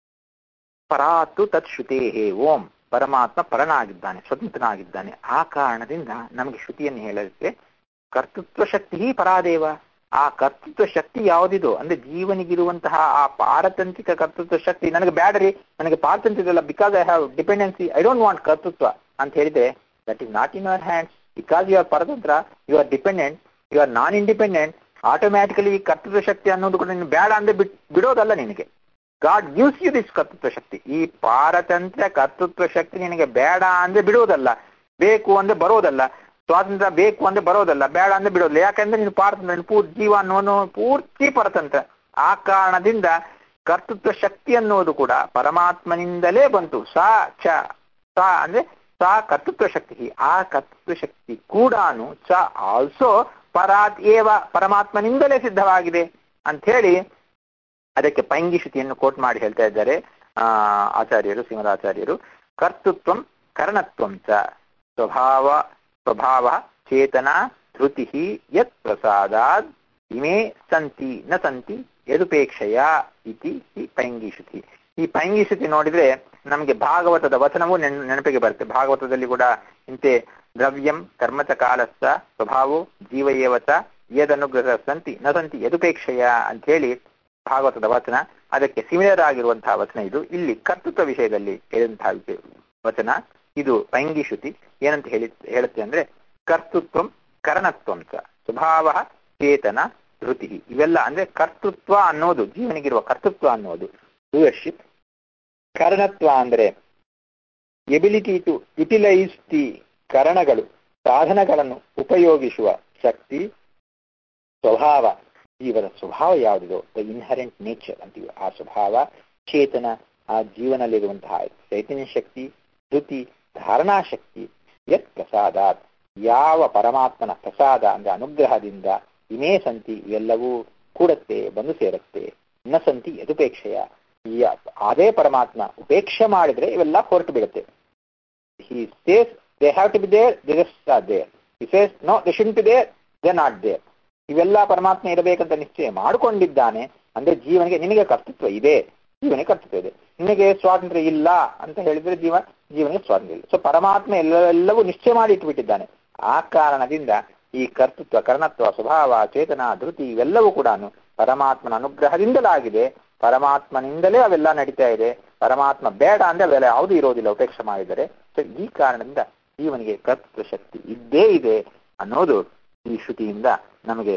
ಪರಾತು ತತ್ ಶ್ರುತೇ ಓಂ ಪರಮಾತ್ಮ ಪರನಾಗಿದ್ದಾನೆ ಸ್ವತಂತ್ರನಾಗಿದ್ದಾನೆ ಆ ಕಾರಣದಿಂದ ನಮಗೆ ಶ್ರುತಿಯನ್ನು ಹೇಳಲಿಕ್ಕೆ ಕರ್ತೃತ್ವ ಶಕ್ತಿ ಪರಾದೇವ ಆ ಕರ್ತೃತ್ವ ಶಕ್ತಿ ಯಾವುದಿದೋ ಅಂದ್ರೆ ಜೀವನಿಗಿರುವಂತಹ ಆ ಪಾರತಂತ್ರಿಕ ಕರ್ತೃತ್ವ ಶಕ್ತಿ ನನಗೆ ಬ್ಯಾಡ್ರಿ ನನಗೆ ಪಾರತಂತ್ರಿಕ because I have dependency I don't want ಕರ್ತೃತ್ವ ಅಂತ ಹೇಳಿದ್ರೆ that is not in our hands because you are ಪರತಂತ್ರ you are dependent you are non independent automatically ಕರ್ತೃತ್ವ ಶಕ್ತಿ ಅನ್ನೋದು ಕೂಡ ನೀನು ಬೇಡ ಅಂದ್ರೆ ಬಿಟ್ ಬಿಡೋದಲ್ಲ ನಿನಗೆ ಗಾಡ್ ಗಿವ್ಸ್ ಯು ದಿಸ್ ಕರ್ತೃತ್ವ ಶಕ್ತಿ ಈ ಪಾರತಂತ್ರ್ಯ ಕರ್ತೃತ್ವ ಶಕ್ತಿ ನಿನಗೆ ಬೇಡ ಅಂದ್ರೆ ಬಿಡುವುದಲ್ಲ ಬೇಕು ಅಂದ್ರೆ ಬರೋದಲ್ಲ ಸ್ವಾತಂತ್ರ್ಯ ಬೇಕು ಅಂದ್ರೆ ಬರೋದಲ್ಲ ಬೇಡ ಅಂದ್ರೆ ಬಿಡೋದಿಲ್ಲ ಯಾಕಂದ್ರೆ ನೀನು ಪಾರತಂತ್ರ ಪೂರ್ ಜೀವ ಅನ್ನೋನು ಪೂರ್ತಿ ಪರತಂತ್ರ ಆ ಕಾರಣದಿಂದ ಕರ್ತೃತ್ವ ಶಕ್ತಿ ಅನ್ನೋದು ಕೂಡ ಪರಮಾತ್ಮನಿಂದಲೇ ಬಂತು ಸಾ ಚ ಸಾ ಅಂದ್ರೆ ಸಾ ಕರ್ತೃತ್ವ ಶಕ್ತಿ ಆ ಕರ್ತೃತ್ವ ಶಕ್ತಿ ಕೂಡ ಚ ಆಲ್ಸೋ ಪರಾತ್ ಏವ ಪರಮಾತ್ಮನಿಂದಲೇ ಸಿದ್ಧವಾಗಿದೆ ಅಂತ ಹೇಳಿ ಅದಕ್ಕೆ ಪೈಂಗಿಶುತಿಯನ್ನು ಕೋಟ್ ಮಾಡಿ ಹೇಳ್ತಾ ಇದ್ದಾರೆ ಆ ಆಚಾರ್ಯರು ಶ್ರೀಮದಾಚಾರ್ಯರು ಕರ್ತೃತ್ವಂ ಕರ್ಣತ್ವಂ ಚ ಸ್ವಭಾವ ಸ್ವಭಾವ ಚೇತನ ಧೃತಿ ಯತ್ ಪ್ರಸಾದಾದ್ ಇಮೇ ಸಂತಿ ನ ಸಂತಿ ಯದುಪೇಕ್ಷೆಯ ಇತಿ ಈ ಪೈಂಗಿಶುತಿ ಈ ಪೈಂಗಿಶುತಿ ನೋಡಿದ್ರೆ ನಮಗೆ ಭಾಗವತದ ವಚನವೂ ನೆನ್ ನೆನಪಿಗೆ ಬರುತ್ತೆ ಭಾಗವತದಲ್ಲಿ ಕೂಡ ಇಂತೆ ದ್ರವ್ಯಂ ಕರ್ಮಚ ಕಾಲಸ್ಸ ಸ್ವಭಾವೋ ಜೀವಯೇವತ ಯದನುಗ್ರಹ ಸಂತಿ ನ ಸಂತಿ ಯದುಪೇಕ್ಷೆಯ ಅಂತ ಹೇಳಿ ಭಾಗವತದ ವಚನ ಅದಕ್ಕೆ ಸಿಮಿಲರ್ ಆಗಿರುವಂತಹ ವಚನ ಇದು ಇಲ್ಲಿ ಕರ್ತೃತ್ವ ವಿಷಯದಲ್ಲಿ ಹೇಳಿದಂತಹ ವಿಷಯ ವಚನ ಇದು ಪೈಂಗಿಶುತಿ ಏನಂತ ಹೇಳಿ ಹೇಳುತ್ತೆ ಅಂದ್ರೆ ಕರ್ತೃತ್ವಂ ಕರಣತ್ವಂ ಚ ಸ್ವಭಾವ ಚೇತನ ಧೃತಿ ಇವೆಲ್ಲ ಅಂದ್ರೆ ಕರ್ತೃತ್ವ ಅನ್ನೋದು ಜೀವನಿಗಿರುವ ಕರ್ತೃತ್ವ ಅನ್ನೋದು ಲೀಡರ್ಶಿಪ್ ಕರಣತ್ವ ಅಂದ್ರೆ ಎಬಿಲಿಟಿ ಟು ಯುಟಿಲೈಸ್ ದಿ ಕರಣಗಳು ಸಾಧನಗಳನ್ನು ಉಪಯೋಗಿಸುವ ಶಕ್ತಿ ಸ್ವಭಾವ ಜೀವನ ಸ್ವಭಾವ ಯಾವುದಿದೋ ದ ಇನ್ಹರೆಂಟ್ ನೇಚರ್ ಅಂತೀವಿ ಆ ಸ್ವಭಾವ ಚೇತನ ಆ ಜೀವನಲ್ಲಿರುವಂತಹ ಚೈತನ್ಯ ಶಕ್ತಿ ಧೃತಿ ಧಾರಣಾ ಶಕ್ತಿ ಯತ್ ಪ್ರಸಾದಾತ್ ಯಾವ ಪರಮಾತ್ಮನ ಪ್ರಸಾದ ಅಂದ್ರೆ ಅನುಗ್ರಹದಿಂದ ಇಮೇ ಸಂತಿ ಇವೆಲ್ಲವೂ ಕೂಡತ್ತೆ ಬಂದು ಸೇರುತ್ತೆ ನ ಸಂತಿ ಯದುಪೇಕ್ಷೆಯ ಅದೇ ಪರಮಾತ್ಮ ಉಪೇಕ್ಷೆ ಮಾಡಿದ್ರೆ ಇವೆಲ್ಲ ಹೊರಟು ಬಿಡುತ್ತೆ he says they have to be there they just are there he says no they should be there they not there ಇವೆಲ್ಲ ಪರಮಾತ್ಮ ಇರಬೇಕಂತ ನಿಶ್ಚಯ ಮಾಡಿಕೊಂಡಿದ್ದಾನೆ ಅಂದ್ರೆ ಜೀವನಿಗೆ ನಿನಗೆ ಕರ್ತೃತ್ವ ಇದೆ ಜೀವನಿಗೆ ಕರ್ತೃತ್ವ ಇದೆ ನಿನಗೆ ಸ್ವಾತಂತ್ರ್ಯ ಇಲ್ಲ ಅಂತ ಹೇಳಿದ್ರೆ ಜೀವ ಜೀವನಿಗೆ ಸ್ವಾತಂತ್ರ್ಯ ಇಲ್ಲ ಸೊ ಪರಮಾತ್ಮ ಎಲ್ಲವೂ ನಿಶ್ಚಯ ಮಾಡಿ ಇಟ್ಟುಬಿಟ್ಟಿದ್ದಾನೆ ಆ ಕಾರಣದಿಂದ ಈ ಕರ್ತೃತ್ವ ಕರ್ಣತ್ವ ಸ್ವಭಾವ ಚೇತನ ಧೃತಿ ಇವೆಲ್ಲವೂ ಕೂಡ ಪರಮಾತ್ಮನ ಅನುಗ್ರಹದಿಂದಲಾಗಿದೆ ಪರಮಾತ್ಮನಿಂದಲೇ ಅವೆಲ್ಲ ನಡೀತಾ ಇದೆ ಪರಮಾತ್ಮ ಬೇಡ ಅಂದ್ರೆ ಅವೆಲ್ಲ ಯಾವುದೂ ಇರೋದಿಲ್ಲ ಉಪೇಕ್ಷೆ ಮಾಡಿದರೆ ಸೊ ಈ ಕಾರಣದಿಂದ ಜೀವನಿಗೆ ಕರ್ತೃತ್ವ ಶಕ್ತಿ ಇದ್ದೇ ಇದೆ ಅನ್ನೋದು ಈ ಶ್ರುತಿಯಿಂದ ನಮಗೆ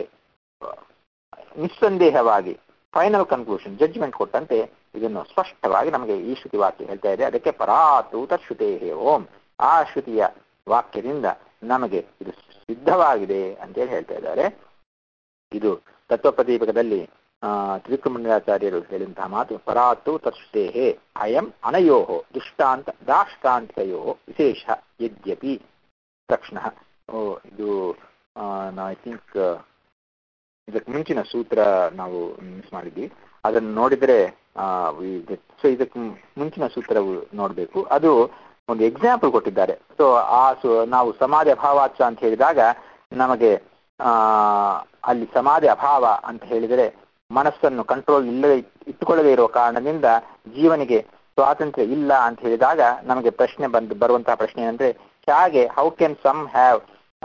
ನಿಸ್ಸಂದೇಹವಾಗಿ ಫೈನಲ್ ಕನ್ಕ್ಲೂಷನ್ ಜಡ್ಜ್ಮೆಂಟ್ ಕೊಟ್ಟಂತೆ ಇದನ್ನು ಸ್ಪಷ್ಟವಾಗಿ ನಮಗೆ ಈ ಶ್ರುತಿ ವಾಕ್ಯ ಹೇಳ್ತಾ ಇದೆ ಅದಕ್ಕೆ ಪರಾತು ತತ್ಶ್ರುತೇ ಓಂ ಆ ಶ್ರುತಿಯ ವಾಕ್ಯದಿಂದ ನಮಗೆ ಇದು ಸಿದ್ಧವಾಗಿದೆ ಅಂತೇಳಿ ಹೇಳ್ತಾ ಇದ್ದಾರೆ ಇದು ತತ್ವಪ್ರದೀಪಕದಲ್ಲಿ ಆ ತ್ರಿಕುಮಂಡಲಾಚಾರ್ಯರು ಹೇಳಿದಂತಹ ಮಾತು ಪರಾತು ತತ್ಶ್ರುತೇ ಅಯಂ ಅನಯೋ ದುಷ್ಟಾಂತ ದಾಷ್ಟಾಂತಯೋ ವಿಶೇಷ ಯದ್ಯಪಿ ತಕ್ಷಣ ಓ ಇದು ಐ ಥಿಂಕ್ ಇದಕ್ಕೆ ಮುಂಚಿನ ಸೂತ್ರ ನಾವು ಮಿಸ್ ಮಾಡಿದ್ವಿ ಅದನ್ನು ನೋಡಿದ್ರೆ ಸೊ ಇದಕ್ಕೆ ಮುಂಚಿನ ಸೂತ್ರವು ನೋಡಬೇಕು ಅದು ಒಂದು ಎಕ್ಸಾಂಪಲ್ ಕೊಟ್ಟಿದ್ದಾರೆ ಸೊ ಆ ನಾವು ಸಮಾಧಿ ಅಭಾವಾಚ ಅಂತ ಹೇಳಿದಾಗ ನಮಗೆ ಆ ಅಲ್ಲಿ ಸಮಾಧಿ ಅಭಾವ ಅಂತ ಹೇಳಿದರೆ ಮನಸ್ಸನ್ನು ಕಂಟ್ರೋಲ್ ಇಲ್ಲದೆ ಇಟ್ಟುಕೊಳ್ಳದೇ ಇರುವ ಕಾರಣದಿಂದ ಜೀವನಿಗೆ ಸ್ವಾತಂತ್ರ್ಯ ಇಲ್ಲ ಅಂತ ಹೇಳಿದಾಗ ನಮಗೆ ಪ್ರಶ್ನೆ ಬಂದು ಬರುವಂತಹ ಪ್ರಶ್ನೆ ಏನಂದ್ರೆ ಹೇಗೆ how can some have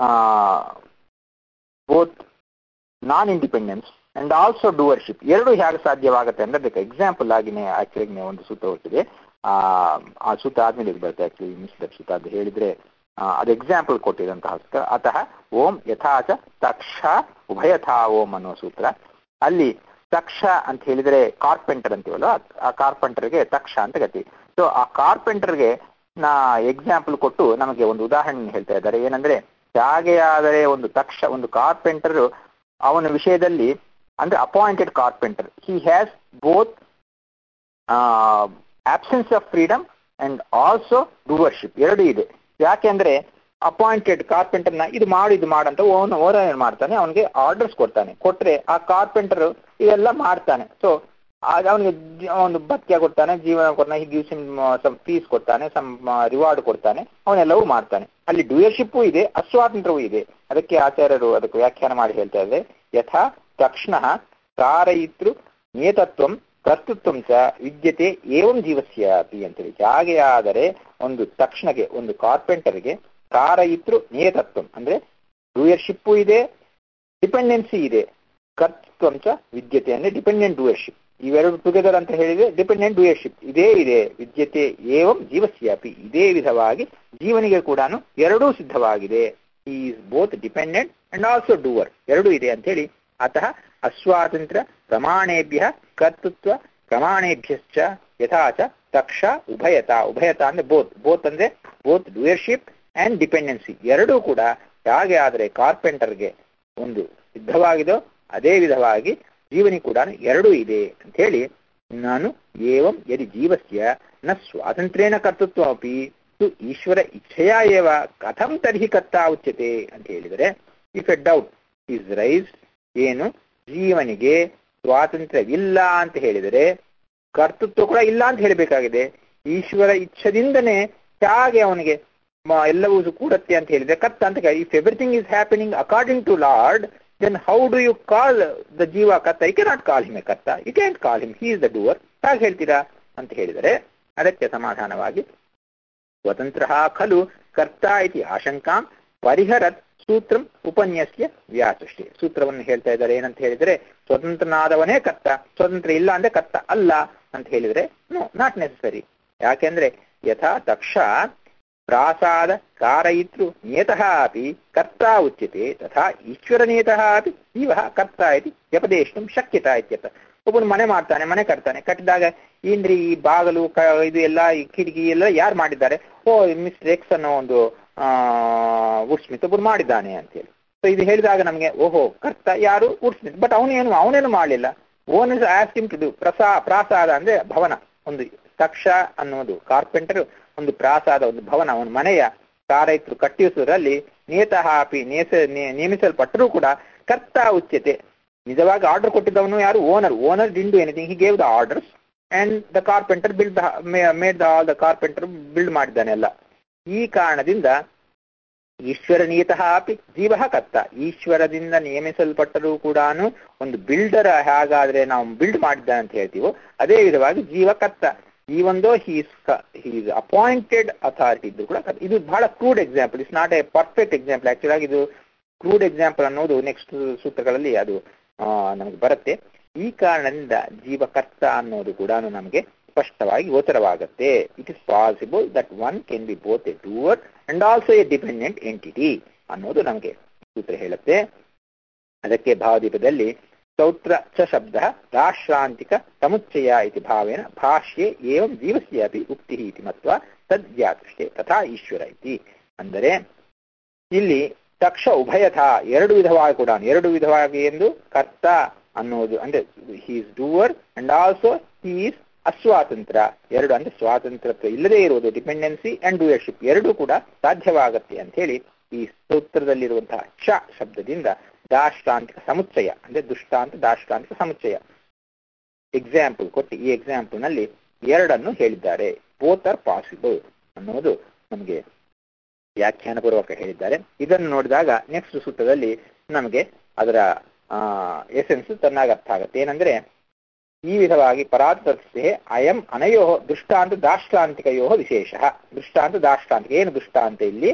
both non independence and also doership ಎರಡು ಹೇಗೆ ಸಾಧ್ಯವಾಗುತ್ತೆ ಅಂದ್ರೆ ಅದಕ್ಕೆ ಎಕ್ಸಾಂಪಲ್ ಆಗಿನೇ ಆಕ್ಚುಲಿ ಒಂದು ಸೂತ್ರ ಹೊರಟಿದೆ ಆ ಆ ಸೂತ್ರ ಆದ್ಮೇಲೆ ಇದು ಬರುತ್ತೆ ಆಕ್ಚುಲಿ ಮಿಸ್ಟರ್ ಸೂತ್ರ ಅದು ಹೇಳಿದ್ರೆ ಅದು ಎಕ್ಸಾಂಪಲ್ ಕೊಟ್ಟಿದಂತಹ ಸೂತ್ರ ಅತಃ ಓಂ ಯಥಾಚ ತಕ್ಷ ಉಭಯಥಾ ಓಂ ಅನ್ನೋ ಸೂತ್ರ ಅಲ್ಲಿ ತಕ್ಷ ಅಂತ ಹೇಳಿದ್ರೆ ಕಾರ್ಪೆಂಟರ್ ಅಂತೀವಲ್ಲ ಆ ಕಾರ್ಪೆಂಟರ್ಗೆ ತಕ್ಷ ಅಂತ ಗತಿ ಸೊ ಆ ಕಾರ್ಪೆಂಟರ್ಗೆ ನಾ ಎಕ್ಸಾಂಪಲ್ ಕೊಟ್ಟು ನಮಗೆ ಒಂದು ಉದಾಹರಣೆ ಹೇಳ್ತಾ ಇದ್ದಾರೆ ಏನಂದ್ರೆ ಹೇಗೆಯಾದರೆ ಒಂದು ತಕ್ಷ ಒಂದು ಕಾರ್ಪೆಂಟರ್ ಅವನ ವಿಷಯದಲ್ಲಿ ಅಂದ್ರೆ appointed carpenter he has both absence of freedom and also doership ಎರಡು ಇದೆ ಯಾಕೆಂದ್ರೆ ಅಪಾಯಿಂಟೆಡ್ ಕಾರ್ಪೆಂಟರ್ನ ಇದು ಮಾಡು ಇದು ಮಾಡಂತ ಓನ್ ಓನರ್ ಏನ್ ಮಾಡ್ತಾನೆ ಅವನಿಗೆ ಆರ್ಡರ್ಸ್ ಕೊಡ್ತಾನೆ ಕೊಟ್ರೆ ಆ ಕಾರ್ಪೆಂಟರ್ ಇವೆಲ್ಲ ಮಾಡ್ತಾನೆ ಸೊ ಆಗ ಅವನಿಗೆ ಒಂದು ಭತ್ಯ ಕೊಡ್ತಾನೆ ಜೀವನ ಕೊಡ್ತಾನೆ ಹಿ ಗಿವ್ಸ್ ಸಮ್ ಫೀಸ್ ಕೊಡ್ತಾನೆ ಸಮ್ ರಿವಾರ್ಡ್ ಕೊಡ್ತಾನೆ ಅವನೆಲ್ಲವೂ ಮಾಡ್ತಾನೆ ಅಲ್ಲಿ ಡ್ಯೂಯರ್ಶಿಪ್ಪು ಇದೆ ಅಸ್ವಾತಂತ್ರ್ಯವೂ ಇದೆ ಅದಕ್ಕೆ ಆಚಾರ್ಯರು ಅದಕ್ಕೆ ವ್ಯಾಖ್ಯಾನ ಮಾಡಿ ಹೇಳ್ತಾ ಇದ್ದಾರೆ ಯಥಾ ತಕ್ಷಣ ಕಾರಯಿತೃ ನಿಯತತ್ವಂ ಕರ್ತೃತ್ವಂ ಚ ವಿದ್ಯತೆ ಏವಂ ಜೀವಸ್ಯ ಅಪಿ ಅಂತೇಳಿ ಹಾಗೆ ಆದರೆ ಒಂದು ತಕ್ಷಣಗೆ ಒಂದು ಕಾರ್ಪೆಂಟರ್ಗೆ ಕಾರಯಿತೃ ನಿಯತತ್ವಂ ಅಂದ್ರೆ ಡೂಯರ್ಶಿಪ್ಪು ಇದೆ ಡಿಪೆಂಡೆನ್ಸಿ ಇದೆ ಕರ್ತೃತ್ವಂ ಚ ವಿದ್ಯತೆ ಅಂದ್ರೆ ಡಿಪೆಂಡೆಂಟ್ ಡೂಯರ್ಶಿಪ್ ಇವೆರಡು ಟುಗೆದರ್ ಅಂತ ಹೇಳಿದ್ರೆ ಡಿಪೆಂಡೆಂಟ್ ಡೂಯರ್ಶಿಪ್ ಇದೇ ಇದೆ ವಿದ್ಯತೆ ಏವಂ ಜೀವಸ್ಯಾಪಿ ಇದೇ ವಿಧವಾಗಿ ಜೀವನಿಗೆ ಕೂಡ ಎರಡೂ ಸಿದ್ಧವಾಗಿದೆ is both dependent and also doer ಎರಡೂ ಇದೆ ಅಂತ ಹೇಳಿ ಅತಃ ಅಸ್ವಾತಂತ್ರ್ಯ ಪ್ರಮಾಣೇಭ್ಯ ಕರ್ತೃತ್ವ ಪ್ರಮಾಣೇಭ್ಯಶ್ಚ ಯಥಾಚ ತಕ್ಷ ಉಭಯತ ಉಭಯತ ಅಂದ್ರೆ ಬೋತ್ ಬೋತ್ ಅಂದ್ರೆ ಬೋತ್ ಡೂಯರ್ಶಿಪ್ ಅಂಡ್ ಡಿಪೆಂಡೆನ್ಸಿ ಎರಡೂ ಕೂಡ ಹೇಗೆ ಆದರೆ ಕಾರ್ಪೆಂಟರ್ಗೆ ಒಂದು ಸಿದ್ಧವಾಗಿದೋ ಅದೇ ವಿಧವಾಗಿ ಜೀವನಿ ಕೂಡ ಎರಡೂ ಇದೆ ಅಂತ ಹೇಳಿ ನಾನು ಏವಂ ಯದಿ ಜೀವಸ್ಯ ನ ಸ್ವಾತಂತ್ರ್ಯೇಣ ಕರ್ತೃತ್ವ ಅಪಿ ತು ಈಶ್ವರ ಇಚ್ಛೆಯ ಏವ ಕಥಂ ತರ್ಹಿ ಕರ್ತಾ ಉಚ್ಯತೆ ಅಂತ ಹೇಳಿದರೆ if a doubt is rise ಏನು ಜೀವನಿಗೆ ಸ್ವಾತಂತ್ರ್ಯವಿಲ್ಲ ಅಂತ ಹೇಳಿದರೆ ಕರ್ತೃತ್ವ ಕೂಡ ಇಲ್ಲ ಅಂತ ಹೇಳಬೇಕಾಗಿದೆ ಈಶ್ವರ ಇಚ್ಛದಿಂದನೇ ಹೇಗೆ ಅವನಿಗೆ ಎಲ್ಲವೂ ಕೂಡತ್ತೆ ಅಂತ ಹೇಳಿದ್ರೆ ಕರ್ತ ಅಂತ if everything is happening according to Lord then how do you call the jiva karta? You cannot call him a karta. You can't call him. He is the doer. ಹಾಗೆ ಹೇಳ್ತೀರಾ ಅಂತ ಹೇಳಿದರೆ ಅದಕ್ಕೆ ಸಮಾಧಾನವಾಗಿ ಸ್ವತಂತ್ರ ಖಲು ಕರ್ತ ಇತಿ ಆಶಂಕಾಂ ಪರಿಹರತ್ ಸೂತ್ರಂ ಉಪನ್ಯಸ್ಯ ವ್ಯಾಸೃಷ್ಟಿ ಸೂತ್ರವನ್ನು ಹೇಳ್ತಾ ಇದ್ದಾರೆ ಏನಂತ ಹೇಳಿದರೆ ಸ್ವತಂತ್ರನಾದವನೇ ಕರ್ತ ಸ್ವತಂತ್ರ ಇಲ್ಲ ಅಂದ್ರೆ ಕರ್ತ ಅಲ್ಲ ಅಂತ ಹೇಳಿದರೆ ನೋ ನಾಟ್ ನೆಸಸರಿ ಯಾಕೆಂದ್ರೆ ಯಥಾ ದಕ್ಷ ಪ್ರಾಸಾದ ಕಾರಯಿತೃ ನಿಯತಃ ಅಪಿ ಕರ್ತ ಉಚ್ಯತೆ ತಥಾ ಈಶ್ವರ ನಿಯತಃ ಅಪಿ ಜೀವ ಕರ್ತ ಇತಿ ವ್ಯಪದೇಶಂ ಶಕ್ಯತ ಇತ್ಯರ್ಥ ಒಬ್ಬನು ಮನೆ ಮಾಡ್ತಾನೆ ಮನೆ ಕಟ್ತಾನೆ ಕಟ್ಟಿದಾಗ ಏನ್ರಿ ಈ ಬಾಗಲು ಇದು ಎಲ್ಲ ಈ ಕಿಟಕಿ ಎಲ್ಲ ಯಾರು ಮಾಡಿದ್ದಾರೆ ಓ ಮಿಸ್ಟರ್ ಎಕ್ಸ್ ಅನ್ನೋ ಒಂದು ಆ ವುಡ್ ಸ್ಮಿತ್ ಒಬ್ಬರು ಮಾಡಿದ್ದಾನೆ ಅಂತೇಳಿ ಸೊ ಇದು ಹೇಳಿದಾಗ ನಮಗೆ ಓಹೋ ಕರ್ತ ಯಾರು ವುಡ್ ಸ್ಮಿತ್ ಬಟ್ ಅವನೇನು ಅವನೇನು ಮಾಡಲಿಲ್ಲ own is asked him to do ಪ್ರಸಾ ಪ್ರಾಸಾದ ಅಂದ್ರೆ ಭವನ ಒಂದು ತಕ್ಷ ಅನ್ನೋದು ಕಾರ್ಪೆಂಟರ್ ಒಂದು ಪ್ರಾಸಾದ ಒಂದು ಭವನ ಒಂದು ಮನೆಯ ಕಾರೈತರು ಕಟ್ಟಿಸುವುದರಲ್ಲಿ ನಿಯತಃ ಅಪಿ ನೇಸ ನೇಮಿಸಲ್ಪಟ್ಟರೂ ಕೂಡ ಕರ್ತ ಉಚ್ಯತೆ ನಿಜವಾಗಿ ಆರ್ಡರ್ ಕೊಟ್ಟಿದ್ದವನು ಯಾರು owner owner didn't do anything he gave the orders and the carpenter build made the all the carpenter build ಮಾಡಿದ್ದಾನೆ ಎಲ್ಲ ಈ ಕಾರಣದಿಂದ ಈಶ್ವರ ನಿಯತಃ ಅಪಿ ಜೀವ ಕರ್ತ ಈಶ್ವರದಿಂದ ನೇಮಿಸಲ್ಪಟ್ಟರೂ ಕೂಡ ಒಂದು ಬಿಲ್ಡರ್ ಹೇಗಾದ್ರೆ ನಾವು ಬಿಲ್ಡ್ ಮಾಡಿದ್ದಾನೆ ಅಂತ ಹೇಳ್ತೀವೋ ಅದೇ ವಿಧವಾಗಿ ಜೀವ ಕರ್ತ ಈ ಒಂದು ಹೀಸ್ ಹೀಸ್ ಅಪಾಯಿಂಟೆಡ್ ಅಥಾರಿಟಿ ಇದ್ದು ಕೂಡ ಇದು ಬಹಳ crude example it's not a perfect example actual ಆಗಿ ಇದು ಕ್ರೂಡ್ ಎಕ್ಸಾಂಪಲ್ ಅನ್ನೋದು ನೆಕ್ಸ್ಟ್ ಸೂತ್ರಗಳಲ್ಲಿ ಅದು ನಮಗೆ ಬರುತ್ತೆ ಈ ಕಾರಣದಿಂದ ಜೀವಕರ್ತ ಅನ್ನೋದು ಕೂಡ ನಮಗೆ ಸ್ಪಷ್ಟವಾಗಿ ಗೋಚರವಾಗುತ್ತೆ it is possible that one can be both a doer and also a dependent entity ಅನ್ನೋದು ನಮಗೆ ಸೂತ್ರ ಹೇಳುತ್ತೆ ಅದಕ್ಕೆ ಭಾವದೀಪದಲ್ಲಿ ಸೌತ್ರ ಚ ಶಬ್ದ ರಾಶ್ರಾಂತಿಕ ಸಮುಚ್ಚಯ ಇತಿ ಭಾವೇನ ಭಾಷ್ಯೆ ಏವಂ ಜೀವಸ್ಯಾಪಿ ಉಕ್ತಿ ಇತಿ ಮತ್ವ ತದ್ವ್ಯಾಕೃಷ್ಟೆ ತಥಾ ಈಶ್ವರ ಇತಿ ಅಂದರೆ ಇಲ್ಲಿ ತಕ್ಷ ಉಭಯಥ ಎರಡು ವಿಧವಾಗಿ ಕೂಡ ಎರಡು ವಿಧವಾಗಿ ಎಂದು ಕರ್ತ ಅನ್ನೋದು ಅಂದ್ರೆ he's doer and also he's ಅಸ್ವಾತಂತ್ರ್ಯ ಎರಡು ಅಂದ್ರೆ ಸ್ವಾತಂತ್ರ್ಯತ್ವ ಇಲ್ಲದೆ ಇರುವುದು ಡಿಪೆಂಡೆನ್ಸಿ ಅಂಡ್ ಡೂಯರ್ಶಿಪ್ ಎರಡೂ ಕೂಡ ಸಾಧ್ಯವಾಗತ್ತೆ ಅಂತ ಹೇಳಿ ಈ ಸೂತ್ರದಲ್ಲಿರುವಂತಹ ಚ ಶಬ್ದದಿಂದ ದಾಷ್ಟಾಂತಿಕ ಸಮುಚ್ಚಯ ಅಂದ್ರೆ ದುಷ್ಟಾಂತ ದಾಷ್ಟಾಂತಿಕ ಸಮುಚ್ಚಯ ಎಕ್ಸಾಂಪಲ್ ಕೊಟ್ಟು ಈ ಎಕ್ಸಾಂಪಲ್ ನಲ್ಲಿ ಎರಡನ್ನು ಹೇಳಿದ್ದಾರೆ ಬೋತ್ ಆರ್ ಪಾಸಿಬಲ್ ಅನ್ನೋದು ನಮಗೆ ವ್ಯಾಖ್ಯಾನ ಪೂರ್ವಕ ಹೇಳಿದ್ದಾರೆ ಇದನ್ನು ನೋಡಿದಾಗ ನೆಕ್ಸ್ಟ್ ಸೂತ್ರದಲ್ಲಿ ನಮಗೆ ಅದರ ಎಸೆನ್ಸ್ ಚೆನ್ನಾಗಿ ಅರ್ಥ ಆಗುತ್ತೆ ಏನಂದ್ರೆ ಈ ವಿಧವಾಗಿ ಪರಾತಸ್ಯೆ ಅಯಂ ಅನಯೋ ದೃಷ್ಟಾಂತ ದಾಷ್ಟಾಂತಿಕಯೋ ವಿಶೇಷ ದೃಷ್ಟಾಂತ ದಾಷ್ಟಾಂತಿಕ ಏನು ದೃಷ್ಟಾಂತ ಇಲ್ಲಿ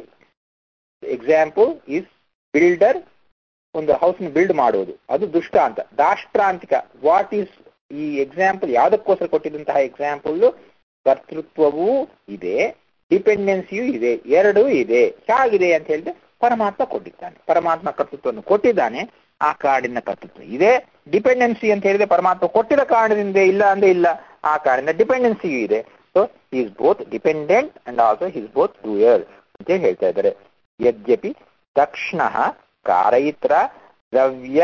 ಎಕ್ಸಾಂಪಲ್ ಈಸ್ ಬಿಲ್ಡರ್ ಒಂದು ಹೌಸ್ ಬಿಲ್ಡ್ ಮಾಡೋದು ಅದು ದೃಷ್ಟಾಂತ ದಾಷ್ಟ್ರಾಂತಿಕ ವಾಟ್ ಈಸ್ ಈ ಎಕ್ಸಾಂಪಲ್ ಯಾವುದಕ್ಕೋಸ್ಕರ ಕೊಟ್ಟಿದ್ದಂತಹ ಎಕ್ಸಾಂಪಲ್ ಕರ್ತೃತ್ವವೂ ಇದೆ ಡಿಪೆಂಡೆನ್ಸಿಯೂ ಇದೆ ಎರಡೂ ಇದೆ ಹೇಗಿದೆ ಅಂತ ಹೇಳಿದ್ರೆ ಪರಮಾತ್ಮ ಕೊಟ್ಟಿದ್ದಾನೆ ಪರಮಾತ್ಮ ಕರ್ತೃತ್ವವನ್ನು ಕೊಟ್ಟಿದ್ದಾನೆ ಆ ಕಾಡಿನ ಕರ್ತೃತ್ವ ಇದೆ ಡಿಪೆಂಡೆನ್ಸಿ ಅಂತ ಹೇಳಿದ್ರೆ ಪರಮಾತ್ಮ ಕೊಟ್ಟಿದ ಕಾರಣದಿಂದ ಇಲ್ಲ ಅಂದ್ರೆ ಇಲ್ಲ ಆ ಕಾರಣದಿಂದ ಡಿಪೆಂಡೆನ್ಸಿಯೂ ಇದೆ so is both dependent and also he's both doer ಅಂತ ಹೇಳ್ತಾ ಇದ್ದಾರೆ ಯದ್ಯಪಿ ತಕ್ಷಣ ಕಾರಯಿತ್ರ ದ್ರವ್ಯ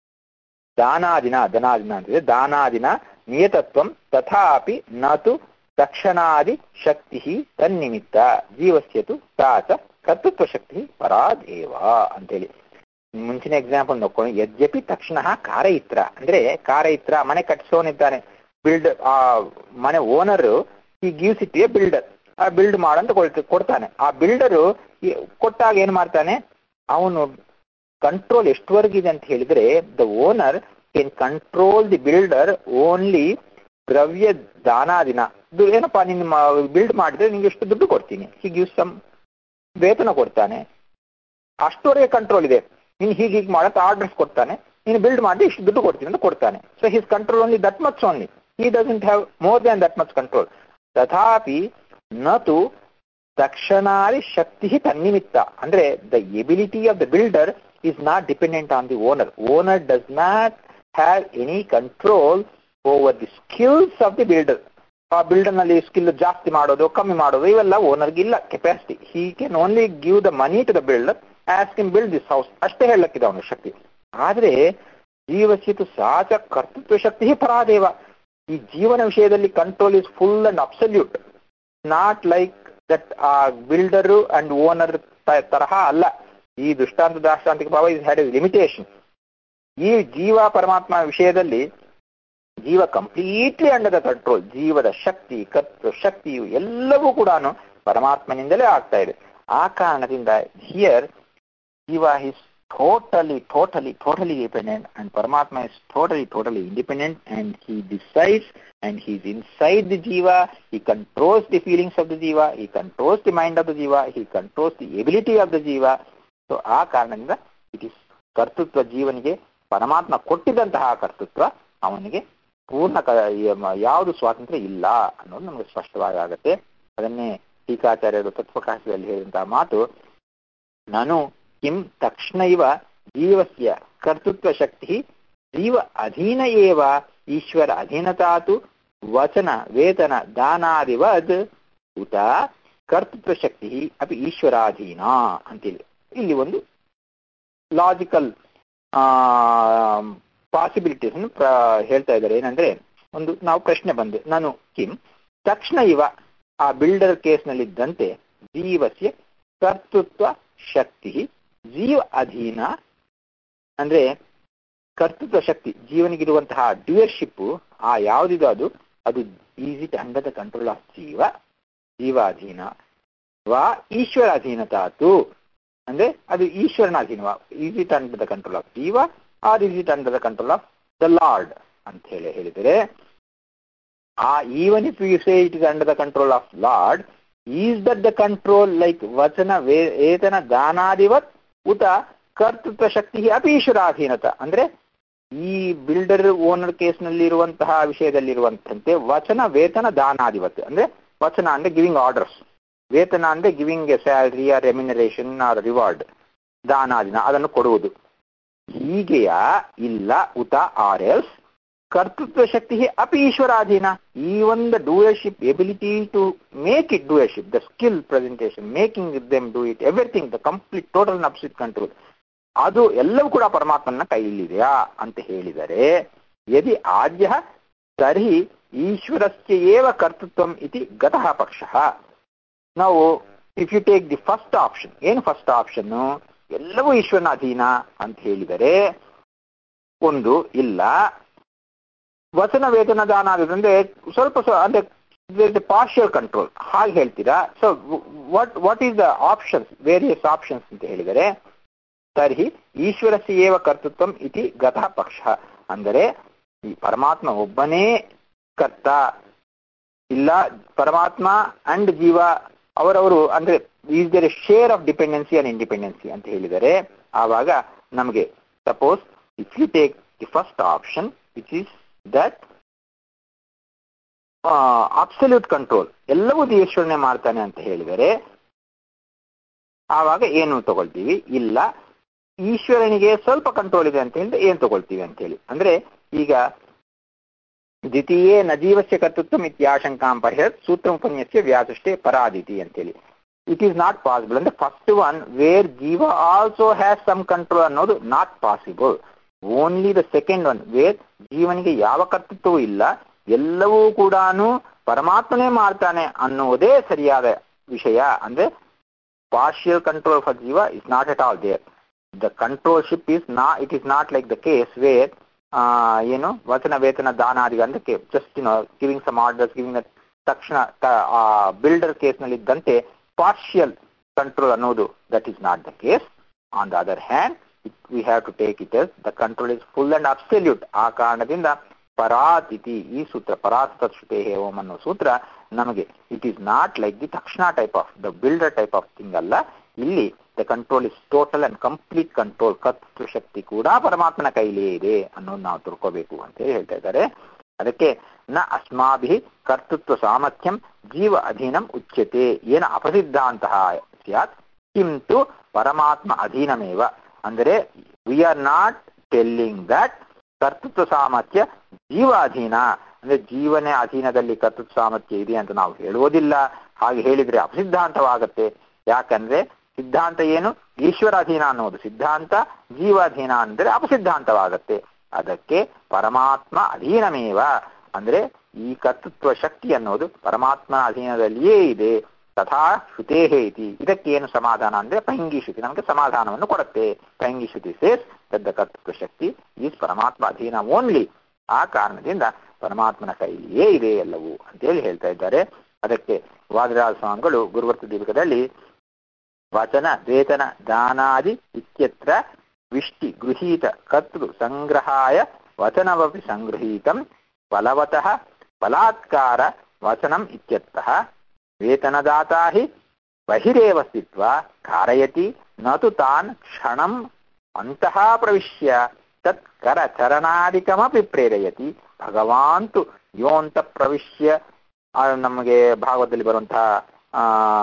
ದಾನಾದಿನ ಧನಾದಿನ ಅಂತಿದೆ ದಾನಾದಿನ ನಿಯತತ್ವಂ ತಥಾಪಿ ನತು ತಕ್ಷಣಾದಿ ಶಕ್ತಿ ತನ್ನಿಮಿತ್ತ ಜೀವಸ್ಯತು ತಾತ ಕರ್ತೃತ್ವ ಶಕ್ತಿ ಪರಾದೇವ ಅಂತೇಳಿ ಮುಂಚಿನ ಎಕ್ಸಾಂಪಲ್ ನೋಡ್ಕೊಂಡು ಯದ್ಯಪಿ ತಕ್ಷಣ ಕಾರಯಿತ್ರ ಅಂದ್ರೆ ಕಾರಯಿತ್ರ ಮನೆ ಕಟ್ಟಿಸೋನಿದ್ದಾನೆ ಬಿಲ್ಡ್ ಆ ಮನೆ ಓನರ್ ಈ ಗಿವ್ಸ್ ಇಟ್ ಎ ಬಿಲ್ಡರ್ ಆ ಬಿಲ್ಡ್ ಮಾಡಂತ ಕೊಳ್ತ- ಕೊಡ್ತಾನೆ ಆ ಬಿಲ್ಡರು ಕೊಟ್ಟಾಗ ಏನ್ ಮಾಡ್ತಾನೆ ಅವನು ಕಂಟ್ರೋಲ್ ಎಷ್ಟುವರೆಗಿದೆ ಅಂತ ಹೇಳಿದ್ರೆ the owner can control the builder only ದ್ರವ್ಯ ದಾನಾದಿನ ಇದು ಏನಪ್ಪಾ ನಿನ್ನ ಬಿಲ್ಡ್ ಮಾಡಿದ್ರೆ ನಿಂಗೆ ಎಷ್ಟು ದುಡ್ಡು ಕೊಡ್ತೀನಿ ಹಿ ಗಿವ್ಸ್ ಸಮ್ ವೇತನ ಕೊಡ್ತಾನೆ ಅಷ್ಟುವರೆಗೆ ಕಂಟ್ರೋಲ್ ಇದೆ ನೀನು ಹೀಗೆ ಹೀಗೆ ಮಾಡಕ್ಕೆ ಆರ್ಡರ್ಸ್ ಕೊಡ್ತಾನೆ ನೀನು ಬಿಲ್ಡ್ ಮಾಡಿ ಇಷ್ಟು ದುಡ್ಡು ಕೊಡ್ತೀನಿ ಅಂತ ಕೊಡ್ತಾನೆ so his control only that much only he doesn't have more than that much control ತಥಾಪಿ ನತು ತಕ್ಷಣಾದಿ ಶಕ್ತಿ ತನ್ನಿಮಿತ್ತ ಅಂದ್ರೆ the ability of the builder is not dependent on the owner. Owner does not have any control over the skills of the builder. ಆ builder ನಲ್ಲಿ skill ಜಾಸ್ತಿ ಮಾಡೋದು ಕಮ್ಮಿ ಮಾಡೋದು ಇವೆಲ್ಲ ಓನರ್ಗೆ ಇಲ್ಲ capacity he can only give the money to the builder as can build this house ಅಷ್ಟೇ ಹೇಳಕ್ಕಿದೆ ಅವನ ಶಕ್ತಿ ಆದ್ರೆ ಜೀವಸಿತು ಸಾಚ ಕರ್ತೃತ್ವ ಶಕ್ತಿ ಪರಾದೇವ ಈ ಜೀವನ ವಿಷಯದಲ್ಲಿ control is full and absolute not like that ಆ ಬಿಲ್ಡರ್ ಅಂಡ್ ಓನರ್ ತರಹ ಅಲ್ಲ ಈ ದೃಷ್ಟಾಂತ ದಾಷ್ಟಾಂತಿಕ ಭಾವ ಇಸ್ ಹ್ಯಾಡ್ ಎ ಲಿಮಿಟೇಷನ್ ಈ ಜೀವ ಪರಮಾತ್ಮ ವಿಷಯದಲ್ಲಿ ಜೀವ ಕಂಪ್ಲೀಟ್ಲಿ ಅಂಡರ್ ದ ಕಂಟ್ರೋಲ್ ಜೀವದ ಶಕ್ತಿ ಕರ್ತೃ ಶಕ್ತಿಯು ಎಲ್ಲವೂ ಕೂಡ ಪರಮಾತ್ಮನಿಂದಲೇ ಆಗ್ತಾ ಇದೆ ಆ ಕಾರಣದಿಂದ here jiva is totally totally totally dependent and Paramatma is totally totally independent and he decides and he's inside the jiva, he controls the feelings of the jiva, he controls the mind of the jiva, he controls the ability of the jiva. So ಆ ಕಾರಣದಿಂದ it is ಕರ್ತೃತ್ವ ಜೀವನಿಗೆ ಪರಮಾತ್ಮ ಕೊಟ್ಟಿದ್ದಂತಹ ಕರ್ತೃತ್ವ ಅವನಿಗೆ ಪೂರ್ಣ ಕ ಯಾವುದು ಸ್ವಾತಂತ್ರ್ಯ ಇಲ್ಲ ಅನ್ನೋದು ನಮಗೆ ಸ್ಪಷ್ಟವಾಗಿ ಆಗುತ್ತೆ ಅದನ್ನೇ ಟೀಕಾಚಾರ್ಯರು ತತ್ವಕಾಶದಲ್ಲಿ ಹೇಳಿದಂತಹ ಮಾತು ನಾನು ಕಿಂ ತಕ್ಷಣ ಇವ ಜೀವಸ್ಯ ಕರ್ತೃತ್ವ ಶಕ್ತಿ ಜೀವ ಅಧೀನ ಏವ ಈಶ್ವರ ಅಧೀನತಾತು ವಚನ ವೇತನ ದಾನಾದಿವದ್ ಉತ ಕರ್ತೃತ್ವ ಶಕ್ತಿ ಅಪಿ ಈಶ್ವರಾಧೀನ ಅಂತೇಳಿ ಇಲ್ಲಿ ಒಂದು ಲಾಜಿಕಲ್ ಪಾಸಿಬಿಲಿಟೀಸ್ ಹೇಳ್ತಾ ಇದ್ದಾರೆ ಏನಂದ್ರೆ ಒಂದು ನಾವು ಪ್ರಶ್ನೆ ಬಂದೆ ನಾನು ಕಿಂ ತಕ್ಷಣ ಇವ ಆ ಬಿಲ್ಡರ್ ಕೇಸ್ನಲ್ಲಿದ್ದಂತೆ ಜೀವಸ್ಯ ಕರ್ತೃತ್ವ ಶಕ್ತಿ ಜೀವ ಅಧೀನ ಅಂದ್ರೆ ಕರ್ತೃತ್ವ ಶಕ್ತಿ ಜೀವನಿಗಿರುವಂತಹ ಡ್ಯೂಯರ್ಶಿಪ್ ಆ ಯಾವುದಿದೋ ಅದು ಅದು is it under the control of jiva ಜೀವಾಧೀನ ವಾ ಈಶ್ವರಾಧೀನತಾತು ಅಂದ್ರೆ ಅದು ಈಶ್ವರನ ಅಧೀನವ is it under the control of jiva or is it under the control of the Lord ಅಂತ ಹೇಳಿ ಹೇಳಿದರೆ ಆ even if you say it is under the control of Lord is that the control like ವಚನ ವೇತನ ದಾನಾದಿವತ್ ಉತ ಕರ್ತೃತ್ವ ಶಕ್ತಿ ಅಪಿ ಈಶ್ವರಾಧೀನತ ಅಂದ್ರೆ ಈ ಬಿಲ್ಡರ್ ಓನರ್ ಕೇಸ್ನಲ್ಲಿ ಇರುವಂತಹ ವಿಷಯದಲ್ಲಿರುವಂತೆ ವಚನ ವೇತನ ದಾನಾಧಿಪತ್ಯ ಅಂದ್ರೆ ವಚನ ಅಂದ್ರೆ ಗಿವಿಂಗ್ ಆರ್ಡರ್ಸ್ ವೇತನ ಅಂದ್ರೆ giving a salary or remuneration or reward ದಾನಾದಿನ ಅದನ್ನು ಕೊಡುವುದು ಹೀಗೆಯಾ ಇಲ್ಲ ಉತ ಆರ್ ಎಲ್ಸ್ ಕರ್ತೃತ್ವ ಶಕ್ತಿ ಅಪಿ ಈಶ್ವರಾಧೀನ ಈ ಒಂದು doership ability to make it doership the skill presentation making them do it everything the complete total absolute control ಅದು ಎಲ್ಲವೂ ಕೂಡ ಪರಮಾತ್ಮನ ಕೈಯಲ್ಲಿದೆಯಾ ಅಂತ ಹೇಳಿದರೆ ಯದಿ ಆದ್ಯ ತರ್ಹಿ ಈಶ್ವರಸ್ಯ ಏವ ಕರ್ತೃತ್ವಂ ಇತಿ ಗತಃ ಪಕ್ಷ ನಾವು if you take the first option ಏನು ಫಸ್ಟ್ ಆಪ್ಷನ್ ಎಲ್ಲವೂ ಈಶ್ವರನ ಅಧೀನ ಅಂತ ಹೇಳಿದರೆ ಒಂದು ಇಲ್ಲ ವಚನ ವೇತನ ದಾನ ಅಂದ್ರೆ ಸ್ವಲ್ಪ ಅಂದ್ರೆ ಪಾರ್ಷಿಯಲ್ ಕಂಟ್ರೋಲ್ ಹಾಗೆ ಹೇಳ್ತೀರಾ so what what is the options various options ಅಂತ ಹೇಳಿದರೆ ತರ್ಹಿ ಈಶ್ವರಸ್ಯ ಏವ ಕರ್ತೃತ್ವಂ ಇತಿ ಗತಃ ಪಕ್ಷ ಅಂದರೆ ಈ ಪರಮಾತ್ಮ ಒಬ್ಬನೇ ಕರ್ತ ಇಲ್ಲ ಪರಮಾತ್ಮ ಅಂಡ್ ಜೀವ ಅವರವರು ಅಂದ್ರೆ is there a share of dependency and independency ಅಂತ ಹೇಳಿದರೆ ಆವಾಗ ನಮಗೆ suppose if you take the first option which is that absolute control ಎಲ್ಲವೂ ಈಶ್ವರನೇ ಮಾಡ್ತಾನೆ ಅಂತ ಹೇಳಿದರೆ ಆವಾಗ ಏನು ತಗೊಳ್ತೀವಿ ಇಲ್ಲ ಈಶ್ವರನಿಗೆ ಸ್ವಲ್ಪ ಕಂಟ್ರೋಲ್ ಇದೆ ಅಂತ ಹೇಳಿದ್ರೆ ಏನ್ ತಗೊಳ್ತೀವಿ ಅಂತ ಹೇಳಿ ಅಂದ್ರೆ ಈಗ ದ್ವಿತೀಯೇ ನಜೀವಸ್ಯ ಕರ್ತೃತ್ವ ಇತ್ಯಾಶಂಕಾಂ ಪರಿಹತ್ ಸೂತ್ರ ಉಪನ್ಯಸ್ಯ ವ್ಯಾಸಷ್ಟೇ ಪರಾದಿತಿ ಅಂತೇಳಿ ಇಟ್ ಈಸ್ ನಾಟ್ ಪಾಸಿಬಲ್ ಅಂದ್ರೆ first one where jiva also has some control ಅನ್ನೋದು not possible only the second one where ಜೀವನಿಗೆ ಯಾವ ಕರ್ತೃತ್ವವೂ ಇಲ್ಲ ಎಲ್ಲವೂ ಕೂಡ ಪರಮಾತ್ಮನೇ ಮಾಡ್ತಾನೆ ಅನ್ನುವುದೇ ಸರಿಯಾದ ವಿಷಯ ಅಂದ್ರೆ partial control for jiva is not at all there the controlship is no it is not like the case where ಏನು ವಚನ ವೇತನ ದಾನಾದಿ ಅಂದ್ರೆ just no giving some orders giving ತಕ್ಷಣ ಬಿಲ್ಡರ್ ಕೇಸ್ನಲ್ಲಿ ಇದ್ದಂತೆ ಪಾರ್ಷಿಯಲ್ ಕಂಟ್ರೋಲ್ ಅನ್ನೋದು that is not the case on the other hand we have to take it as the control is full and absolute ಆ ಕಾರಣದಿಂದ ಪರಾತಿಥಿ ಈ ಸೂತ್ರ ಪರಾತ್ ತತ್ಸುತೆ ಓಂ ಅನ್ನೋ ಸೂತ್ರ ನಮಗೆ it is not like the ತಕ್ಷಣ type of the builder type of thing ಅಲ್ಲ ಇಲ್ಲಿ the control is total and complete control ಕರ್ತೃ ಶಕ್ತಿ ಕೂಡ ಪರಮಾತ್ಮನ ಕೈಲೇ ಇದೆ ಅನ್ನೋದು ನಾವು ತಿಳ್ಕೋಬೇಕು ಅಂತ ಹೇಳಿ ಹೇಳ್ತಾ ಇದ್ದಾರೆ ಅದಕ್ಕೆ ನ ಅಸ್ಮಾಭಿ ಕರ್ತೃತ್ವ ಸಾಮರ್ಥ್ಯಂ ಜೀವ ಅಧೀನಂ ಉಚ್ಯತೆ ಏನ ಅಪಸಿದ್ಧಾಂತಹ ಸ್ಯಾತ್ ಕಿಂತು ಪರಮಾತ್ಮ ಅಧೀನಮೇವ ಅಂದರೆ we are not telling that ಕರ್ತೃತ್ವ ಸಾಮರ್ಥ್ಯ ಜೀವ ಅಧೀನ ಅಂದ್ರೆ ಜೀವನ ಅಧೀನದಲ್ಲಿ ಕರ್ತೃತ್ವ ಸಾಮರ್ಥ್ಯ ಇದೆ ಅಂತ ನಾವು ಹೇಳುವುದಿಲ್ಲ ಹಾಗೆ ಹೇಳಿದ್ರೆ ಅಪಸಿದ್ಧಾಂತವಾಗತ್ತೆ ಯಾಕಂದ್ರೆ ಸಿದ್ಧಾಂತ ಏನು ಈಶ್ವರ ಅಧೀನ ಅನ್ನೋದು ಸಿದ್ಧಾಂತ ಜೀವಾಧೀನ ಅಂದ್ರೆ ಅಪಸಿದ್ಧಾಂತವಾಗತ್ತೆ ಅದಕ್ಕೆ ಪರಮಾತ್ಮ ಅಧೀನಮೇವ ಅಂದ್ರೆ ಈ ಕರ್ತೃತ್ವ ಶಕ್ತಿ ಅನ್ನೋದು ಪರಮಾತ್ಮ ಅಧೀನದಲ್ಲಿಯೇ ಇದೆ ತಥಾ ಶ್ರುತೇಹೇ ಇತಿ ಇದಕ್ಕೇನು ಸಮಾಧಾನ ಅಂದ್ರೆ ಪೈಂಗಿ ಶ್ರುತಿ ನಮಗೆ ಸಮಾಧಾನವನ್ನು ಕೊಡುತ್ತೆ ಪೈಂಗಿ ಶ್ರುತಿ ಸೇಸ್ ದದ್ದ ಕರ್ತೃತ್ವ ಶಕ್ತಿ ಈಸ್ ಪರಮಾತ್ಮ ಅಧೀನ ಓನ್ಲಿ ಆ ಕಾರಣದಿಂದ ಪರಮಾತ್ಮನ ಕೈಲಿಯೇ ಇದೆ ಎಲ್ಲವೂ ಅಂತೇಳಿ ಹೇಳ್ತಾ ಇದ್ದಾರೆ ಅದಕ್ಕೆ ವಾದಿರಾಜ ಸ್ವಾಮಿಗಳು ಗುರುವರ್ತ ದೀಪಕದಲ್ಲಿ ವಚನ ವೇತನ ದಾನಾದಿ ಇತ್ಯತ್ರ ವಿಷ್ಟಿ ಗೃಹೀತ ಕರ್ತೃ ಸಂಗ್ರಹಾಯ ವಚನವಪಿ ಸಂಗೃಹೀತಂ ಫಲವತಃ ಬಲಾತ್ಕಾರ ವಚನಂ ಇತ್ಯರ್ಥಃ ವೇತನದಾತಾ ಹಿ ಬಹಿರೇವ ಸ್ಥಿತ್ವಾ ಕಾರಯತಿ ನತು ತಾನ್ ಕ್ಷಣಂ ಅಂತಃ ಪ್ರವಿಶ್ಯ ತತ್ ಕರಚರಣಾದಿಕಮಪಿ ಪ್ರೇರಯತಿ ಭಗವಾಂತು ಯೋಂತ ಪ್ರವಿಶ್ಯ ನಮಗೆ ಭಾಗವತದಲ್ಲಿ ಬರುವಂತಹ ಆ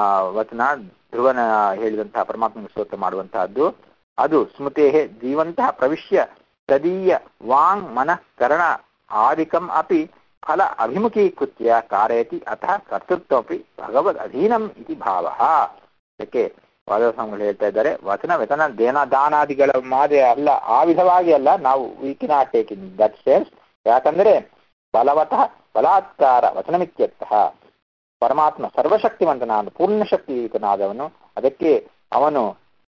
ವಚನ ಧ್ರುವನ ಹೇಳಿದಂತಹ ಪರಮಾತ್ಮ ಸ್ತೋತ್ರ ಮಾಡುವಂತಹದ್ದು ಅದು ಸ್ಮೃತೇ ಜೀವಂತಹ ಪ್ರವಿಶ್ಯ ತದೀಯ ವಾಂಗ್ ಮನಃ ಕರಣ ಆದಿಕಂ ಅಪಿ ಫಲ ಅಭಿಮುಖೀಕೃತ್ಯ ಕಾರಯತಿ ಅತಃ ಕರ್ತೃತ್ವಪಿ ಭಗವದ್ ಅಧೀನಂ ಇತಿ ಭಾವ ಅದಕ್ಕೆ ವಾದಸ್ವಾಮಿಗಳು ಹೇಳ್ತಾ ಇದ್ದಾರೆ ವಚನ ವೇತನ ದೇನ ದಾನಾದಿಗಳ ಮಾದೆ ಅಲ್ಲ ಆ ವಿಧವಾಗಿ ಅಲ್ಲ ನಾವು we cannot take in that sense ಯಾಕಂದ್ರೆ ಬಲವತಃ ಬಲಾತ್ಕಾರ ವಚನಮಿತ್ಯರ್ಥಃ ಪರಮಾತ್ಮ ಸರ್ವಶಕ್ತಿವಂತನಾದ ಪೂರ್ಣ ಶಕ್ತಿಯುತನಾದವನು ಅದಕ್ಕೆ ಅವನು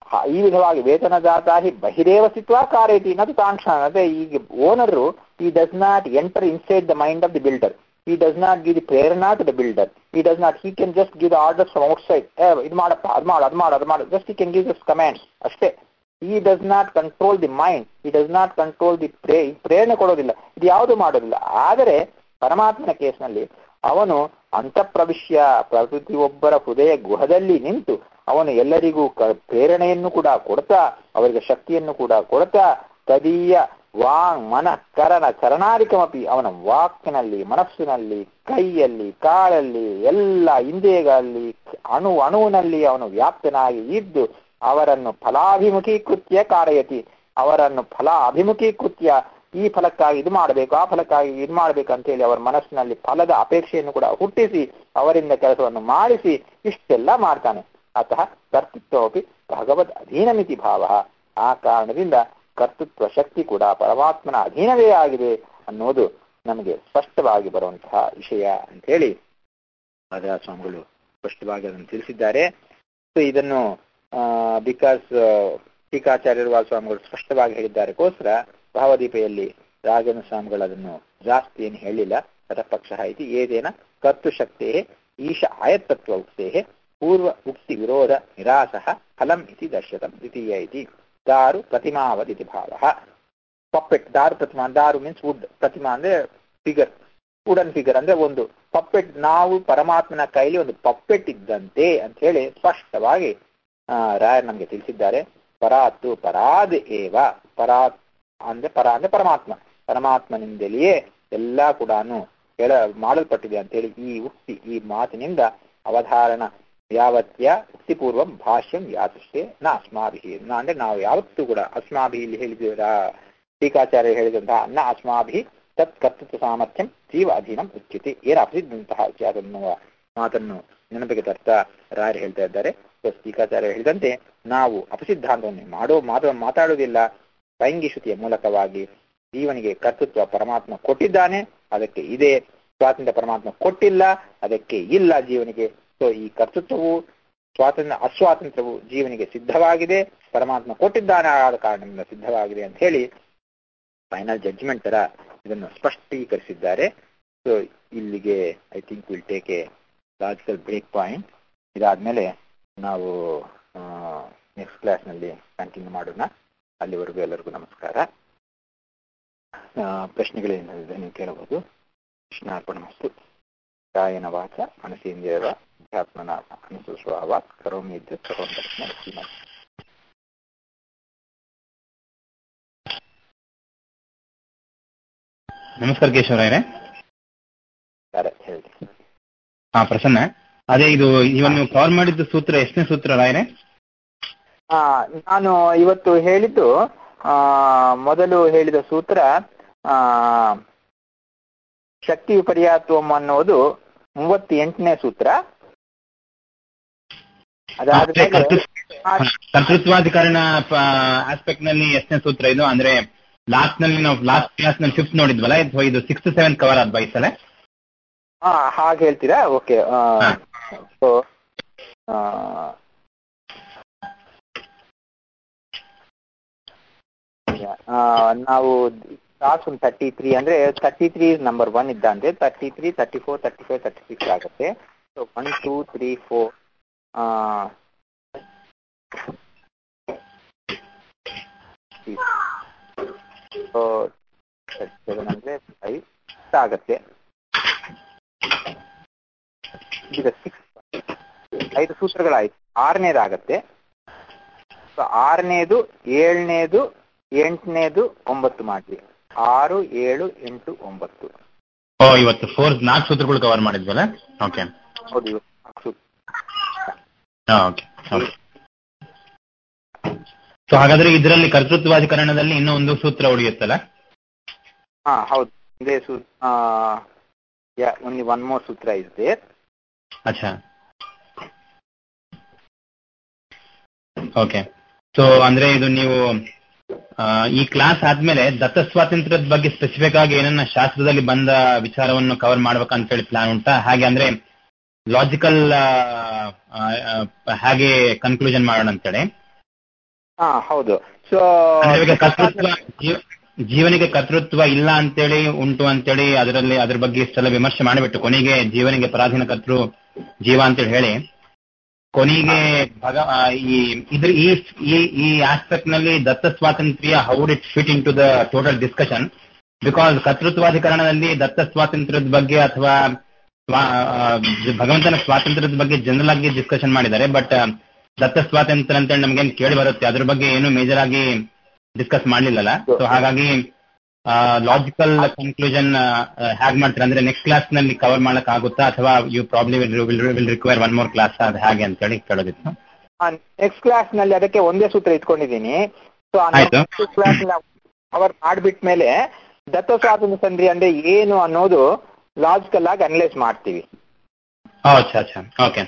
ಈ ವಿಧವಾಗಿ ವೇತನದಾತಾಹಿ ಬಹಿರೇವ ಸ್ಥಿತ್ವ ಕಾರ್ಯತಿ ನದು ಕಾಂಕ್ಷಣ ಅದೇ ಈಗ ಓನರು ಈ does not enter inside the mind of the builder he does not give the prerana to the builder. He does not, he can just give the orders from outside. Eh, ಇದು ಮಾಡಪ್ಪ ಅದು ಮಾಡು ಅದು ಮಾಡು ಅದು ಮಾಡು just he can give the commands ಅಷ್ಟೇ he does not control the mind. He does not control the ಪ್ರೇ ಪ್ರೇರಣೆ ಕೊಡೋದಿಲ್ಲ ಇದು ಯಾವುದು ಮಾಡೋದಿಲ್ಲ ಆದರೆ ಪರಮಾತ್ಮನ ಕೇಸ್ನಲ್ಲಿ ಅವನು ಅಂತಃಪ್ರವಿಶ್ಯ ಪ್ರತಿಯೊಬ್ಬರ ಹೃದಯ ಗುಹದಲ್ಲಿ ನಿಂತು ಅವನು ಎಲ್ಲರಿಗೂ ಪ್ರೇರಣೆಯನ್ನು ಕೂಡ ಕೊಡ್ತಾ ಅವರಿಗೆ ಶಕ್ತಿಯನ್ನು ಕೂಡ ಕೊಡ್ತಾ ತದೀಯ ವಾಂಗ್ ಮನ ಕರಣ ಚರಣಾಧಿಕಮಪಿ ಅವನ ವಾಕ್ನಲ್ಲಿ ಮನಸ್ಸಿನಲ್ಲಿ ಕೈಯಲ್ಲಿ ಕಾಳಲ್ಲಿ ಎಲ್ಲ ಇಂದ್ರಿಯಗಳಲ್ಲಿ ಅಣು ಅಣುವಿನಲ್ಲಿ ಅವನು ವ್ಯಾಪ್ತನಾಗಿ ಇದ್ದು ಅವರನ್ನು ಫಲಾಭಿಮುಖೀಕೃತ್ಯ ಕಾರಯತಿ ಅವರನ್ನು ಫಲ ಅಭಿಮುಖೀಕೃತ್ಯ ಈ ಫಲಕ್ಕಾಗಿ ಇದು ಮಾಡಬೇಕು ಆ ಫಲಕ್ಕಾಗಿ ಇದು ಮಾಡಬೇಕು ಅಂತ ಹೇಳಿ ಅವರ ಮನಸ್ಸಿನಲ್ಲಿ ಫಲದ ಅಪೇಕ್ಷೆಯನ್ನು ಕೂಡ ಹುಟ್ಟಿಸಿ ಅವರಿಂದ ಕೆಲಸವನ್ನು ಮಾಡಿಸಿ ಇಷ್ಟೆಲ್ಲ ಮಾಡ್ತಾನೆ ಅತಃ ಕರ್ತೃತ್ವಪಿ ಭಗವದ್ ಅಧೀನಮಿತಿ ಭಾವ ಆ ಕಾರಣದಿಂದ ಕರ್ತೃತ್ವ ಶಕ್ತಿ ಕೂಡ ಪರಮಾತ್ಮನ ಅಧೀನವೇ ಆಗಿದೆ ಅನ್ನೋದು ನಮಗೆ ಸ್ಪಷ್ಟವಾಗಿ ಬರುವಂತಹ ವಿಷಯ ಅಂತ ಹೇಳಿ ರಾಜಾ ಸ್ವಾಮಿಗಳು ಸ್ಪಷ್ಟವಾಗಿ ಅದನ್ನು ತಿಳಿಸಿದ್ದಾರೆ ಸೊ ಇದನ್ನು ಬಿಕಾಸ್ ಟೀಕಾಚಾರ್ಯರು ಸ್ವಾಮಿಗಳು ಸ್ಪಷ್ಟವಾಗಿ ಹೇಳಿದ್ದಾರೆಗೋಸ್ಕರ ಭಾವದೀಪೆಯಲ್ಲಿ ರಾಜನ ಸ್ವಾಮಿಗಳು ಅದನ್ನು ಜಾಸ್ತಿ ಏನು ಹೇಳಿಲ್ಲ ತಟಪಕ್ಷ ಇತಿ ಏದೇನ ಕರ್ತೃಶಕ್ತೇ ಈಶ ಆಯತ್ತತ್ವ ಉಕ್ತೇ ಪೂರ್ವ ಉಕ್ತಿ ವಿರೋಧ ನಿರಾಸ ಫಲಂ ಇತಿ ದರ್ಶತಂ ದ್ವಿತೀಯ ಇತಿ ದಾರು ಪ್ರತಿಮಾವದಿತಿ ಭಾವ ಪಪ್ಪೆಟ್ ದಾರು ಪ್ರತಿಮಾ ದಾರು ಮೀನ್ಸ್ ವುಡ್ ಪ್ರತಿಮಾ ಅಂದ್ರೆ ಫಿಗರ್ ವುಡನ್ ಫಿಗರ್ ಅಂದ್ರೆ ಒಂದು ಪಪ್ಪೆಟ್ ನಾವು ಪರಮಾತ್ಮನ ಕೈಲಿ ಒಂದು ಪಪ್ಪೆಟ್ ಇದ್ದಂತೆ ಅಂತ ಹೇಳಿ ಸ್ಪಷ್ಟವಾಗಿ ರಾಯರ್ ನಮಗೆ ತಿಳಿಸಿದ್ದಾರೆ ಪರಾತ್ತು ಪರಾದ್ ಏವ ಪರಾತ್ ಅಂದ್ರೆ ಪರ ಅಂದ್ರೆ ಪರಮಾತ್ಮ ಪರಮಾತ್ಮನಿಂದಲೇ ಎಲ್ಲ ಕೂಡ ಹೇಳ ಮಾಡಲ್ಪಟ್ಟಿದೆ ಅಂತೇಳಿ ಈ ಉಕ್ತಿ ಈ ಮಾತಿನಿಂದ ಅವಧಾರಣ ಯಾವತ್ಯ ಉಕ್ತಿಪೂರ್ವಂ ಭಾಷ್ಯಂ ಯಾತಷ್ಟೇ ನ ಅಸ್ಮಾಭಿ ಅಂದ್ರೆ ನಾವು ಯಾವತ್ತೂ ಕೂಡ ಅಸ್ಮಾಭಿ ಇಲ್ಲಿ ಹೇಳಿದ ಟೀಕಾಚಾರ್ಯ ಹೇಳಿದಂತಹ ನ ಅಸ್ಮಾಭಿ ತತ್ ಕರ್ತೃತ್ವ ಸಾಮರ್ಥ್ಯಂ ಜೀವ ಅಧೀನಂ ಉಚ್ಯತೆ ಏನು ಅಪಸಿದ್ದಂತಹ ಅದನ್ನು ಮಾತನ್ನು ನೆನಪಿಗೆ ತರ್ತಾ ರಾಯರು ಹೇಳ್ತಾ ಇದ್ದಾರೆ ಟೀಕಾಚಾರ್ಯ ಹೇಳಿದಂತೆ ನಾವು ಅಪಸಿದ್ಧಾಂತವನ್ನು ಮಾಡೋ ಮಾತು ಮಾತಾಡುವುದಿಲ್ಲ ಲೈಂಗಿ ಶ್ರುತಿಯ ಮೂಲಕವಾಗಿ ಜೀವನಿಗೆ ಕರ್ತೃತ್ವ ಪರಮಾತ್ಮ ಕೊಟ್ಟಿದ್ದಾನೆ ಅದಕ್ಕೆ ಇದೆ ಸ್ವಾತಂತ್ರ್ಯ ಪರಮಾತ್ಮ ಕೊಟ್ಟಿಲ್ಲ ಅದಕ್ಕೆ ಇಲ್ಲ ಜೀವನಿಗೆ ಸೊ ಈ ಕರ್ತೃತ್ವವು ಸ್ವಾತಂತ್ರ್ಯ ಅಸ್ವಾತಂತ್ರ್ಯವು ಜೀವನಿಗೆ ಸಿದ್ಧವಾಗಿದೆ ಪರಮಾತ್ಮ ಕೊಟ್ಟಿದ್ದಾನೆ ಆದ ಕಾರಣದಿಂದ ಸಿದ್ಧವಾಗಿದೆ ಅಂತ ಹೇಳಿ ಫೈನಲ್ ಜಡ್ಜ್ಮೆಂಟ್ ತರ ಇದನ್ನು ಸ್ಪಷ್ಟೀಕರಿಸಿದ್ದಾರೆ ಸೊ ಇಲ್ಲಿಗೆ I think will take a logical break point ಇದಾದ್ಮೇಲೆ ನಾವು ನೆಕ್ಸ್ಟ್ ಕ್ಲಾಸ್ನಲ್ಲಿ ಕಂಟಿನ್ಯೂ ಮಾಡೋಣ ಅಲ್ಲಿವರೆಗೂ ಎಲ್ಲರಿಗೂ ನಮಸ್ಕಾರ ಆ, ಪ್ರಶ್ನೆಗಳೇನಿದೆ ನೀವು ಕೇಳಬಹುದು ಕೃಷ್ಣಾರ್ಪಣಮಸ್ತು ಕಾಯನ ವಾಚ ಮನಸೇಂದ್ರಿಯವ ಅಧ್ಯಾತ್ಮನ ಅನುಸು ಸ್ವಭಾವ ಕರೋಮಿ ಇದ್ದ ಸರ್ವಂ ದರ್ಶನ ಶ್ರೀಮತ್ ನಮಸ್ಕಾರ ಕೇಶವರಾಯರೇ ಸರಿ ಹೇಳಿ ಹಾ ಪ್ರಸನ್ನ ಅದೇ ಇದು ಇವಾಗ ನೀವು ಕವರ್ ಮಾಡಿದ್ದು ಸೂತ್ರ ಎಷ್ಟನೇ ಸೂತ್ರ ರಾಯರೇ ಆ, ನಾನು ಇವತ್ತು ಹೇಳಿದ್ದು ಆ, ಮೊದಲು ಹೇಳಿದ ಸೂತ್ರ ಆ, ಶಕ್ತಿ ವಿಪರ್ಯಾತ್ವಂ ಅನ್ನೋದು ಮೂವತ್ತೆಂಟನೇ ಸೂತ್ರ ಮತ್ತೆ ಅದಾದ್ಮೇಲೆ ಕರ್ತೃ- ಹಾ, ಕರ್ತೃತ್ವಾಧಿಕರಣ ಆಸ್ಪೆಕ್ಟ್ ನಲ್ಲಿ ಎಷ್ಟನೇ ಸೂತ್ರ ಇದು ಅಂದ್ರೆ ಲಾಸ್ಟ್ ನಲ್ಲಿ ನಾವು ಲಾಸ್ಟ್ ಕ್ಲಾಸ್ ನಲ್ಲಿ ಫಿಫ್ತ್ ನೋಡಿದ್ವಲ್ಲ ಇದು ಇದು ಸಿಕ್ಸ್ ಸೆವೆನ್ ಕವರ್ ಆದ್ ಬೈಸಲ ಹಾ ಹಾಗೆ ಹೇಳ್ತೀರಾ ಓಕೆ ಹಾ. ಸೊ ನಾವು ಕ್ಲಾಸ್ ಒಂದು ತರ್ಟಿ ತ್ರೀ ಅಂದ್ರೆ ತರ್ಟಿ ತ್ರೀ ನಂಬರ್ ಒನ್ ಇದ್ದಂತೆ thirty three thirty four thirty five thirty six ಆಗುತ್ತೆ so one two three four so seven ಅಂದ್ರೆ ಫೈವ್ ಆಗುತ್ತೆ ಈಗ ಸಿಕ್ಸ್ ಐದು ಸೂತ್ರಗಳಾಯ್ತು ಆರನೇದಾಗತ್ತೆ ಸೊ ಆರನೇದು ಏಳನೇದು ಎಂಟನೇದು ಒಂಬತ್ತು ಮಾಡ್ರಿ ಆರು ಏಳು ಎಂಟು ಒಂಬತ್ತು ಓ ಇವತ್ತು ಫೋರ್ ನಾಲ್ಕು ಸೂತ್ರಗಳು ಕವರ್ ಮಾಡಿದ್ವಲ್ಲ ಓಕೆ ಹೌದು ಇವತ್ತು ನಾಲ್ಕು ಸೂತ್ರ. ಓಕೆ ಸೊ ಹಾಗಾದ್ರೆ ಇದರಲ್ಲಿ ಕರ್ತೃತ್ವಾಧಿಕರಣದಲ್ಲಿ ಇನ್ನೂ ಒಂದು ಸೂತ್ರ ಉಳಿಯುತ್ತಲ್ಲ ಹಾ ಹೌದು ಇದೇ ಸೂ only one more sutra is there ಅಚ್ಚಾ ಓಕೆ ಸೊ ಅಂದ್ರೆ ಇದು ನೀವು ಆ, ಈ ಕ್ಲಾಸ್ ಆದ್ಮೇಲೆ ದತ್ತ ಸ್ವಾತಂತ್ರ್ಯದ ಬಗ್ಗೆ ಸ್ಪೆಸಿಫಿಕ್ ಆಗಿ ಏನನ್ನ ಶಾಸ್ತ್ರದಲ್ಲಿ ಬಂದ ವಿಚಾರವನ್ನು ಕವರ್ ಮಾಡ್ಬೇಕಂತ ಹೇಳಿ ಪ್ಲಾನ್ ಉಂಟಾ ಹಾಗೆ ಅಂದ್ರೆ ಲಾಜಿಕಲ್ ಹಾಗೆ ಕನ್ಕ್ಲೂಷನ್ ಮಾಡೋಣ ಅಂತೇಳಿ ಹಾ ಹೌದು ಸೊ ಅಂದ್ರೆ ಈಗ ಕರ್ತೃತ್ವ ಜೀವ- ಜೀವನಿಗೆ ಕರ್ತೃತ್ವ ಇಲ್ಲ ಅಂತೇಳಿ ಉಂಟು ಅಂತೇಳಿ ಅದರಲ್ಲಿ ಅದ್ರ ಬಗ್ಗೆ ಇಷ್ಟೆಲ್ಲ ವಿಮರ್ಶೆ ಮಾಡಿಬಿಟ್ಟು ಕೊನೆಗೆ ಜೀವನಿಗೆ ಪರಾಧೀನ ಕರ್ತೃ ಜೀವ ಅಂತೇಳಿ ಹೇಳಿ ಕೊನೆಗೆ ಭಗ ಆ, ಈ ಇದ್ರ ಈ ಈ- ಈ ಆಸ್ಪೆಕ್ಟ್ ನಲ್ಲಿ ದತ್ತ ಸ್ವಾತಂತ್ರ್ಯ how it fit into the total discussion because ಕರ್ತೃತ್ವಾಧಿಕರಣದಲ್ಲಿ ದತ್ತ ಸ್ವಾತಂತ್ರ್ಯದ ಬಗ್ಗೆ ಅಥವಾ ಸ್ವಾ- ಆ, ಭಗವಂತನ ಸ್ವಾತಂತ್ರ್ಯದ ಬಗ್ಗೆ ಜನರಲ್ ಆಗಿ ಡಿಸ್ಕಷನ್ ಮಾಡಿದ್ದಾರೆ ಬಟ್ ದತ್ತ ಸ್ವಾತಂತ್ರ್ಯ ಅಂತ ನಮ್ಗೇನ್ ಕೇಳಿ ಬರುತ್ತೆ ಅದ್ರ ಬಗ್ಗೆ ಏನು ಮೇಜರ್ ಆಗಿ ಡಿಸ್ಕಸ್ ಮಾಡ್ಲಿಲ್ಲಲ್ಲ ಸೊ ಹಾಗಾಗಿ ಲಾಜಿಕಲ್ ಕನ್ಕ್ಲೂಷನ್ ಹೇಗ್ ಮಾಡ್ತೀರಾ ಅಂದ್ರೆ ನೆಕ್ಸ್ಟ್ ಕ್ಲಾಸ್ ನಲ್ಲಿ ಕವರ್ ಮಾಡಕ್ ಆಗುತ್ತಾ ಅಥವಾ you probably will require one more class ಅದು ಹಾಗೆ ಅಂತ ಹೇಳಿ ಕೇಳೋದಿತ್ತು ನೆಕ್ಸ್ಟ್ ಕ್ಲಾಸ್ ನಲ್ಲಿ ಅದಕ್ಕೆ ಒಂದೇ ಸೂತ್ರ ಇಟ್ಕೊಂಡಿದ್ದೀನಿ ಸೊ ಆಯ್ತು. ಕ್ಲಾಸ್ ಅವರ್ ಮಾಡ್ಬಿಟ್ಮೇಲೆ ದತ್ತ ಸ್ವಾತಂತ್ರ್ಯ ಸಂಧಿ ಅಂದ್ರೆ ಏನು ಅನ್ನೋದು ಲಾಜಿಕಲ್ ಆಗಿ ಅನಲೈಸ್ ಮಾಡ್ತೀವಿ ಓ, ಅಚ್ಚಾ ಅಚ್ಚಾ ಓಕೆ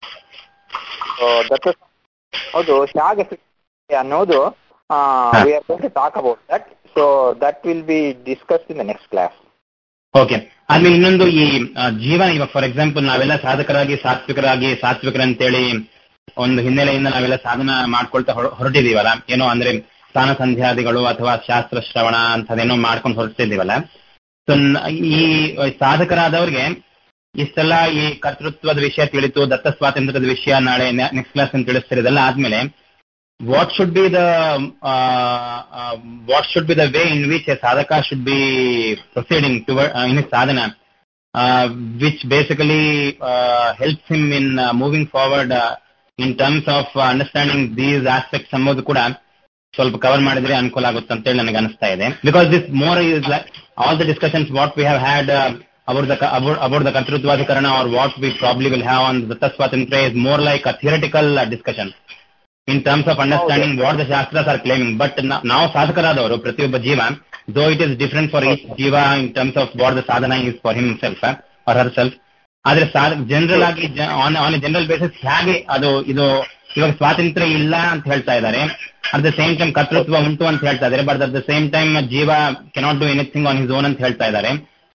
So, ದತ್ತ ಹೌದು ಹೇಗೆ ಸಿಗ್ತದೆ ಅನ್ನೋದು ಹಾ. We are going to talk about that so that will be discussed in the next class okay ಆದ್ಮೇಲೆ ಇನ್ನೊಂದು ಈ ಆ, ಜೀವನ ಇವಾಗ ಫಾರ್ ಎಕ್ಸಾಂಪಲ್ ನಾವೆಲ್ಲ ಸಾಧಕರಾಗಿ ಸಾತ್ವಿಕರಾಗಿ ಸಾತ್ವಿಕರಂತೇಳಿ ಒಂದು ಹಿನ್ನೆಲೆಯಿಂದ ನಾವೆಲ್ಲ ಸಾಧನ ಮಾಡ್ಕೊಳ್ತಾ ಹೊರ- ಹೊರಟಿದೀವಲ್ಲ ಏನೋ ಅಂದ್ರೆ ಸ್ನಾನ ಸಂಧ್ಯಾದಿಗಳು ಅಥವಾ ಶಾಸ್ತ್ರ ಶ್ರವಣ ಅಂತದೇನೋ ಮಾಡ್ಕೊಂಡು ಹೊರಟಿದೀವಲ್ಲ ಸೊ ಈ ಸಾಧಕರಾದವ್ರಿಗೆ ಇಷ್ಟೆಲ್ಲ ಈ ಕರ್ತೃತ್ವದ ವಿಷಯ ತಿಳಿತು ದತ್ತ ಸ್ವಾತಂತ್ರ್ಯದ ವಿಷಯ ನಾಳೆ ನೆಕ್ಸ್ಟ್ ಕ್ಲಾಸ್ ಅಂತ ತಿಳಿಸ್ತಾರೆ ಇದೆಲ್ಲ ಆದ್ಮೇಲೆ what should be the uh, uh, what should be the way in which a sadhaka should be proceeding toward uh, in his sadhana, uh, which basically uh, helps him in uh, moving forward uh, in terms of uh, understanding these aspects ಅನ್ನೋದು ಕೂಡ ಸ್ವಲ್ಪ cover ಮಾಡಿದ್ರೆ ಅನುಕೂಲ ಆಗುತ್ತೆ ಅಂತೇಳಿ ನನಗೆ ಅನಿಸ್ತಾ ಇದೆ because this more is like all the discussions what we have had about the about, about the Kartrutvaधिकरण or what we probably will have on the Swatantria is more like a theoretical uh, discussion. in terms of understanding what the Shastras are claiming. But now, now sadhakaradavaru, ಪ್ರತಿಯೊಬ್ಬ ಜೀವ, though it is different for each jiva in terms of what the sadhana is for himself uh, or herself, ಆದ್ರೆ general ಆಗಿ on on general basis ಹೇಗೆ ಅದು ಇದು ಇವಾಗ ಸ್ವಾತಂತ್ರ್ಯ ಇಲ್ಲ ಅಂತ ಹೇಳ್ತಾ ಇದ್ದಾರೆ ಅಟ್ ದ ಸೇಮ್ ಟೈಮ್ ಕರ್ತೃತ್ವ ಉಂಟು ಅಂತ ಹೇಳ್ತಾ ಇದ್ದಾರೆ but at the same time ಜೀವ cannot do anything on his own ಅಂತ ಹೇಳ್ತಾ ಇದ್ದಾರೆ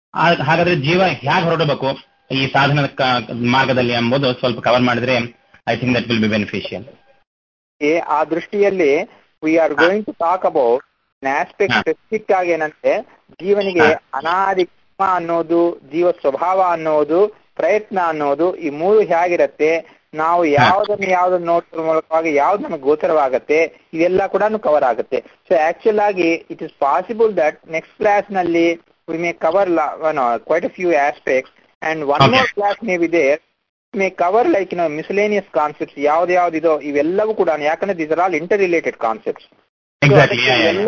ಆ- ಹಾಗಾದ್ರೆ ಜೀವ ಹೇಗೆ ಹೊರಡಬೇಕು ಈ ಸಾಧನದ ಕ- ಮಾರ್ಗದಲ್ಲಿ ಎಂಬುದು ಸ್ವಲ್ಪ ಕವರ್ ಮಾಡಿದ್ರೆ I think that will be beneficial ಈ ಆ ದೃಷ್ಟಿಯಲ್ಲಿ we are going to talk about aspect ಹಾ. ಸ್ಪೆಸಿಫಿಕ್ ಆಗಿ ಏನಂದ್ರೆ ಜೀವನಿಗೆ ಹಾ. ಅನಾದಿ ಕರ್ಮ ಅನ್ನೋದು ಜೀವ ಸ್ವಭಾವ ಅನ್ನೋದು ಪ್ರಯತ್ನ ಅನ್ನೋದು ಈ ಮೂರು ಹೇಗಿರತ್ತೆ ನಾವು ಯಾವ್ದನ್ನ ಯಾವ್ದನ್ನ ನೋಡೋದ್ರ ಮೂಲಕವಾಗಿ ಯಾವ್ದು ನಮಗೆ ಗೋಚರವಾಗತ್ತೆ ಇವೆಲ್ಲ ಕೂಡ ಕವರ್ ಆಗುತ್ತೆ ಸೊ ಆಕ್ಚುಲ್ ಆಗಿ it is possible that next class ನಲ್ಲಿ we may cover quite a few aspects and one Okay. More class may be there may cover like no miscellaneous concepts ಯಾವ್ದು ಯಾವ್ದಿದೋ ಇವೆಲ್ಲವೂ ಕೂಡ ಯಾಕಂದ್ರೆ these are all interrelated concepts exactly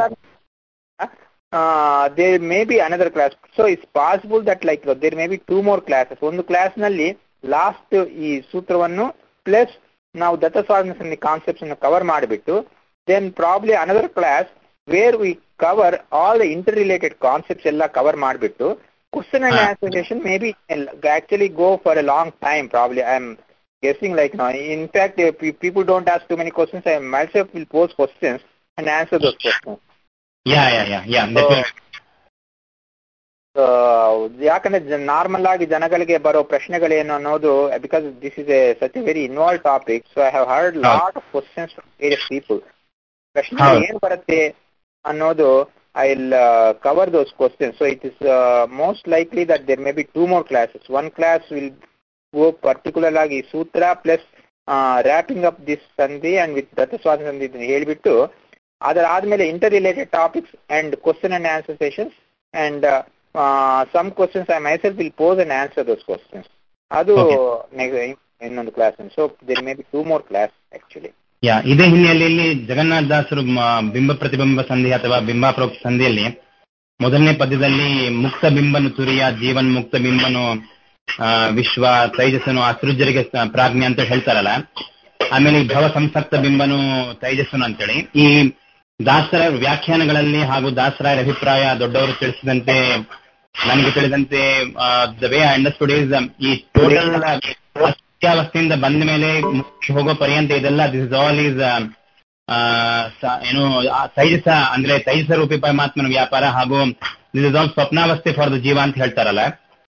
there may be another class so it's possible that like there may be two more classes ಒಂದು class ನಲ್ಲಿ last ಈ ಸೂತ್ರವನ್ನು plus ನಾವು ದತ್ತ ಸ್ವಾತಂತ್ರ್ಯ ಕಾನ್ಸೆಪ್ಟ್ಸ್ ಅನ್ನು ಕವರ್ ಮಾಡಿಬಿಟ್ಟು then probably another class where we cover all the interrelated concepts ಎಲ್ಲ cover ಮಾಡಿಬಿಟ್ಟು ಕ್ವಶನ್ ಅಂಡ್ ಹಾ. Answer session may be actually go for a long time probably I am guessing like now. In fact, if pe- people don't ask too many questions, I myself will pose questions and answer those questions. Yeah yeah yeah yeah So, ಯಾಕಂದ್ರೆ normal ಆಗಿ ಜನಗಳಿಗೆ ಬರೋ ಪ್ರಶ್ನೆಗಳೇನು ಅನ್ನೋದು because this is a such a very involve topic so I have heard lot of questions from various people ಪ್ರಶ್ನೆ ಹೌದು. ಏನ್ ಬರುತ್ತೆ ಅನ್ನೋದು I will cover those questions so it is most likely that there may be two more classes one class will go particular ಆಗಿ sutra plus wrapping up this sandhi and with datta svatantrya sandhi ಇದನ್ನ ಹೇಳ್ಬಿಟ್ಟು ಅದರ ಆದ್ಮೇಲೆ interrelated topics and question and answer sessions and some questions I myself will pose and answer those questions ಅದು next- ಇನ್ನೊಂದು class so there may be two more class actually yeah ಇದೇ ಹಿನ್ನೆಲೆಯಲ್ಲಿ ಜಗನ್ನಾಥ ದಾಸರು ಮ- ಬಿಂಬ ಪ್ರತಿಬಿಂಬ ಸಂಧಿ ಅಥವಾ ಬಿಂಬಾಪ್ರೋಕ್ತ ಸಂಧಿಯಲ್ಲಿ ಮೊದಲನೇ ಪದ್ಯದಲ್ಲಿ ಮುಕ್ತ ಬಿಂಬನು ತುರಿಯ ಜೀವನ್ ಮುಕ್ತ ಬಿಂಬನು ಆ, ವಿಶ್ವ ತೈಜಸ್ಸನು ಅಸೃಜರಿಗೆ ಸ- ಪ್ರಾಜ್ಞೆ ಅಂತ ಹೇಳ್ತಾರಲ್ಲ ಆಮೇಲೆ ಈ ಭವ ಸಂಸಕ್ತ ಬಿಂಬನು ತೈಜಸ್ಸನು ಅಂತೇಳಿ ಈ ದಾಸರ ವ್ಯಾಖ್ಯಾನಗಳಲ್ಲಿ ಹಾಗೂ ದಾಸರಾಯರ ಅಭಿಪ್ರಾಯ ದೊಡ್ಡವರು ತಿಳಿಸಿದಂತೆ ನನಗೆ ತಿಳಿದಂತೆ ದ ವೇ ಅಂಡರ್ಸ್ಟುಡ್ ಇಸ್ ಈ ಟೋಟಲ್ ಅತ್ಯಾವಸ್ಥೆಯಿಂದ ಬಂದ ಮೇಲೆ ಮುಖ್ಯ ಹೋಗೋ ಪರ್ಯಂತ ಇದೆಲ್ಲ ದಿಸ್ ಇಸ್ ಆಲ್ ಈಸ್ ಏನು ಆ ತೈಜಸ ಅಂದ್ರೆ ತೈಜಸ ರೂಪಿ ಪರಮಾತ್ಮನ ವ್ಯಾಪಾರ ಹಾಗೂ this is all svapnavastha for the jiva ಅಂತ ಹೇಳ್ತಾರಲ್ಲ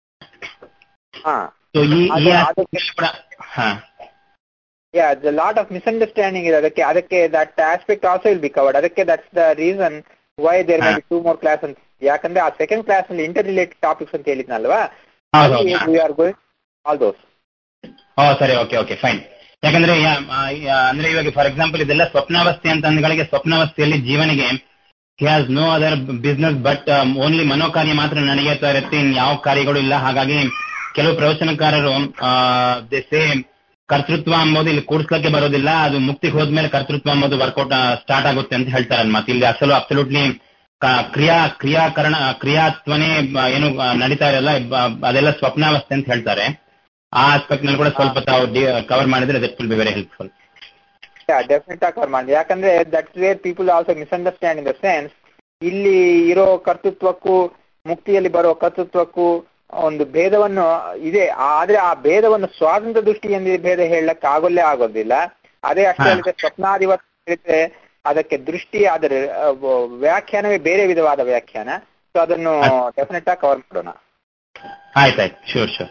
ಹಾ ಸೊ ಈ ಈ ಅದು- aspect ಅಲ್ಲಿ ಕೂಡ ಹಾ yeah the lot of misunderstanding ಇದೆ ಅದಕ್ಕೆ ಅದಕ್ಕೆ that aspect also will be covered ಅದಕ್ಕೆ that's the reason why there may be two more class ಅಂತ ಯಾಕಂದ್ರೆ ಆ ಸೆಕೆಂಡ್ ಕ್ಲಾಸ್ ನಲ್ಲಿ ಇಂಟರ್ ರಿಲೇಟೆಡ್ ಟಾಪಿಕ್ಸ್ ಅಂತ ಹೇಳಿದ್ನಲ್ವಾ ಹೌದು we are going all those ಓ ಸರಿ ಓಕೆ ಓಕೆ ಫೈನ್ ಯಾಕಂದ್ರೆ ಯಾ- ಆ, ಯಾ- ಅಂದ್ರೆ ಇವಾಗ ಫಾರ್ ಎಕ್ಸಾಂಪಲ್ ಇದೆಲ್ಲ ಸ್ವಪ್ನಾವಸ್ಥೆ ಅಂತ ಅಂದಗಳಿಗೆ ಸ್ವಪ್ನಾವಸ್ಥೆಯಲ್ಲಿ ಜೀವನಿಗೆ he has no other business but only ಮನೋಕಾರ್ಯ ಮಾತ್ರ ನಡೆಯುತ್ತಾ ಇರುತ್ತೆ ಇನ್ ಯಾವ ಕಾರ್ಯಗಳು ಇಲ್ಲ ಹಾಗಾಗಿ ಕೆಲವು ಪ್ರವಚನಕಾರರು ಸೇ ಕರ್ತೃತ್ವ ಅಂಬೋದು ಇಲ್ಲಿ ಕೂಡ್ಸ್ಲಕ್ಕೆ ಬರೋದಿಲ್ಲ ಅದು ಮುಕ್ತಿಗೆ ಹೋದ್ಮೇಲೆ ಕರ್ತೃತ್ವ ಅಂಬೋದು ವರ್ಕೌಟ್ ಸ್ಟಾರ್ಟ್ ಆಗುತ್ತೆ ಅಂತ ಹೇಳ್ತಾರೆ ಮತ್ತೆ ಇಲ್ಲಿ ಅಸಲು ಅಬ್ಸಲ್ಯೂಟ್ಲಿ ಕ್ರಿಯಾ ಕ್ರಿಯಾಕರಣ ಕ್ರಿಯಾತ್ವನೇ ಬ- ಏನು ಆ, ನಡೀತಾ ಇರಲ್ಲ ಬ- ಅದೆಲ್ಲ ಸ್ವಪ್ನಾವಸ್ಥೆ ಅಂತ ಹೇಳ್ತಾರೆ ಆ ಆಸ್ಪೆಕ್ಟ್ ನಲ್ಲಿ ಕೂಡ ಸ್ವಲ್ಪ ತಾವು ಕವರ್ ಮಾಡಿದ್ರೆ that will be very helpful definite ಆಗಿ ಕವರ್ ಮಾಡಿ ಯಾಕಂದ್ರೆ that's where people also misunderstand in the sense ಇಲ್ಲಿ ಇರೋ ಕರ್ತೃತ್ವಕ್ಕೂ ಮುಕ್ತಿಯಲ್ಲಿ ಬರೋ ಕರ್ತೃತ್ವಕ್ಕೂ ಒಂದು ಭೇದವನ್ನು ಇದೆ ಆದ್ರೆ ಆ ಭೇದವನ್ನು ಸ್ವಾತಂತ್ರ್ಯ ದೃಷ್ಟಿಯಿಂದ ಈ ಭೇದ ಹೇಳಕ್ ಆಗೋಲ್ಲೇ ಆಗೋದಿಲ್ಲ ಅದೇ ಅಷ್ಟೇ ಹಾ. ಅಲ್ಲದೆ ಸ್ವಪ್ನಾಧಿವತ್ ಹೇಳಿದ್ರೆ ಅದಕ್ಕೆ ದೃಷ್ಟಿ ಅದರ ಆ, ವ- ವ್ಯಾಖ್ಯಾನವೇ ಬೇರೆ ವಿಧವಾದ ವ್ಯಾಖ್ಯಾನ ಸೊ ಅದನ್ನು ಡೆಫಿನೆಟ್ ಆಗಿ ಕವರ್ ಮಾಡೋಣ ಆಯ್ತಾಯ್ತು ಶೂರ್ ಶೂರ್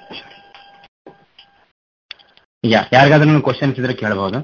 ಯಾ ಯಾರಿಗಾದ್ರೂ ಕ್ವಶನ್ಸ್ ಇದ್ರೆ ಕೇಳಬಹುದು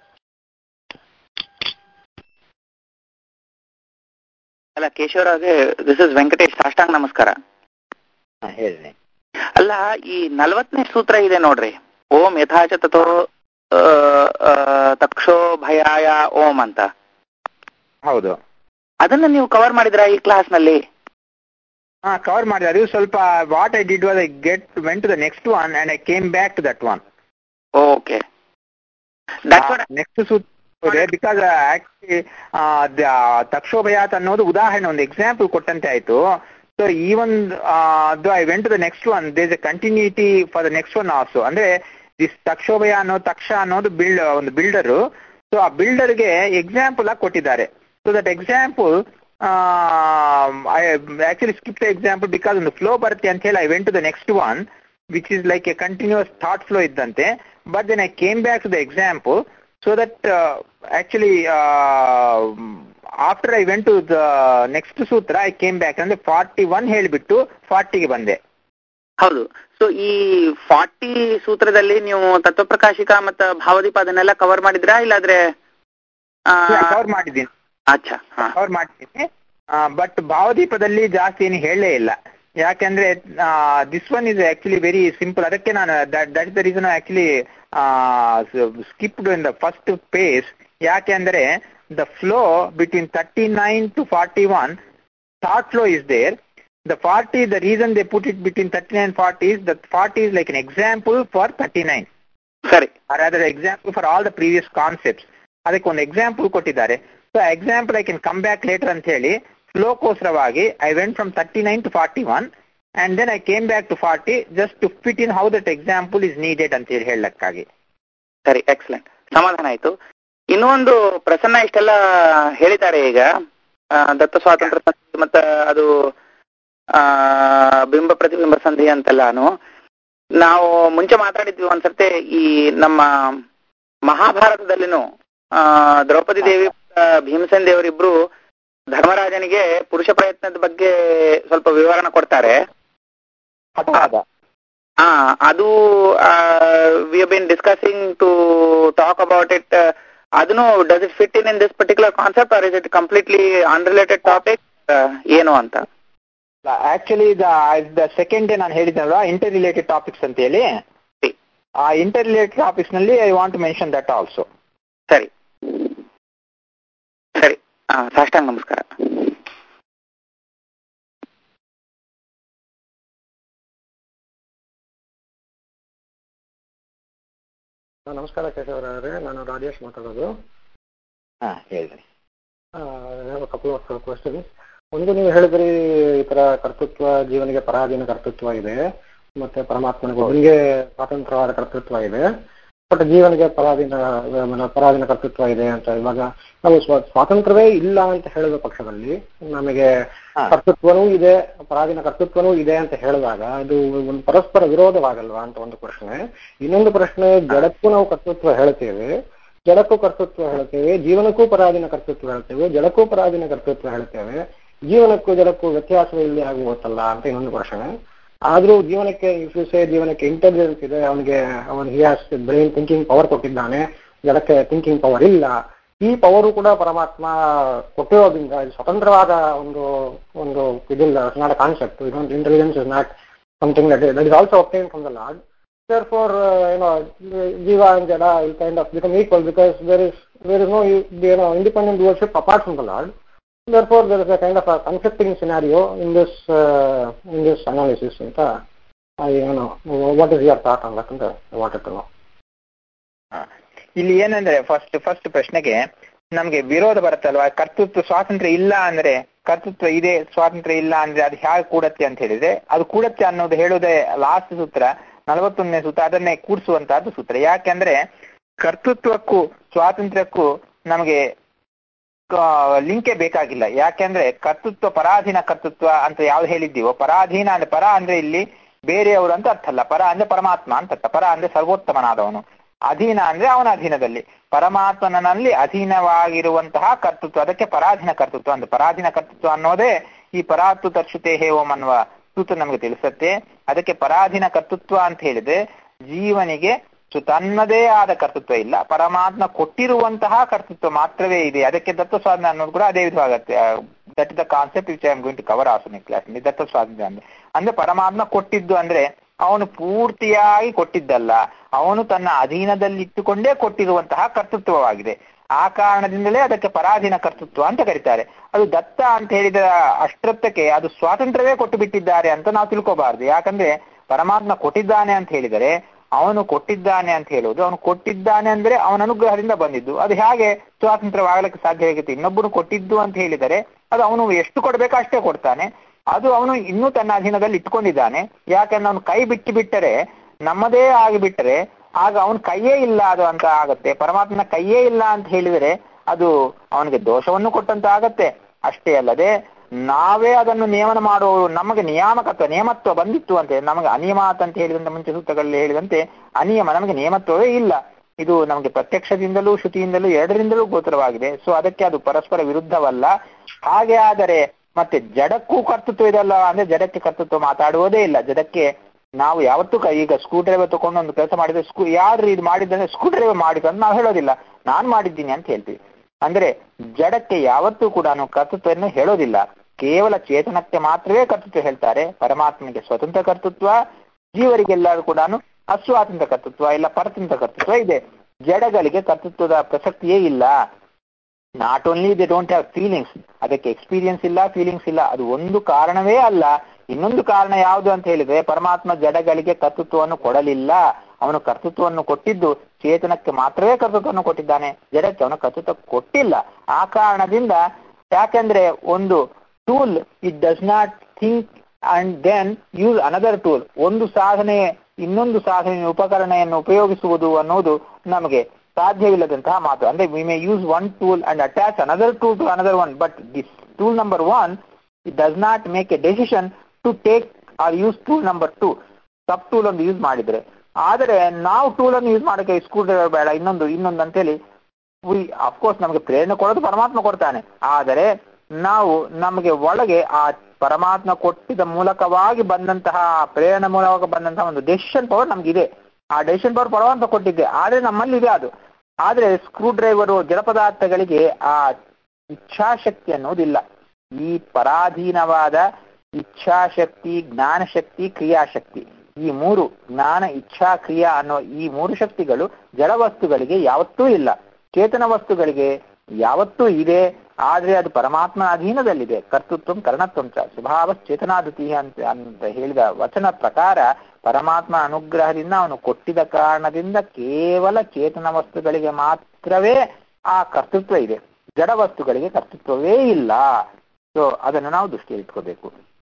ಅಲ್ಲ ಕೇಶವರಾಜ್ ದಿಸ್ ಇಸ್ ವೆಂಕಟೇಶ್ ಸಾಷ್ಟಾಂಗ ನಮಸ್ಕಾರ ಹಾ, ಹೇಳಿ ಅಲ್ಲ ಈ ನಲವತ್ತನೇ ಸೂತ್ರ ಇದೆ ನೋಡ್ರಿ ಓಂ ಯಥಾಚ ತಥೋ ಆ, ಆ, ತಕ್ಷೋ ಭಯಾಯ ಓಂ ಅಂತ ಹೌದು ಅದನ್ನ ನೀವು ಕವರ್ ಮಾಡಿದ್ರ ಈ ಕ್ಲಾಸ್ ನಲ್ಲಿ ಹಾ ಕವರ್ ಮಾಡಿದೆ ಅದು ಸ್ವಲ್ಪ what I did was I get went to the next one and I came back to that one okay that's what next sutra because actually ತಕ್ಷೋಭಯಾತ್ ಅನ್ನೋದು ಉದಾಹರಣೆ ಒಂದು ಎಕ್ಸಾಂಪಲ್ ಕೊಟ್ಟಂತೆ ಆಯ್ತು ಸೊ ಈ ಒಂದು ಅದು I went to the next one there's a continuity for the next one also ಅಂದ್ರೆ ದಿಸ್ ತಕ್ಷೋಭಯ ಅನ್ನೋ ತಕ್ಷ ಅನ್ನೋದು ಬಿಲ್ಡ್ ಒಂದು ಬಿಲ್ಡರು ಸೊ ಆ ಬಿಲ್ಡರ್ಗೆ ಎಕ್ಸಾಂಪಲ್ ಆಗಿ ಕೊಟ್ಟಿದ್ದಾರೆ so that example I actually skip the example because ಒಂದು ಫ್ಲೋ ಬರುತ್ತೆ ಅಂತ ಹೇಳಿ I went to the next one which is like a continuous thought flow ಇದ್ದಂತೆ but then I came back to the example so that actually after I went to the next sutra I came back ಅಂದ್ರೆ forty one ಹೇಳಿಬಿಟ್ಟು ಫಾರ್ಟಿಗೆ ಬಂದೆ ಹೌದು so ಈ forty ಸೂತ್ರದಲ್ಲಿ ನೀವು ತತ್ವಪ್ರಕಾಶಿಕ ಮತ್ತು ಭಾವದೀಪ ಅದನ್ನೆಲ್ಲ ಕವರ್ ಮಾಡಿದ್ರಾ ಇಲ್ಲಾದ್ರೆ ಆ, ಕವರ್ ಮಾಡಿದ್ದೀನಿ ಅಚ್ಚಾ ಹಾ ಕವರ್ ಮಾಡ್ತೀನಿ ಬಟ್ ಭಾವದೀಪದಲ್ಲಿ ಜಾಸ್ತಿ ಏನು ಹೇಳಲೇ ಇಲ್ಲ ಯಾಕೆಂದ್ರೆ this one is actually very simple ಅದಕ್ಕೆ ನಾನು that is the reason actually skipped in the first place ಯಾಕೆ ಅಂದ್ರೆ the flow between thirty nine to forty one thought flow is there the 40 the reason they put it between 39 and 40 is that 40 is like an example for 39 ಸರಿ or rather example for all the previous concepts ಅದಕ್ಕೆ ಒಂದು example ಕೊಟ್ಟಿದ್ದಾರೆ so example I can come back later ಅಂತ ಹೇಳಿ ಫ್ಲೋಕೋಸ್ಕರವಾಗಿ I went from thirty nine to forty one and then I came back to forty just to fit in how that example is needed ಅಂತ ಹೇಳಿ ಹೇಳಕ್ಕಾಗಿ ಸರಿ excellent ಸಮಾಧಾನ ಆಯ್ತು ಇನ್ನೊಂದು ಪ್ರಸನ್ನ ಇಷ್ಟೆಲ್ಲ ಹೇಳಿದ್ದಾರೆ ಈಗ ಆ, ದತ್ತ ಸ್ವಾತಂತ್ರ್ಯ ಸಂಧಿ ಮತ್ತು ಅದು ಆ, ಬಿಂಬ ಪ್ರತಿಬಿಂಬ ಸಂಧಿ ಅಂತೆಲ್ಲಾನು ನಾವು ಮುಂಚೆ ಮಾತಾಡಿದ್ವಿ ಒಂದ್ಸರ್ತಿ ಈ ನಮ್ಮ ಮಹಾಭಾರತದಲ್ಲಿನೂ ಆ, ದ್ರೌಪದಿ ದೇವಿ ಮತ್ತು ಭೀಮಸೇನ್ ದೇವರಿಬ್ರು ಧರ್ಮರಾಜನಿಗೆ ಪುರುಷ ಪ್ರಯತ್ನದ ಬಗ್ಗೆ ಸ್ವಲ್ಪ ವಿವರಣೆ ಕೊಡ್ತಾರೆ ಹಠವಾದ ಆ ಅದು we been discussing to talk about it ಅದನ್ನು does it fit in in this particular concept or is it completely unrelated topic ಏನು ಅಂತ ಆಕ್ಚುಲಿ ದ ಸೆಕೆಂಡ್ ಡೇ ನಾನು ಹೇಳಿದ್ನಲ್ವಾ ಇಂಟರ್ ರಿಲೇಟೆಡ್ ಟಾಪಿಕ್ಸ್ ಅಂತ ಹೇಳಿ ಆ ಇಂಟರ್ ರಿಲೇಟೆಡ್ ಟಾಪಿಕ್ಸ್ ನಲ್ಲಿ I want to mention that also ಸರಿ ಸರಿ ಆ, ಸಾಷ್ಟಾಂಗ ನಮಸ್ಕಾರ ನಮಸ್ಕಾರ ಕೇಶವರವರೇ ನಾನು ರಾಜೇಶ್ ಮಾತಾಡೋದು ಹಾ ಹೇಳ್ರಿ ಕಪಲ್ ಆಫ್ ಕ್ವಶನ್ ಒಂದು ನೀವು ಹೇಳಿದ್ರಿ ಈ ತರ ಕರ್ತೃತ್ವ ಜೀವನಿಗೆ ಪರಾಧೀನ ಕರ್ತೃತ್ವ ಇದೆ ಮತ್ತೆ ಪರಮಾತ್ಮನಿಗೆ ಒಬ್ಬನಿಗೆ ಸ್ವಾತಂತ್ರ್ಯವಾದ ಕರ್ತೃತ್ವ ಇದೆ ಬಟ್ ಜೀವನಿಗೆ ಪರಾಧೀನ ಆ, ಪರಾಧೀನ ಕರ್ತೃತ್ವ ಇದೆ ಅಂತ ಇವಾಗ ನಾವು ಸ್ವ- ಸ್ವಾತಂತ್ರ್ಯವೇ ಇಲ್ಲ ಅಂತ ಹೇಳಿದ ಪಕ್ಷದಲ್ಲಿ ನಮಗೆ ಹಾ. ಕರ್ತೃತ್ವನೂ ಇದೆ ಪರಾಧೀನ ಕರ್ತೃತ್ವನೂ ಇದೆ ಅಂತ ಹೇಳಿದಾಗ ಅದು ಒಂದು ಪರಸ್ಪರ ವಿರೋಧವಾಗಲ್ವಾ ಅಂತ ಒಂದು ಪ್ರಶ್ನೆ ಇನ್ನೊಂದು ಪ್ರಶ್ನೆ ಜಡಕ್ಕೂ ನಾವು ಕರ್ತೃತ್ವ ಹೇಳ್ತೇವೆ ಜಡಕ್ಕೂ ಕರ್ತೃತ್ವ ಹೇಳ್ತೇವೆ ಜೀವನಕ್ಕೂ ಪರಾಧೀನ ಕರ್ತೃತ್ವ ಹೇಳ್ತೇವೆ ಜಡಕ್ಕೂ ಪರಾಧೀನ ಕರ್ತೃತ್ವ ಹೇಳ್ತೇವೆ ಜೀವನಕ್ಕೂ ಜಡಕ್ಕೂ ವ್ಯತ್ಯಾಸ ಇಲ್ಲಿ ಆಗುತ್ತಲ್ಲ ಅಂತ ಇನ್ನೊಂದು ಪ್ರಶ್ನೆ ಆದ್ರೂ ಜೀವನಕ್ಕೆ ಇಫ್ ಯು ಸೇ ಜೀವನಕ್ಕೆ ಇಂಟೆಲಿಜೆನ್ಸ್ ಇದೆ ಅವನಿಗೆ ಅವನು ಹಿಯಾಸ್ ಬ್ರೈನ್ ಥಿಂಕಿಂಗ್ ಪವರ್ ಕೊಟ್ಟಿದ್ದಾನೆ ಜಡಕ್ಕೆ ಥಿಂಕಿಂಗ್ ಪವರ್ ಇಲ್ಲ ಈ ಪವರು ಕೂಡ ಪರಮಾತ್ಮ ಕೊಟ್ಟಿರೋದ್ರಿಂದ ಇದು ಸ್ವತಂತ್ರವಾದ ಒಂದು ಒಂದು ಇದಿಲ್ಲ ನಾಟ್ ಕಾನ್ಸೆಪ್ಟ್ ಇದೊಂದು intelligence is not something that that is also obtain from the lord therefore uh, you know jiva and jada will kind of become equal because there is there is no you know independent worship apart from the lord therefore there is a kind of a conflicting scenario in this uh, in this analysis ಅಂತ I you know what is your thought on that ಅಂತ I wanted to know ಹಾ. ಇಲ್ಲಿ ಏನಂದ್ರೆ first first ಪ್ರಶ್ನೆಗೆ ನಮ್ಗೆ ವಿರೋಧ ಬರುತ್ತಲ್ವಾ ಕರ್ತೃತ್ವ ಸ್ವಾತಂತ್ರ್ಯ ಇಲ್ಲ ಅಂದ್ರೆ ಕರ್ತೃತ್ವ ಇದೆ ಸ್ವಾತಂತ್ರ್ಯ ಇಲ್ಲ ಅಂದ್ರೆ ಅದು ಹೇಗೆ ಕೂಡತ್ತೆ ಅಂತ ಹೇಳಿದ್ರೆ ಅದು ಕೂಡತ್ತೆ ಅನ್ನೋದು ಹೇಳೋದೇ ಲಾಸ್ಟ್ ಸೂತ್ರ ನಲವತ್ತೊಂದನೇ ಸೂತ್ರ ಅದನ್ನೇ ಕೂಡಿಸುವಂತಹದ್ದು ಸೂತ್ರ ಯಾಕೆಂದ್ರೆ ಕರ್ತೃತ್ವಕ್ಕೂ ಸ್ವಾತಂತ್ರ್ಯಕ್ಕೂ ನಮಗೆ ಲಿಂಕೇ ಬೇಕಾಗಿಲ್ಲ ಯಾಕೆಂದ್ರೆ ಕರ್ತೃತ್ವ ಪರಾಧೀನ ಕರ್ತೃತ್ವ ಅಂತ ಯಾವ್ದು ಹೇಳಿದ್ದೀವೋ ಪರಾಧೀನ ಅಂದ್ರೆ ಪರ ಅಂದ್ರೆ ಇಲ್ಲಿ ಬೇರೆಯವರು ಅಂತ ಅರ್ಥ ಅಲ್ಲ ಪರ ಅಂದ್ರೆ ಪರಮಾತ್ಮ ಅಂತ ಅರ್ಥ ಪರ ಅಂದ್ರೆ ಸರ್ವೋತ್ತಮನಾದವನು ಅಧೀನ ಅಂದ್ರೆ ಅವನ ಅಧೀನದಲ್ಲಿ ಪರಮಾತ್ಮನಲ್ಲಿ ಅಧೀನವಾಗಿರುವಂತಹ ಕರ್ತೃತ್ವ ಅದಕ್ಕೆ ಪರಾಧೀನ ಕರ್ತೃತ್ವ ಅಂದ್ರೆ ಪರಾಧೀನ ಕರ್ತೃತ್ವ ಅನ್ನೋದೇ ಈ ಪರಾತು ತರ್ಷುತೆ ಹೇವಂ ಅನ್ನುವ ಸೂತ್ರ ನಮಗೆ ತಿಳಿಸುತ್ತೆ ಅದಕ್ಕೆ ಪರಾಧೀನ ಕರ್ತೃತ್ವ ಅಂತ ಹೇಳಿದ್ರೆ ಜೀವನಿಗೆ ಸೊ ತನ್ನದೇ ಆದ ಕರ್ತೃತ್ವ ಇಲ್ಲ ಪರಮಾತ್ಮ ಕೊಟ್ಟಿರುವಂತಹ ಕರ್ತೃತ್ವ ಮಾತ್ರವೇ ಇದೆ ಅದಕ್ಕೆ ದತ್ತ ಸ್ವಾತಂತ್ರ್ಯ ಅನ್ನೋದು ಕೂಡ ಅದೇ ವಿಧವಾಗತ್ತೆ that the concept which I am going to cover also in class datta svatantrya ಅಂದ್ರೆ ಅಂದ್ರೆ ಪರಮಾತ್ಮ ಕೊಟ್ಟಿದ್ದು ಅಂದ್ರೆ ಅವನು ಪೂರ್ತಿಯಾಗಿ ಕೊಟ್ಟಿದ್ದಲ್ಲ ಅವನು ತನ್ನ ಅಧೀನದಲ್ಲಿ ಇಟ್ಟುಕೊಂಡೇ ಕೊಟ್ಟಿರುವಂತಹ ಕರ್ತೃತ್ವವಾಗಿದೆ ಆ ಕಾರಣದಿಂದಲೇ ಅದಕ್ಕೆ ಪರಾಧೀನ ಕರ್ತೃತ್ವ ಅಂತ ಕರೀತಾರೆ ಅದು ದತ್ತ ಅಂತ ಹೇಳಿದ ಅಷ್ಟೃತ್ವಕ್ಕೆ ಅದು ಸ್ವಾತಂತ್ರ್ಯವೇ ಕೊಟ್ಟು ಬಿಟ್ಟಿದ್ದಾರೆ ಅಂತ ನಾವು ತಿಳ್ಕೋಬಾರ್ದು ಯಾಕಂದ್ರೆ ಪರಮಾತ್ಮ ಕೊಟ್ಟಿದ್ದಾನೆ ಅಂತ ಹೇಳಿದರೆ ಅವನು ಕೊಟ್ಟಿದ್ದಾನೆ ಅಂತ ಹೇಳುವುದು ಅವನು ಕೊಟ್ಟಿದ್ದಾನೆ ಅಂದ್ರೆ ಅವನ ಅನುಗ್ರಹದಿಂದ ಬಂದಿದ್ದು ಅದು ಹೇಗೆ ಸ್ವಾತಂತ್ರ್ಯವಾಗಲಿಕ್ಕೆ ಸಾಧ್ಯ ಆಗುತ್ತೆ ಇನ್ನೊಬ್ಬನು ಕೊಟ್ಟಿದ್ದು ಅಂತ ಹೇಳಿದರೆ ಅದು ಅವನು ಎಷ್ಟು ಕೊಡ್ಬೇಕೋ ಅಷ್ಟೇ ಕೊಡ್ತಾನೆ ಅದು ಅವನು ಇನ್ನೂ ತನ್ನ ಅಧೀನದಲ್ಲಿ ಇಟ್ಕೊಂಡಿದ್ದಾನೆ ಯಾಕಂದ್ರೆ ಅವನು ಕೈ ಬಿಟ್ಟು ಬಿಟ್ಟರೆ ನಮ್ಮದೇ ಆಗಿಬಿಟ್ಟರೆ ಆಗ ಅವನ ಕೈಯೇ ಇಲ್ಲ ಅದು ಅಂತ ಆಗತ್ತೆ ಪರಮಾತ್ಮನ ಕೈಯೇ ಇಲ್ಲ ಅಂತ ಹೇಳಿದರೆ ಅದು ಅವನಿಗೆ ದೋಷವನ್ನು ಕೊಟ್ಟಂತ ಆಗತ್ತೆ ಅಷ್ಟೇ ಅಲ್ಲದೆ ನಾವೇ ಅದನ್ನು ನಿಯಮನ ಮಾಡುವ ನಮಗೆ ನಿಯಾಮಕತ್ವ ನಿಯಮತ್ವ ಬಂದಿತ್ತು ಅಂತೆ ನಮಗೆ ಅನಿಯಮಾತ್ ಅಂತ ಹೇಳಿದಂತೆ ಮುಂಚೆ ಸೂತ್ರಗಳಲ್ಲಿ ಹೇಳಿದಂತೆ ಅನಿಯಮ ನಮಗೆ ನಿಯಮತ್ವವೇ ಇಲ್ಲ ಇದು ನಮಗೆ ಪ್ರತ್ಯಕ್ಷದಿಂದಲೂ ಶ್ರುತಿಯಿಂದಲೂ ಎರಡರಿಂದಲೂ ಗೋಚರವಾಗಿದೆ ಸೊ ಅದಕ್ಕೆ ಅದು ಪರಸ್ಪರ ವಿರುದ್ಧವಲ್ಲ ಹಾಗೆ ಆದರೆ ಮತ್ತೆ ಜಡಕ್ಕೂ ಕರ್ತೃತ್ವ ಇದಲ್ಲ ಅಂದ್ರೆ ಜಡಕ್ಕೆ ಕರ್ತೃತ್ವ ಮಾತಾಡುವುದೇ ಇಲ್ಲ ಜಡಕ್ಕೆ ನಾವು ಯಾವತ್ತೂ ಕ- ಈಗ ಸ್ಕ್ರೂ ಡ್ರೈವರ್ ತಗೊಂಡು ಒಂದು ಕೆಲಸ ಮಾಡಿದ್ರೆ ಸ್ಕೂ ಯಾರು ಇದು ಮಾಡಿದ್ರೆ ಸ್ಕ್ರೂ ಡ್ರೈವರ್ ಮಾಡಿದ್ದು ಅಂತ ನಾವು ಹೇಳೋದಿಲ್ಲ ನಾನ್ ಮಾಡಿದ್ದೀನಿ ಅಂತ ಹೇಳ್ತೀವಿ ಅಂದ್ರೆ ಜಡಕ್ಕೆ ಯಾವತ್ತೂ ಕೂಡ ಕರ್ತೃತ್ವವನ್ನು ಹೇಳೋದಿಲ್ಲ ಕೇವಲ ಚೇತನಕ್ಕೆ ಮಾತ್ರವೇ ಕರ್ತೃತ್ವ ಹೇಳ್ತಾರೆ ಪರಮಾತ್ಮನಿಗೆ ಸ್ವತಂತ್ರ ಕರ್ತೃತ್ವ ಜೀವರಿಗೆಲ್ಲರೂ ಕೂಡ ಅಸ್ವಾತಂತ್ರ್ಯ ಕರ್ತೃತ್ವ ಇಲ್ಲ ಪರತಂತ್ರ ಕರ್ತೃತ್ವ ಇದೆ ಜಡಗಳಿಗೆ ಕರ್ತೃತ್ವದ ಪ್ರಸಕ್ತಿಯೇ ಇಲ್ಲ not only they don't have feelings ಅದಕ್ಕೆ ಎಕ್ಸ್ಪೀರಿಯನ್ಸ್ ಇಲ್ಲ ಫೀಲಿಂಗ್ಸ್ ಇಲ್ಲ ಅದು ಒಂದು ಕಾರಣವೇ ಅಲ್ಲ ಇನ್ನೊಂದು ಕಾರಣ ಯಾವುದು ಅಂತ ಹೇಳಿದ್ರೆ ಪರಮಾತ್ಮ ಜಡಗಳಿಗೆ ಕರ್ತೃತ್ವವನ್ನು ಕೊಡಲಿಲ್ಲ ಅವನು ಕರ್ತೃತ್ವವನ್ನು ಕೊಟ್ಟಿದ್ದು ಚೇತನಕ್ಕೆ ಮಾತ್ರವೇ ಕರ್ತೃತ್ವವನ್ನು ಕೊಟ್ಟಿದ್ದಾನೆ ಜಡಕ್ಕೆ ಅವನು ಕರ್ತೃತ್ವ ಕೊಟ್ಟಿಲ್ಲ ಆ ಕಾರಣದಿಂದ ಯಾಕಂದ್ರೆ ಒಂದು tool it does not think and then use another tool ಒಂದು ಸಾಧನೆ ಇನ್ನೊಂದು ಸಾಧನೆ ಉಪಕರಣೆಯನ್ನು ಉಪಯೋಗಿಸುವುದು ಅನ್ನೋದು ನಮಗೆ ಸಾಧ್ಯವಿಲ್ಲದಂತಹ ಮಾತು ಅಂದ್ರೆ we may use one tool and attach another tool to another one but this tool number one it does not make a decision to take or use tool number two sub tool ಒಂದು use ಮಾಡಿದ್ರೆ ಆದರೆ ನಾವು tool ಅನ್ನು use ಮಾಡಕ್ಕೆ screw driver ಬೇಡ ಇನ್ನೊಂದು ಇನ್ನೊಂದು ಅಂತೇಳಿ ವಿ ಅಫ್ಕೋರ್ಸ್ ನಮಗೆ ಪ್ರೇರಣೆ ಕೊಡೋದು ಪರಮಾತ್ಮ ಕೊಡ್ತಾನೆ ಆದರೆ ನಾವು ನಮಗೆ ಒಳಗೆ ಆ ಪರಮಾತ್ಮ ಕೊಟ್ಟಿದ ಮೂಲಕವಾಗಿ ಬಂದಂತಹ ಆ ಪ್ರೇರಣೆ ಮೂಲಕ ಬಂದಂತಹ ಒಂದು ಡೆಸಿಷನ್ ಪವರ್ ನಮ್ಗಿದೆ ಆ ಡೆಸಿಷನ್ ಪವರ್ ಪರಮಾತ್ಮ ಕೊಟ್ಟಿದ್ದೆ ಆದ್ರೆ ನಮ್ಮಲ್ಲಿ ಇದೆ ಅದು ಆದ್ರೆ ಸ್ಕ್ರೂ ಡ್ರೈವರು ಜಲಪದಾರ್ಥಗಳಿಗೆ ಆ ಇಚ್ಛಾಶಕ್ತಿ ಅನ್ನೋದಿಲ್ಲ ಈ ಪರಾಧೀನವಾದ ಇಚ್ಛಾಶಕ್ತಿ ಜ್ಞಾನಶಕ್ತಿ ಕ್ರಿಯಾಶಕ್ತಿ ಈ ಮೂರು ಜ್ಞಾನ ಇಚ್ಛಾ ಕ್ರಿಯಾ ಅನ್ನೋ ಈ ಮೂರು ಶಕ್ತಿಗಳು ಜಡ ವಸ್ತುಗಳಿಗೆ ಯಾವತ್ತೂ ಇಲ್ಲ ಚೇತನ ವಸ್ತುಗಳಿಗೆ ಯಾವತ್ತೂ ಇದೆ ಆದ್ರೆ ಅದು ಪರಮಾತ್ಮನ ಅಧೀನದಲ್ಲಿದೆ ಕರ್ತೃತ್ವ ಕರ್ಣತ್ವ ಚ ಸ್ವಭಾವ ಚೇತನಾಧುತಿ ಅಂತ ಅಂತ ಹೇಳಿದ ವಚನ ಪ್ರಕಾರ ಪರಮಾತ್ಮ ಅನುಗ್ರಹದಿಂದ ಅವನು ಕೊಟ್ಟಿದ ಕಾರಣದಿಂದ ಕೇವಲ ಚೇತನ ವಸ್ತುಗಳಿಗೆ ಮಾತ್ರವೇ ಆ ಕರ್ತೃತ್ವ ಇದೆ ಜಡ ವಸ್ತುಗಳಿಗೆ ಕರ್ತೃತ್ವವೇ ಇಲ್ಲ ಸೊ ಅದನ್ನು ನಾವು ದೃಷ್ಟಿಯಲ್ಲಿ ಇಟ್ಕೋಬೇಕು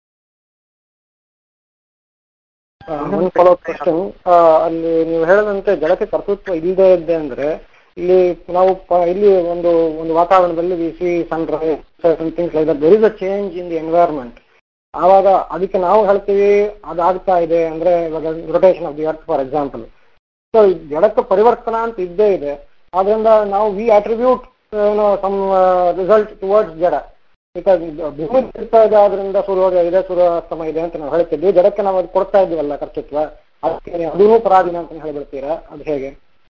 ಒಂದು ಫಾಲೋ ಕ್ವಶನ್ ಅಲ್ಲಿ ನೀವು ಹೇಳಿದಂತೆ ಜಡಕ್ಕೆ ಕರ್ತೃತ್ವ ಇಲ್ಲದೆ ಇದ್ದೆ ಅಂದ್ರೆ ಇಲ್ಲಿ ನಾವು ಪ- ಇಲ್ಲಿ ಒಂದು ಒಂದು ವಾತಾವರಣದಲ್ಲಿ we see some things like there is a change in the environment ಆವಾಗ ಅದಕ್ಕೆ ನಾವು ಹೇಳ್ತೀವಿ ಅದಾಗ್ತಾ ಇದೆ ಅಂದ್ರೆ ಇವಾಗ rotation of the earth for example so ಜಡಕ್ಕೆ ಪರಿವರ್ತನಾ ಅಂತ ಇದ್ದೇ ಇದೆ ಆದ್ರಿಂದ ನಾವು ವಿ ಅಟ್ರಿಬ್ಯೂಟ್ ಏನೋ ಸಮ್ ರಿಸಲ್ಟ್ ಟುವರ್ಡ್ಸ್ ಜಡ ಬಿಕಾಸ್ ಭೂಮಿ ತಿರ್ತಾ ಇದೆ ಆದ್ರಿಂದ ಸೂರ್ಯೋದಯ ಇದೆ ಸೂರ್ಯಾಸ್ತಮ ಇದೆ ಅಂತ ನಾವು ಹೇಳ್ತಿದ್ವಿ ಜಡಕ್ಕೆ ನಾವು ಅದು ಕೊಡ್ತಾ ಇದ್ದೀವಲ್ಲ ಕರ್ತೃತ್ವ ಅದಕ್ಕೆ ಅದೂ ಪರಾಧೀನ ಅಂತ ಹೇಳ್ಬಿಡ್ತೀರಾ ಅದು ಹೇಗೆ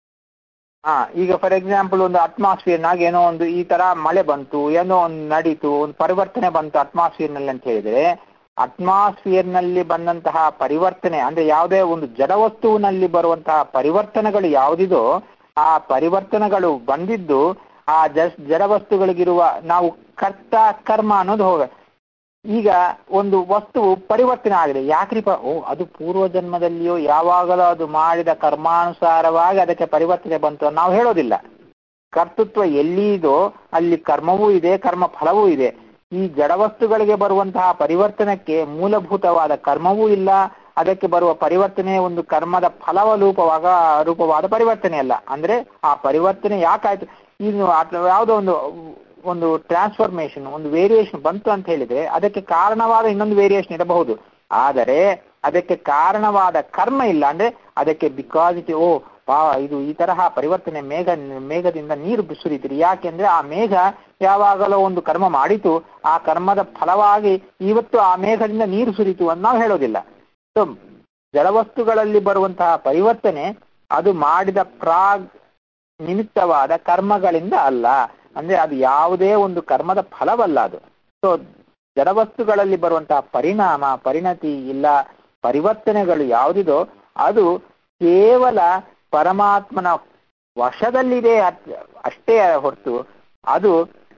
ಹಾ ಈಗ ಫಾರ್ ಎಕ್ಸಾಂಪಲ್ ಒಂದು ಅಟ್ಮಾಸ್ಫಿಯರ್ ನಾಗ ಏನೋ ಒಂದು ಈ ತರ ಮಳೆ ಬಂತು ಏನೋ ಒಂದು ನಡೀತು ಒಂದು ಪರಿವರ್ತನೆ ಬಂತು ಅಟ್ಮಾಸ್ಫಿಯರ್ ನಲ್ಲಿ ಅಂತ ಹೇಳಿದ್ರೆ ಅಟ್ಮಾಸ್ಫಿಯರ್ ನಲ್ಲಿ ಬಂದಂತಹ ಪರಿವರ್ತನೆ ಅಂದ್ರೆ ಯಾವುದೇ ಒಂದು ಜಡವಸ್ತುವಿನಲ್ಲಿ ಬರುವಂತಹ ಪರಿವರ್ತನೆಗಳು ಯಾವುದಿದೋ ಆ ಪರಿವರ್ತನೆಗಳು ಬಂದಿದ್ದು ಆ ಜಸ್ ಜಡವಸ್ತುಗಳಿಗಿರುವ ನಾವು ಕರ್ತ ಕರ್ಮ ಅನ್ನೋದು ಹೋಗ ಈಗ ಒಂದು ವಸ್ತುವು ಪರಿವರ್ತನೆ ಆಗಿದೆ ಯಾಕ್ರಿಪ ಓ ಅದು ಪೂರ್ವ ಜನ್ಮದಲ್ಲಿಯೋ ಯಾವಾಗಲೂ ಅದು ಮಾಡಿದ ಕರ್ಮಾನುಸಾರವಾಗಿ ಅದಕ್ಕೆ ಪರಿವರ್ತನೆ ಬಂತು ಅಂತ ನಾವು ಹೇಳೋದಿಲ್ಲ ಕರ್ತೃತ್ವ ಎಲ್ಲಿ ಇದೋ ಅಲ್ಲಿ ಕರ್ಮವೂ ಇದೆ ಕರ್ಮ ಫಲವೂ ಇದೆ ಈ ಜಡವಸ್ತುಗಳಿಗೆ ಬರುವಂತಹ ಪರಿವರ್ತನಕ್ಕೆ ಮೂಲಭೂತವಾದ ಕರ್ಮವೂ ಇಲ್ಲ ಅದಕ್ಕೆ ಬರುವ ಪರಿವರ್ತನೆ ಒಂದು ಕರ್ಮದ ಫಲವ ರೂಪವಾಗ ರೂಪವಾದ ಪರಿವರ್ತನೆ ಅಲ್ಲ ಅಂದ್ರೆ ಆ ಪರಿವರ್ತನೆ ಯಾಕಾಯ್ತು ಇನ್ನು ಅಥವಾ ಯಾವುದೋ ಒಂದು ಒಂದು ಟ್ರಾನ್ಸ್ಫಾರ್ಮೇಶನ್ ಒಂದು ವೇರಿಯೇಷನ್ ಬಂತು ಅಂತ ಹೇಳಿದ್ರೆ ಅದಕ್ಕೆ ಕಾರಣವಾದ ಇನ್ನೊಂದು ವೇರಿಯೇಷನ್ ಇರಬಹುದು ಆದರೆ ಅದಕ್ಕೆ ಕಾರಣವಾದ ಕರ್ಮ ಇಲ್ಲ ಅಂದ್ರೆ ಅದಕ್ಕೆ ಬಿಕಾಸ್ ಇಟ್ ಓ ಪಾ ಇದು ಈ ತರಹ ಪರಿವರ್ತನೆ ಮೇಘ ಮೇಘದಿಂದ ನೀರು ಸುರಿತೀರಿ ಯಾಕೆಂದ್ರೆ ಆ ಮೇಘ ಯಾವಾಗಲೋ ಒಂದು ಕರ್ಮ ಮಾಡಿತು ಆ ಕರ್ಮದ ಫಲವಾಗಿ ಇವತ್ತು ಆ ಮೇಘದಿಂದ ನೀರು ಸುರಿತು ಅಂತ ನಾವು ಹೇಳೋದಿಲ್ಲ ಸೊ ಜಲವಸ್ತುಗಳಲ್ಲಿ ಬರುವಂತಹ ಪರಿವರ್ತನೆ ಅದು ಮಾಡಿದ ಪ್ರಾಗ್ ನಿಮಿತ್ತವಾದ ಕರ್ಮಗಳಿಂದ ಅಲ್ಲ ಅಂದ್ರೆ ಅದು ಯಾವುದೇ ಒಂದು ಕರ್ಮದ ಫಲವಲ್ಲ ಅದು ಸೊ ಜಡವಸ್ತುಗಳಲ್ಲಿ ಬರುವಂತಹ ಪರಿಣಾಮ ಪರಿಣತಿ ಇಲ್ಲ ಪರಿವರ್ತನೆಗಳು ಯಾವುದಿದೋ ಅದು ಕೇವಲ ಪರಮಾತ್ಮನ ವಶದಲ್ಲಿದೆ ಅಟ್- ಅಷ್ಟೇ ಹೊರತು ಅದು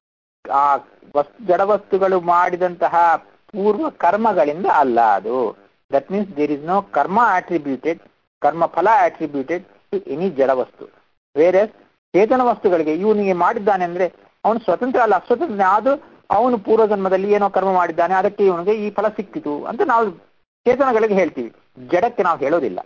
ಆ ವಸ್ ಜಡವಸ್ತುಗಳು ಮಾಡಿದಂತಹ ಪೂರ್ವ ಕರ್ಮಗಳಿಂದ ಅಲ್ಲ ಅದು that means there is no karma attributed karma phala attributed to any ಜಡವಸ್ತು ಬೇರೆ ಚೇತನ ವಸ್ತುಗಳಿಗೆ ಇವನಿಗೆ ಮಾಡಿದ್ದಾನೆ ಅಂದ್ರೆ ಅವನು ಸ್ವತಂತ್ರ ಅಲ್ಲ ಅಸ್ವತಂತ್ರ ಅದು ಅವನು ಪೂರ್ವ ಜನ್ಮದಲ್ಲಿ ಏನೋ ಕರ್ಮ ಮಾಡಿದ್ದಾನೆ ಅದಕ್ಕೆ ಇವನಿಗೆ ಈ ಫಲ ಸಿಕ್ಕಿತು ಅಂತ ನಾವು ಚೇತನಗಳಿಗೆ ಹೇಳ್ತೀವಿ ಜಡಕ್ಕೆ ನಾವು ಹೇಳೋದಿಲ್ಲ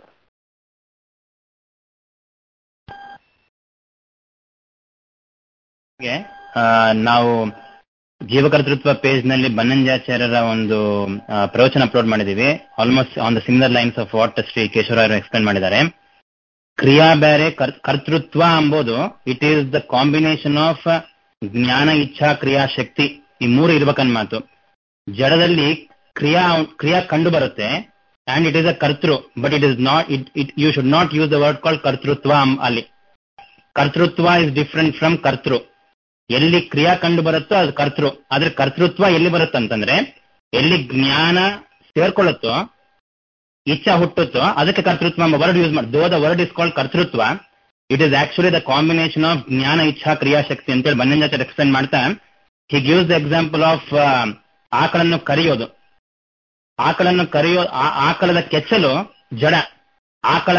ಹಾಗೆ, ಆ, ನಾವು ಜೀವಕರ್ತೃತ್ವ ಪೇಜ್ ನಲ್ಲಿ ಬನ್ನಂಜಾಚಾರ್ಯರ ಒಂದು ಆ, ಪ್ರವಚನ ಅಪ್ಲೋಡ್ ಮಾಡಿದೀವಿ almost on the similar lines of what Shri ಕೇಶವರಾಯರು ಎಕ್ಸ್ಪ್ಲೇನ್ ಮಾಡಿದ್ದಾರೆ ಕ್ರಿಯಾ ಬೇರೆ ಕರ್- ಕರ್ತೃತ್ವ ಎಂಬುದು it is the combination of jnana iccha ಕ್ರಿಯಾಶಕ್ತಿ ಈ ಮೂರು ಇರ್ಬೇಕನ್ ಮಾತು ಜಡದಲ್ಲಿ ಕ್ರಿಯಾ ಕ್ರಿಯಾ ಕಂಡು ಬರುತ್ತೆ and it is a kartru but it is not it it you should not use the word call kartrutva ಅಂ- ಅಲ್ಲಿ ಕರ್ತೃತ್ವ ಇಸ್ ಡಿಫ್ರೆಂಟ್ ಫ್ರಮ್ ಕರ್ತೃ ಎಲ್ಲಿ ಕ್ರಿಯಾ ಕಂಡು ಬರುತ್ತೋ ಅದು ಕರ್ತೃ ಆದ್ರೆ ಕರ್ತೃತ್ವ ಎಲ್ಲಿ ಬರುತ್ತಂತಂದ್ರೆ ಎಲ್ಲಿ ಜ್ಞಾನ ಸೇರ್ಕೊಳ್ಳುತ್ತೋ ಇಚ್ಛಾ ಹುಟ್ಟುತ್ತೋ ಅದಕ್ಕೆ ಕರ್ತೃತ್ವ ಎಂಬ ವರ್ಡ್ ಯೂಸ್ ಮಾಡಿ though the word is called kartrutva it is actually the combination of jnana iccha kriyashakti ಅಂತೇಳಿ ಬನ್ನಂಜಾಚಾರ್ಯ ಎಕ್ಸ್ಪ್ಲೇನ್ ಮಾಡ್ತಾ he gives the example of ಆಕಳನ್ನು ಕರೆಯೋದು ಆಕಳನ್ನು ಕರೆಯೋ ಆ- ಆಕಳದ ಕೆಚ್ಚಲು ಜಡ ಆಕಳ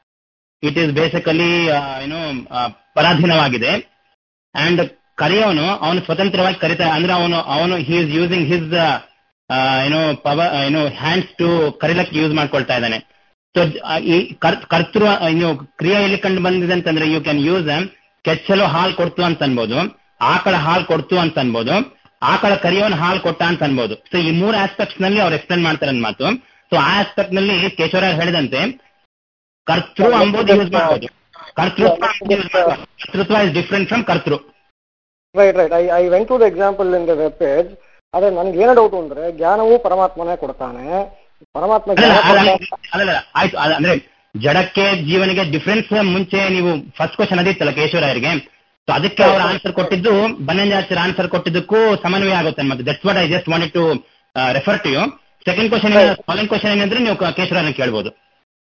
ಇಟ್ ಈಸ್ ಬೇಸಿಕಲಿ ಏನು ಆ, ಪರಾಧೀನವಾಗಿದೆ ಅಂಡ್ ಕರೆಯೋನು ಅವನು ಸ್ವತಂತ್ರವಾಗಿ ಕರಿತಾ ಅಂದ್ರೆ ಅವನು ಅವನು ಹಿ ಇಸ್ ಯೂಸಿಂಗ್ ಹಿಸ್ ಏನು ಪವರ್ ಏನು ಹ್ಯಾಂಡ್ಸ್ ಟು ಕರಿಲಕ್ಕೆ ಯೂಸ್ ಮಾಡ್ಕೊಳ್ತಾ ಇದ್ದಾನೆ ಸೊ ಈ ಕರ್- ಕರ್ತೃ ಇನ್ನು ಕ್ರಿಯೆ ಎಲ್ಲಿ ಕಂಡು ಬಂದಿದೆ ಅಂತಂದ್ರೆ ಯು ಕ್ಯಾನ್ ಯೂಸ್ ಕೆಚ್ಚಲು ಹಾಲು ಕೊಡ್ತು ಅಂತ ಅನ್ಬೋದು ಆಕಳ ಹಾಲು ಕೊಡ್ತು ಅಂತ ಅನ್ಬೋದು ಆಕಳ ಕರಿಯೋನ್ ಹಾಲು ಕೊಟ್ಟ ಅಂತ ಅನ್ಬೋದು ಸೊ ಈ ಮೂರು ಆಸ್ಪೆಕ್ಟ್ಸ್ ನಲ್ಲಿ ಅವ್ರು ಎಕ್ಸ್ಪ್ಲೇನ್ ಮಾಡ್ತಾರೆ ಅಂದ್ ಮಾತು ಸೊ ಆ ಆಸ್ಪೆಕ್ಟ್ ನಲ್ಲಿ ಕೇಶವರಾವ್ ಹೇಳಿದಂತೆ ಕರ್ತೃ ಅಂಬೋದು ಯೂಸ್ ಮಾಡ್ಬೋದು ಕರ್ತೃತ್ವ use ಮಾಡ್ಬೋದು. Kartrutva is different from kartru right right I I went to the example in the web page ಅದೇ ನನ್ಗೆ ಏನು ಡೌಟ್ ಅಂದ್ರೆ ಜ್ಞಾನವು ಪರಮಾತ್ಮನೇ ಕೊಡ್ತಾನೆ ಪರಮಾತ್ಮ ಅಲ್ಲ, ಜ್ಞಾನ ಅಲ್ಲ, ಕೊಡ್ತಾನೆ. ಅಲ್ಲ, ಅಲ್ಲ, ಆಯ್ತು ಅಲ್ಲ, ಅಂದ್ರೆ ಜಡಕ್ಕೆ ಜೀವನಿಗೆ ಡಿಫ್ರೆನ್ಸ್ ಮುಂಚೆ ನೀವು ಫಸ್ಟ್ ಕ್ವಶನ್ ಅದಿತ್ತಲ್ಲ ಕೇಶವರಾಯರಿಗೆ ಸೊ ಅದಕ್ಕೆ ಅವ್ರ ಆನ್ಸರ್ ಕೊಟ್ಟಿದ್ದು ಬನ್ನಂಜಾಚಾರ್ಯ ಆನ್ಸರ್ ಕೊಟ್ಟಿದ್ದಕ್ಕೂ ಸಮನ್ವಯ ಆಗುತ್ತೆ ಮತ್ತೆ that's what I just wanted to refer to you second question following question ಏನಂದ್ರೆ ನೀವು ಕೇಶವರಾಯನ ಕೇಳ್ಬೋದು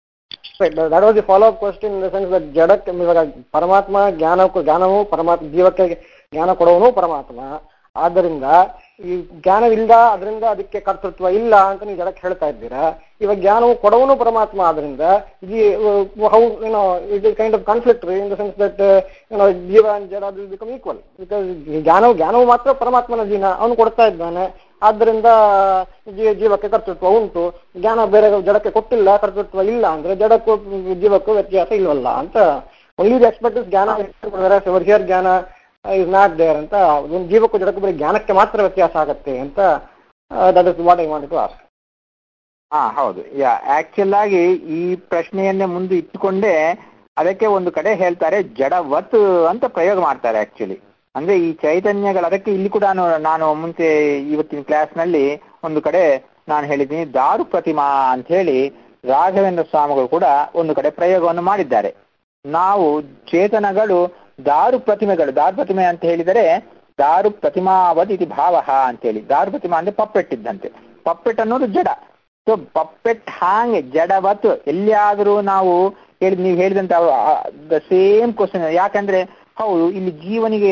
that was the follow up question in the sense that ಜಡಕ್ಕೆ ಇವಾಗ ಪರಮಾತ್ಮ ಜ್ಞಾನಕ್ಕೂ ಜ್ಞಾನವು ಪರಮಾತ್ಮ ಜೀವಕ್ಕೆ ಜ್ಞಾನ ಕೊಡುವನು ಪರಮಾತ್ಮ ಆದ್ದರಿಂದ ಈ ಜ್ಞಾನವಿಲ್ಲ ಅದರಿಂದ ಅದಕ್ಕೆ ಕರ್ತೃತ್ವ ಇಲ್ಲ ಅಂತ ನೀವು ಜಡಕ್ಕೆ ಹೇಳ್ತಾ ಇದ್ದೀರಾ ಇವಾಗ ಜ್ಞಾನವು ಕೊಡುವನು ಪರಮಾತ್ಮ ಆದ್ರಿಂದ ಈ ಹೌ ಏನೋ it is kind of conflict in the sense that ಏನೋ ಜೀವ ಅಂಡ್ ಜಡ ವಿಲ್ ಬಿಕಮ್ ಈಕ್ವಲ್ ಬಿಕಾಸ್ ಜ್ಞಾನವು ಜ್ಞಾನವು ಮಾತ್ರ ಪರಮಾತ್ಮನ ಜೀನ ಅವನು ಕೊಡ್ತಾ ಇದ್ದಾನೆ ಆದ್ದರಿಂದ ಜೀ- ಜೀವಕ್ಕೆ ಕರ್ತೃತ್ವ ಉಂಟು ಜ್ಞಾನ ಬೇರೆ ಜಡಕ್ಕೆ ಕೊಟ್ಟಿಲ್ಲ ಕರ್ತೃತ್ವ ಇಲ್ಲ ಅಂದ್ರೆ ಜಡಕ್ಕೂ ಜೀವಕ್ಕೂ ವ್ಯತ್ಯಾಸ ಇಲ್ವಲ್ಲ ಅಂತ only expect jnana here jnana is not there ಅಂತ ಒಂದು ಜೀವಕ್ಕೂ ಜಡಕ್ಕೂ ಬರೀ ಜ್ಞಾನಕ್ಕೆ ಮಾತ್ರ ವ್ಯತ್ಯಾಸ ಆಗತ್ತೆ ಅಂತ that is what I want to ask ಹಾ ಹೌದು ಯಾ ಆಕ್ಚುಲ್ ಆಗಿ ಈ ಪ್ರಶ್ನೆಯನ್ನೇ ಮುಂದೆ ಇಟ್ಟುಕೊಂಡೇ ಅದಕ್ಕೆ ಒಂದು ಕಡೆ ಹೇಳ್ತಾರೆ ಜಡವತ್ ಅಂತ ಪ್ರಯೋಗ ಮಾಡ್ತಾರೆ ಆಕ್ಚುಲಿ ಅಂದ್ರೆ ಈ ಚೈತನ್ಯಗಳು ಅದಕ್ಕೆ ಇಲ್ಲಿ ಕೂಡ ನಾನು ನಾನು ಮುಂಚೆ ಇವತ್ತಿನ ಕ್ಲಾಸ್ನಲ್ಲಿ ಒಂದು ಕಡೆ ನಾನು ಹೇಳಿದ್ದೀನಿ ದಾರು ಪ್ರತಿಮಾ ಅಂತ ಹೇಳಿ ರಾಘವೇಂದ್ರ ಸ್ವಾಮಿಗಳು ಕೂಡ ಒಂದು ಕಡೆ ಪ್ರಯೋಗವನ್ನು ಮಾಡಿದ್ದಾರೆ ನಾವು ಚೇತನಗಳು ದಾರು ಪ್ರತಿಮೆಗಳು ದಾರು ಪ್ರತಿಮೆ ಅಂತ ಹೇಳಿದರೆ ದಾರು ಪ್ರತಿಮಾವದ್ ಇತಿ ಭಾವ ಅಂತೇಳಿ ದಾರು ಪ್ರತಿಮಾ ಅಂದ್ರೆ ಪಪ್ಪೆಟ್ಟಿದ್ದಂತೆ ಪಪ್ಪೆಟ್ ಅನ್ನೋದು ಜಡ ಸೊ ಪಪ್ಪೆಟ್ ಹಾಂಗೆ ಜಡವತ್ ಎಲ್ಲಿಯಾದರೂ ನಾವು ಹೇಳಿ ನೀವು ಹೇಳಿದಂತ ದ ಸೇಮ್ ಕ್ವಶನ್ ಯಾಕಂದ್ರೆ ಹೌದು ಇಲ್ಲಿ ಜೀವನಿಗೆ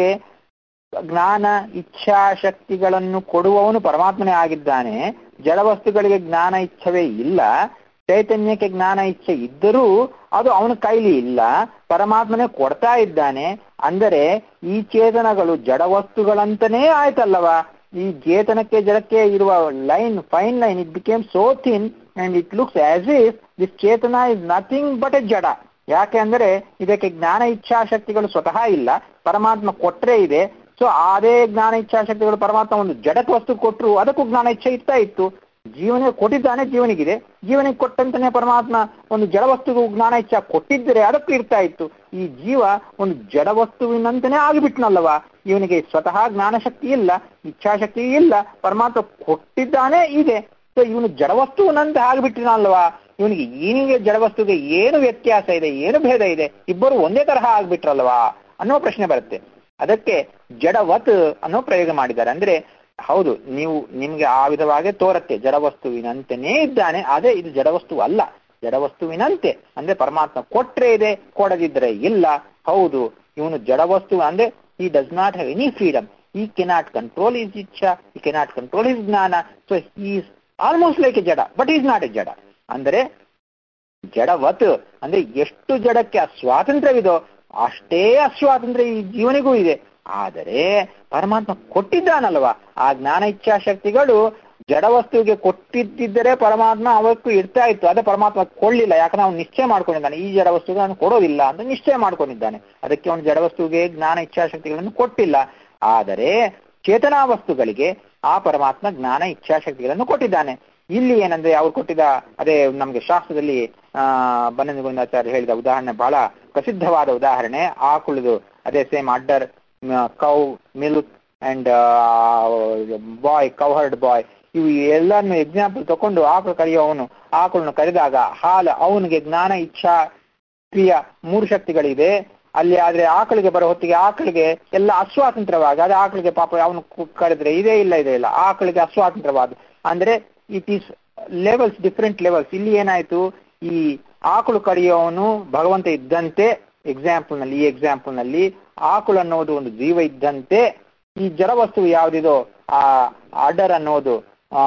ಜ್ಞಾನ ಇಚ್ಛಾಶಕ್ತಿಗಳನ್ನು ಕೊಡುವವನು ಪರಮಾತ್ಮನೇ ಆಗಿದ್ದಾನೆ ಜಡವಸ್ತುಗಳಿಗೆ ಜ್ಞಾನ ಇಚ್ಛವೇ ಇಲ್ಲ ಚೈತನ್ಯಕ್ಕೆ ಜ್ಞಾನ ಇಚ್ಛೆ ಇದ್ದರೂ ಅದು ಅವನ ಕೈಲಿ ಇಲ್ಲ ಪರಮಾತ್ಮನೇ ಕೊಡ್ತಾ ಇದ್ದಾನೆ ಅಂದರೆ ಈ ಚೇತನಗಳು ಜಡವಸ್ತುಗಳಂತನೇ ಆಯ್ತಲ್ಲವಾ ಈ ಚೇತನಕ್ಕೆ ಜಡಕ್ಕೆ ಇರುವ line fine line it became so thin and it looks as if this chetana is nothing but a jada ಯಾಕೆ ಅಂದ್ರೆ ಇದಕ್ಕೆ ಜ್ಞಾನ ಇಚ್ಛಾಶಕ್ತಿಗಳು ಸ್ವತಃ ಇಲ್ಲ ಪರಮಾತ್ಮ ಕೊಟ್ರೆ ಇದೆ ಸೊ ಅದೇ ಜ್ಞಾನ ಇಚ್ಛಾಶಕ್ತಿಗಳು ಪರಮಾತ್ಮ ಒಂದು ಜಡಕ ವಸ್ತು ಕೊಟ್ಟರು ಅದಕ್ಕೂ ಜ್ಞಾನ ಇಚ್ಛೆ ಇರ್ತಾ ಇತ್ತು ಜೀವನಿಗೆ ಕೊಟ್ಟಿದ್ದಾನೆ ಜೀವನಿಗಿದೆ ಜೀವನಿಗೆ ಕೊಟ್ಟಂತಾನೆ ಪರಮಾತ್ಮ ಒಂದು ಜಡವಸ್ತುಗೂ ಜ್ಞಾನ ಇಚ್ಛಾ ಕೊಟ್ಟಿದ್ದರೆ ಅದಕ್ಕೂ ಇರ್ತಾ ಇತ್ತು ಈ ಜೀವ ಒಂದು ಜಡವಸ್ತುವಿನಂತೆಯೇ ಆಗಿಬಿಟ್ನಲ್ಲವಾ ಇವನಿಗೆ ಸ್ವತಃ ಜ್ಞಾನಶಕ್ತಿ ಇಲ್ಲ ಇಚ್ಛಾಶಕ್ತಿ ಇಲ್ಲ ಪರಮಾತ್ಮ ಕೊಟ್ಟಿದ್ದಾನೆ ಇದೆ ಸೊ ಇವನು ಜಡವಸ್ತುವಿನಂತೆ ಆಗಿಬಿಟ್ಟಿನಲ್ವಾ ಇವನಿಗೆ ಏನಿಗೆ ಜಡವಸ್ತುಗೆ ಏನು ವ್ಯತ್ಯಾಸ ಇದೆ ಏನು ಭೇದ ಇದೆ ಇಬ್ಬರು ಒಂದೇ ತರಹ ಆಗ್ಬಿಟ್ರಲ್ವಾ ಅನ್ನೋ ಪ್ರಶ್ನೆ ಬರುತ್ತೆ ಅದಕ್ಕೆ ಜಡವತ್ ಅನ್ನೋ ಪ್ರಯೋಗ ಮಾಡಿದ್ದಾರೆ ಅಂದ್ರೆ ಹೌದು ನೀವು ನಿಮ್ಗೆ ಆ ವಿಧವಾಗಿ ತೋರತ್ತೆ ಜಡವಸ್ತುವಿನಂತೆನೇ ಇದ್ದಾನೆ ಅದೇ ಇದು ಜಡವಸ್ತು ಅಲ್ಲ ಜಡವಸ್ತುವಿನಂತೆ ಅಂದ್ರೆ ಪರಮಾತ್ಮ ಕೊಟ್ರೆ ಇದೆ ಕೊಡದಿದ್ರೆ ಇಲ್ಲ ಹೌದು ಇವನು ಜಡವಸ್ತು ಅಂದ್ರೆ he does not have any freedom he cannot control his ಇಚ್ಛಾ ಈ ಕೆನಾಟ್ ಕಂಟ್ರೋಲ್ ಇಸ್ ಜ್ಞಾನ so he's almost like a ಜಡ ಬಟ್ ಈಸ್ ನಾಟ್ ಎ ಜಡ ಅಂದರೆ ಜಡವತ್ ಅಂದ್ರೆ ಎಷ್ಟು ಜಡಕ್ಕೆ ಅಸ್ವಾತಂತ್ರ್ಯವಿದೋ ಅಷ್ಟೇ ಅಸ್ವಾತಂತ್ರ್ಯ ಈ ಜೀವನಿಗೂ ಇದೆ ಆದರೆ ಪರಮಾತ್ಮ ಕೊಟ್ಟಿದ್ದಾನಲ್ವಾ ಆ ಜ್ಞಾನ ಇಚ್ಛಾಶಕ್ತಿಗಳು ಜಡವಸ್ತುವಿಗೆ ಕೊಟ್ಟಿದ್ದರೆ ಪರಮಾತ್ಮ ಅವಕ್ಕೂ ಇರ್ತಾ ಇತ್ತು ಅದೇ ಪರಮಾತ್ಮ ಕೊಳ್ಳಿಲ್ಲ ಯಾಕಂದ್ರೆ ಅವನು ನಿಶ್ಚಯ ಮಾಡ್ಕೊಂಡಿದ್ದಾನೆ ಈ ಜಡವಸ್ತುಗೆ ನಾನು ಕೊಡೋದಿಲ್ಲ ಅಂತ ನಿಶ್ಚಯ ಮಾಡ್ಕೊಂಡಿದ್ದಾನೆ ಅದಕ್ಕೆ ಅವನು ಜಡವಸ್ತುವಿಗೆ ಜ್ಞಾನ ಇಚ್ಛಾಶಕ್ತಿಗಳನ್ನು ಕೊಟ್ಟಿಲ್ಲ ಆದರೆ ಚೇತನಾ ವಸ್ತುಗಳಿಗೆ ಆ ಪರಮಾತ್ಮ ಜ್ಞಾನ ಇಚ್ಛಾಶಕ್ತಿಗಳನ್ನು ಕೊಟ್ಟಿದ್ದಾನೆ ಇಲ್ಲಿ ಏನಂದ್ರೆ ಅವ್ರು ಕೊಟ್ಟಿದ್ದ ಅದೇ ನಮ್ಗೆ ಶಾಸ್ತ್ರದಲ್ಲಿ ಆ ಬನ್ನಂದ ಗೋವಿಂದಾಚಾರ್ಯ ಹೇಳಿದ ಉದಾಹರಣೆ ಬಹಳ ಪ್ರಸಿದ್ಧವಾದ ಉದಾಹರಣೆ ಆಕುಳದು ಅದೇ same udder cow milk and boy cowherd boy ಇವು ಎಲ್ಲಾನು ಎಕ್ಸಾಂಪಲ್ ತಕೊಂಡು ಆಕಳು ಕರೆಯುವವನು ಆಕಳನ್ನು ಕರೆದಾಗ ಹಾಲು ಅವನಿಗೆ ಜ್ಞಾನ ಇಚ್ಛಾ ಕ್ರಿಯ ಮೂರು ಶಕ್ತಿಗಳಿದೆ ಅಲ್ಲಿ ಆದ್ರೆ ಆಕಳಿಗೆ ಬರೋ ಹೊತ್ತಿಗೆ ಆಕಳಿಗೆ ಎಲ್ಲ ಅಸ್ವಾತಂತ್ರ್ಯವಾಗಿ ಅದೇ ಆಕಳಿಗೆ ಪಾಪ ಅವನು ಕರೆದ್ರೆ ಇದೇ ಇಲ್ಲ ಇದೇ ಇಲ್ಲ ಆಕಳಿಗೆ ಅಸ್ವಾತಂತ್ರ್ಯವಾದ ಅಂದ್ರೆ it is levels different levels ಇಲ್ಲಿ ಏನಾಯ್ತು ಈ ಆಕಳು ಕರೆಯುವವನು ಭಗವಂತ ಇದ್ದಂತೆ ಎಕ್ಸಾಂಪಲ್ ನಲ್ಲಿ ಈ ಎಕ್ಸಾಂಪಲ್ ನಲ್ಲಿ ಆಕಳು ಅನ್ನೋದು ಒಂದು ಜೀವ ಇದ್ದಂತೆ ಈ ಜಡವಸ್ತು ಯಾವುದಿದೋ ಆ ಆರ್ಡರ್ ಅನ್ನೋದು ಆ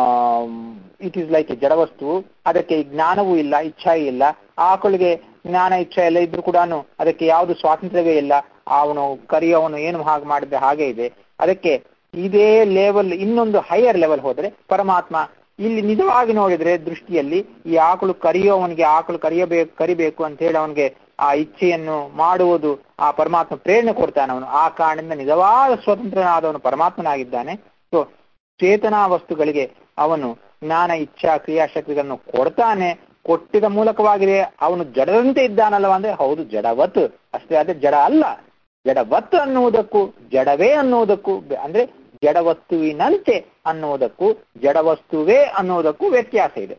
ಇಟ್ ಈಸ್ ಲೈಕ್ ಎ ಜಡವಸ್ತು ಅದಕ್ಕೆ ಜ್ಞಾನವೂ ಇಲ್ಲ ಇಚ್ಛಾ ಇಲ್ಲ ಆಕಳಿಗೆ ಜ್ಞಾನ ಇಚ್ಛೆ ಎಲ್ಲ ಇದ್ರೂ ಕೂಡ ಅದಕ್ಕೆ ಯಾವುದು ಸ್ವಾತಂತ್ರ್ಯವೇ ಇಲ್ಲ ಅವನು ಕರಿಯವನು ಏನು ಹಾಗೆ ಮಾಡಿದ್ರೆ ಹಾಗೆ ಇದೆ ಅದಕ್ಕೆ ಇದೇ ಲೆವೆಲ್ ಇನ್ನೊಂದು ಹೈಯರ್ ಲೆವೆಲ್ ಹೋದ್ರೆ ಪರಮಾತ್ಮ ಇಲ್ಲಿ ನಿಜವಾಗಿ ನೋಡಿದ್ರೆ ದೃಷ್ಟಿಯಲ್ಲಿ ಈ ಆಕಳು ಕರಿಯೋವನಿಗೆ ಆಕಳು ಕರಿಯಬೇಕು ಕರಿಬೇಕು ಅಂತ ಹೇಳಿ ಅವನಿಗೆ ಆ ಇಚ್ಛೆಯನ್ನು ಮಾಡುವುದು ಆ ಪರಮಾತ್ಮ ಪ್ರೇರಣೆ ಕೊಡ್ತಾನೆ ಅವನು ಆ ಕಾರಣದಿಂದ ನಿಜವಾದ ಸ್ವತಂತ್ರನಾದವನು ಪರಮಾತ್ಮನಾಗಿದ್ದಾನೆ ಸೊ ಚೇತನಾ ವಸ್ತುಗಳಿಗೆ ಅವನು ಜ್ಞಾನ ಇಚ್ಛಾ ಕ್ರಿಯಾಶಕ್ತಿಗಳನ್ನು ಕೊಡ್ತಾನೆ ಕೊಟ್ಟಿದ ಮೂಲಕವಾಗಿದೆ ಅವನು ಜಡದಂತೆ ಇದ್ದಾನಲ್ವ ಅಂದ್ರೆ ಹೌದು ಜಡವತ್ ಅಷ್ಟೇ ಆದ್ರೆ ಜಡ ಅಲ್ಲ ಜಡವತ್ ಅನ್ನುವುದಕ್ಕೂ ಜಡವೇ ಅನ್ನುವುದಕ್ಕೂ ಅಂದ್ರೆ ಜಡವಸ್ತುವಿನಂತೆ ಅನ್ನುವುದಕ್ಕೂ ಜಡವಸ್ತುವೇ ಅನ್ನುವುದಕ್ಕೂ ವ್ಯತ್ಯಾಸ ಇದೆ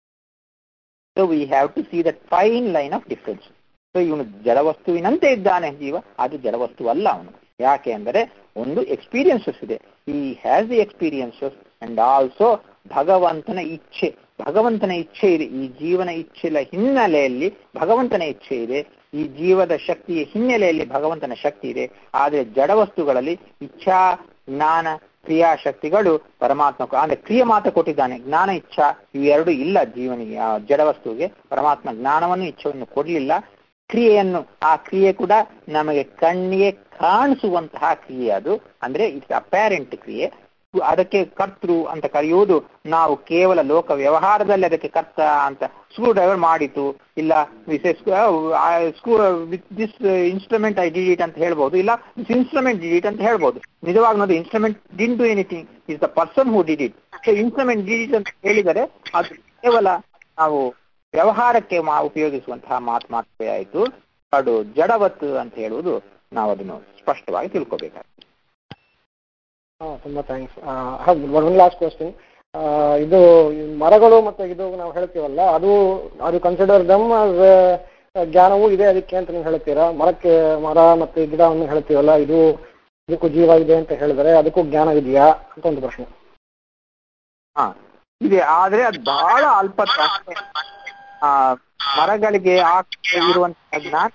so we have to see that fine line of difference so ಇವನು ಜಡವಸ್ತುವಿನಂತೆ ಇದ್ದಾನೆ ಜೀವ ಅದು ಜಡವಸ್ತು ಅಲ್ಲ ಅವನು ಯಾಕೆ ಅಂದರೆ ಒಂದು ಎಕ್ಸ್ಪೀರಿಯನ್ಸಸ್ ಇದೆ he has the experiences and also ಭಗವಂತನ ಇಚ್ಛೆ ಭಗವಂತನ ಇಚ್ಛೆ ಇದೆ ಈ ಜೀವನ ಇಚ್ಛೆಯ ಹಿನ್ನೆಲೆಯಲ್ಲಿ ಭಗವಂತನ ಇಚ್ಛೆ ಇದೆ ಈ ಜೀವದ ಶಕ್ತಿಯ ಹಿನ್ನೆಲೆಯಲ್ಲಿ ಭಗವಂತನ ಶಕ್ತಿ ಇದೆ ಆದರೆ ಜಡವಸ್ತುಗಳಲ್ಲಿ ಇಚ್ಛಾ ಜ್ಞಾನ ಕ್ರಿಯಾಶಕ್ತಿಗಳು ಪರಮಾತ್ಮ ಅಂದ್ರೆ ಕ್ರಿಯೆ ಮಾತ್ರ ಕೊಟ್ಟಿದ್ದಾನೆ ಜ್ಞಾನ ಇಚ್ಛಾ ಇವೆರಡು ಇಲ್ಲ ಜೀವನಿಗೆ ಆ ಜಡವಸ್ತುವಿಗೆ ಪರಮಾತ್ಮ ಜ್ಞಾನವನ್ನು ಇಚ್ಛೆಯನ್ನು ಕೊಡ್ಲಿಲ್ಲ ಕ್ರಿಯೆಯನ್ನು ಆ ಕ್ರಿಯೆ ಕೂಡ ನಮಗೆ ಕಣ್ಣಿಗೆ ಕಾಣಿಸುವಂತಹ ಕ್ರಿಯೆ ಅದು ಅಂದ್ರೆ ಇಟ್ಸ್ ಅಪ್ಯಾರೆಂಟ್ ಕ್ರಿಯೆ ಅದಕ್ಕೆ ಕರ್ತೃ ಅಂತ ಕರೆಯುವುದು ನಾವು ಕೇವಲ ಲೋಕ ವ್ಯವಹಾರದಲ್ಲಿ ಅದಕ್ಕೆ ಕರ್ತ ಅಂತ ಸ್ಕ್ರೂ ಡ್ರೈವರ್ ಮಾಡಿತು ಇಲ್ಲ screw with this instrument I did it ಅಂತ ಹೇಳ್ಬೋದು ಇಲ್ಲ ದಿಸ್ ಇನ್ಸ್ಟ್ರೂಮೆಂಟ್ ಡಿಡ್ ಇಟ್ ಅಂತ ಹೇಳ್ಬೋದು ನಿಜವಾಗಿ ನೋಡಿ instrument didn't do anything is the person who did it so instrument did it ಅಂತ ಹೇಳಿದರೆ ಅದು ಕೇವಲ ನಾವು ವ್ಯವಹಾರಕ್ಕೆ ಮಾ ಉಪಯೋಗಿಸುವಂತಹ ಮಾತು ಮಾತ್ರವೇ ಆಯಿತು ಅದು ಜಡವತ್ತು ಅಂತ ಹೇಳುವುದು ನಾವು ಅದನ್ನು ಸ್ಪಷ್ಟವಾಗಿ ತಿಳ್ಕೋಬೇಕಾಗ್ತದೆ ಹಾ ತುಂಬಾ ಥ್ಯಾಂಕ್ಸ್ ಒನ್ ಲಾಸ್ಟ್ ಕ್ವಶನ್ ಇದು ಈ ಮರಗಳು ಮತ್ತೆ ಇದು ನಾವು ಹೇಳ್ತೀವಲ್ಲ ಅದು ಅದು ಕನ್ಸಿಡರ್ ದಮ್ ಜ್ಞಾನವೂ ಇದೆ ಅದಕ್ಕೆ ಅಂತ ನೀವು ಹೇಳ್ತೀರಾ ಮರಕ್ಕೆ ಮರ ಮತ್ತೆ ಗಿಡವನ್ನು ಹೇಳ್ತೀವಲ್ಲ ಇದು ಇದಕ್ಕೂ ಜೀವ ಇದೆ ಅಂತ ಹೇಳಿದ್ರೆ ಅದಕ್ಕೂ ಜ್ಞಾನ ಇದೆಯಾ ಅಂತ ಒಂದು ಪ್ರಶ್ನೆ ಹಾ ಇದೆ ಆದ್ರೆ ಅದು ಬಹಳ ಅಲ್ಪ ಆ ಮರಗಳಿಗೆ ಆ ಇರುವಂತಹ ಜ್ಞಾನ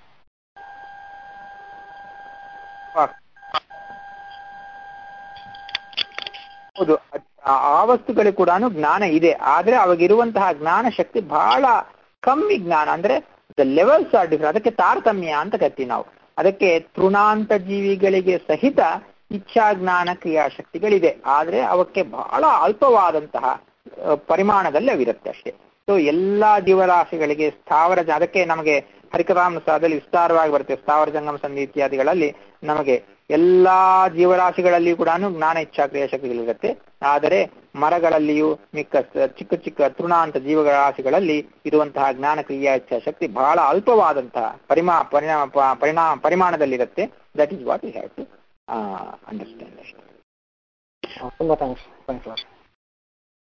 ಹೌದು ಆ ವಸ್ತುಗಳಿಗೆ ಕೂಡ ಜ್ಞಾನ ಇದೆ ಆದ್ರೆ ಅವಾಗಿರುವಂತಹ ಜ್ಞಾನ ಶಕ್ತಿ ಬಹಳ ಕಮ್ಮಿ ಜ್ಞಾನ ಅಂದ್ರೆ ದ ಲೆವೆಲ್ಸ್ ಆರ್ ಡಿಫ್ರೆಂಟ್ ಅದಕ್ಕೆ ತಾರತಮ್ಯ ಅಂತ ಕರಿತೀವಿ ನಾವು ಅದಕ್ಕೆ ತೃಣಾಂತ ಜೀವಿಗಳಿಗೆ ಸಹಿತ ಇಚ್ಛಾ ಜ್ಞಾನ ಕ್ರಿಯಾಶಕ್ತಿಗಳಿದೆ ಆದ್ರೆ ಅವಕ್ಕೆ ಬಹಳ ಅಲ್ಪವಾದಂತಹ ಪರಿಮಾಣದಲ್ಲಿ ಅವಿರುತ್ತೆ ಅಷ್ಟೇ ಸೊ ಎಲ್ಲಾ ಜೀವರಾಶಿಗಳಿಗೆ ಸ್ಥಾವರ ಅದಕ್ಕೆ ನಮಗೆ ಹರಿಕರಾಮಸಾದಲ್ಲಿ ವಿಸ್ತಾರವಾಗಿ ಬರುತ್ತೆ ಸ್ಥಾವರ ಜಂಗಮ ಸಂಧಿ ಇತ್ಯಾದಿಗಳಲ್ಲಿ ನಮಗೆ ಎಲ್ಲಾ ಜೀವರಾಶಿಗಳಲ್ಲಿಯೂ ಕೂಡ ಜ್ಞಾನ ಇಚ್ಛಾ ಕ್ರಿಯಾಶಕ್ತಿಗಳಿರುತ್ತೆ ಆದರೆ ಮರಗಳಲ್ಲಿಯೂ ಮಿಕ್ಕ ಚಿಕ್ಕ ಚಿಕ್ಕ ತೃಣಾಂತ ಜೀವರಾಶಿಗಳಲ್ಲಿ ಇರುವಂತಹ ಜ್ಞಾನ ಕ್ರಿಯಾ ಇಚ್ಛಾ ಶಕ್ತಿ ಬಹಳ ಅಲ್ಪವಾದಂತಹ ಪರಿಮಾ ಪರಿಣಾಮ ಪರಿಣಾಮ ಪರಿಮಾಣದಲ್ಲಿರುತ್ತೆ that is what you have to understand ಅಷ್ಟೇ ತುಂಬಾ ಥ್ಯಾಂಕ್ಸ್ ಥ್ಯಾಂಕ್ಸ್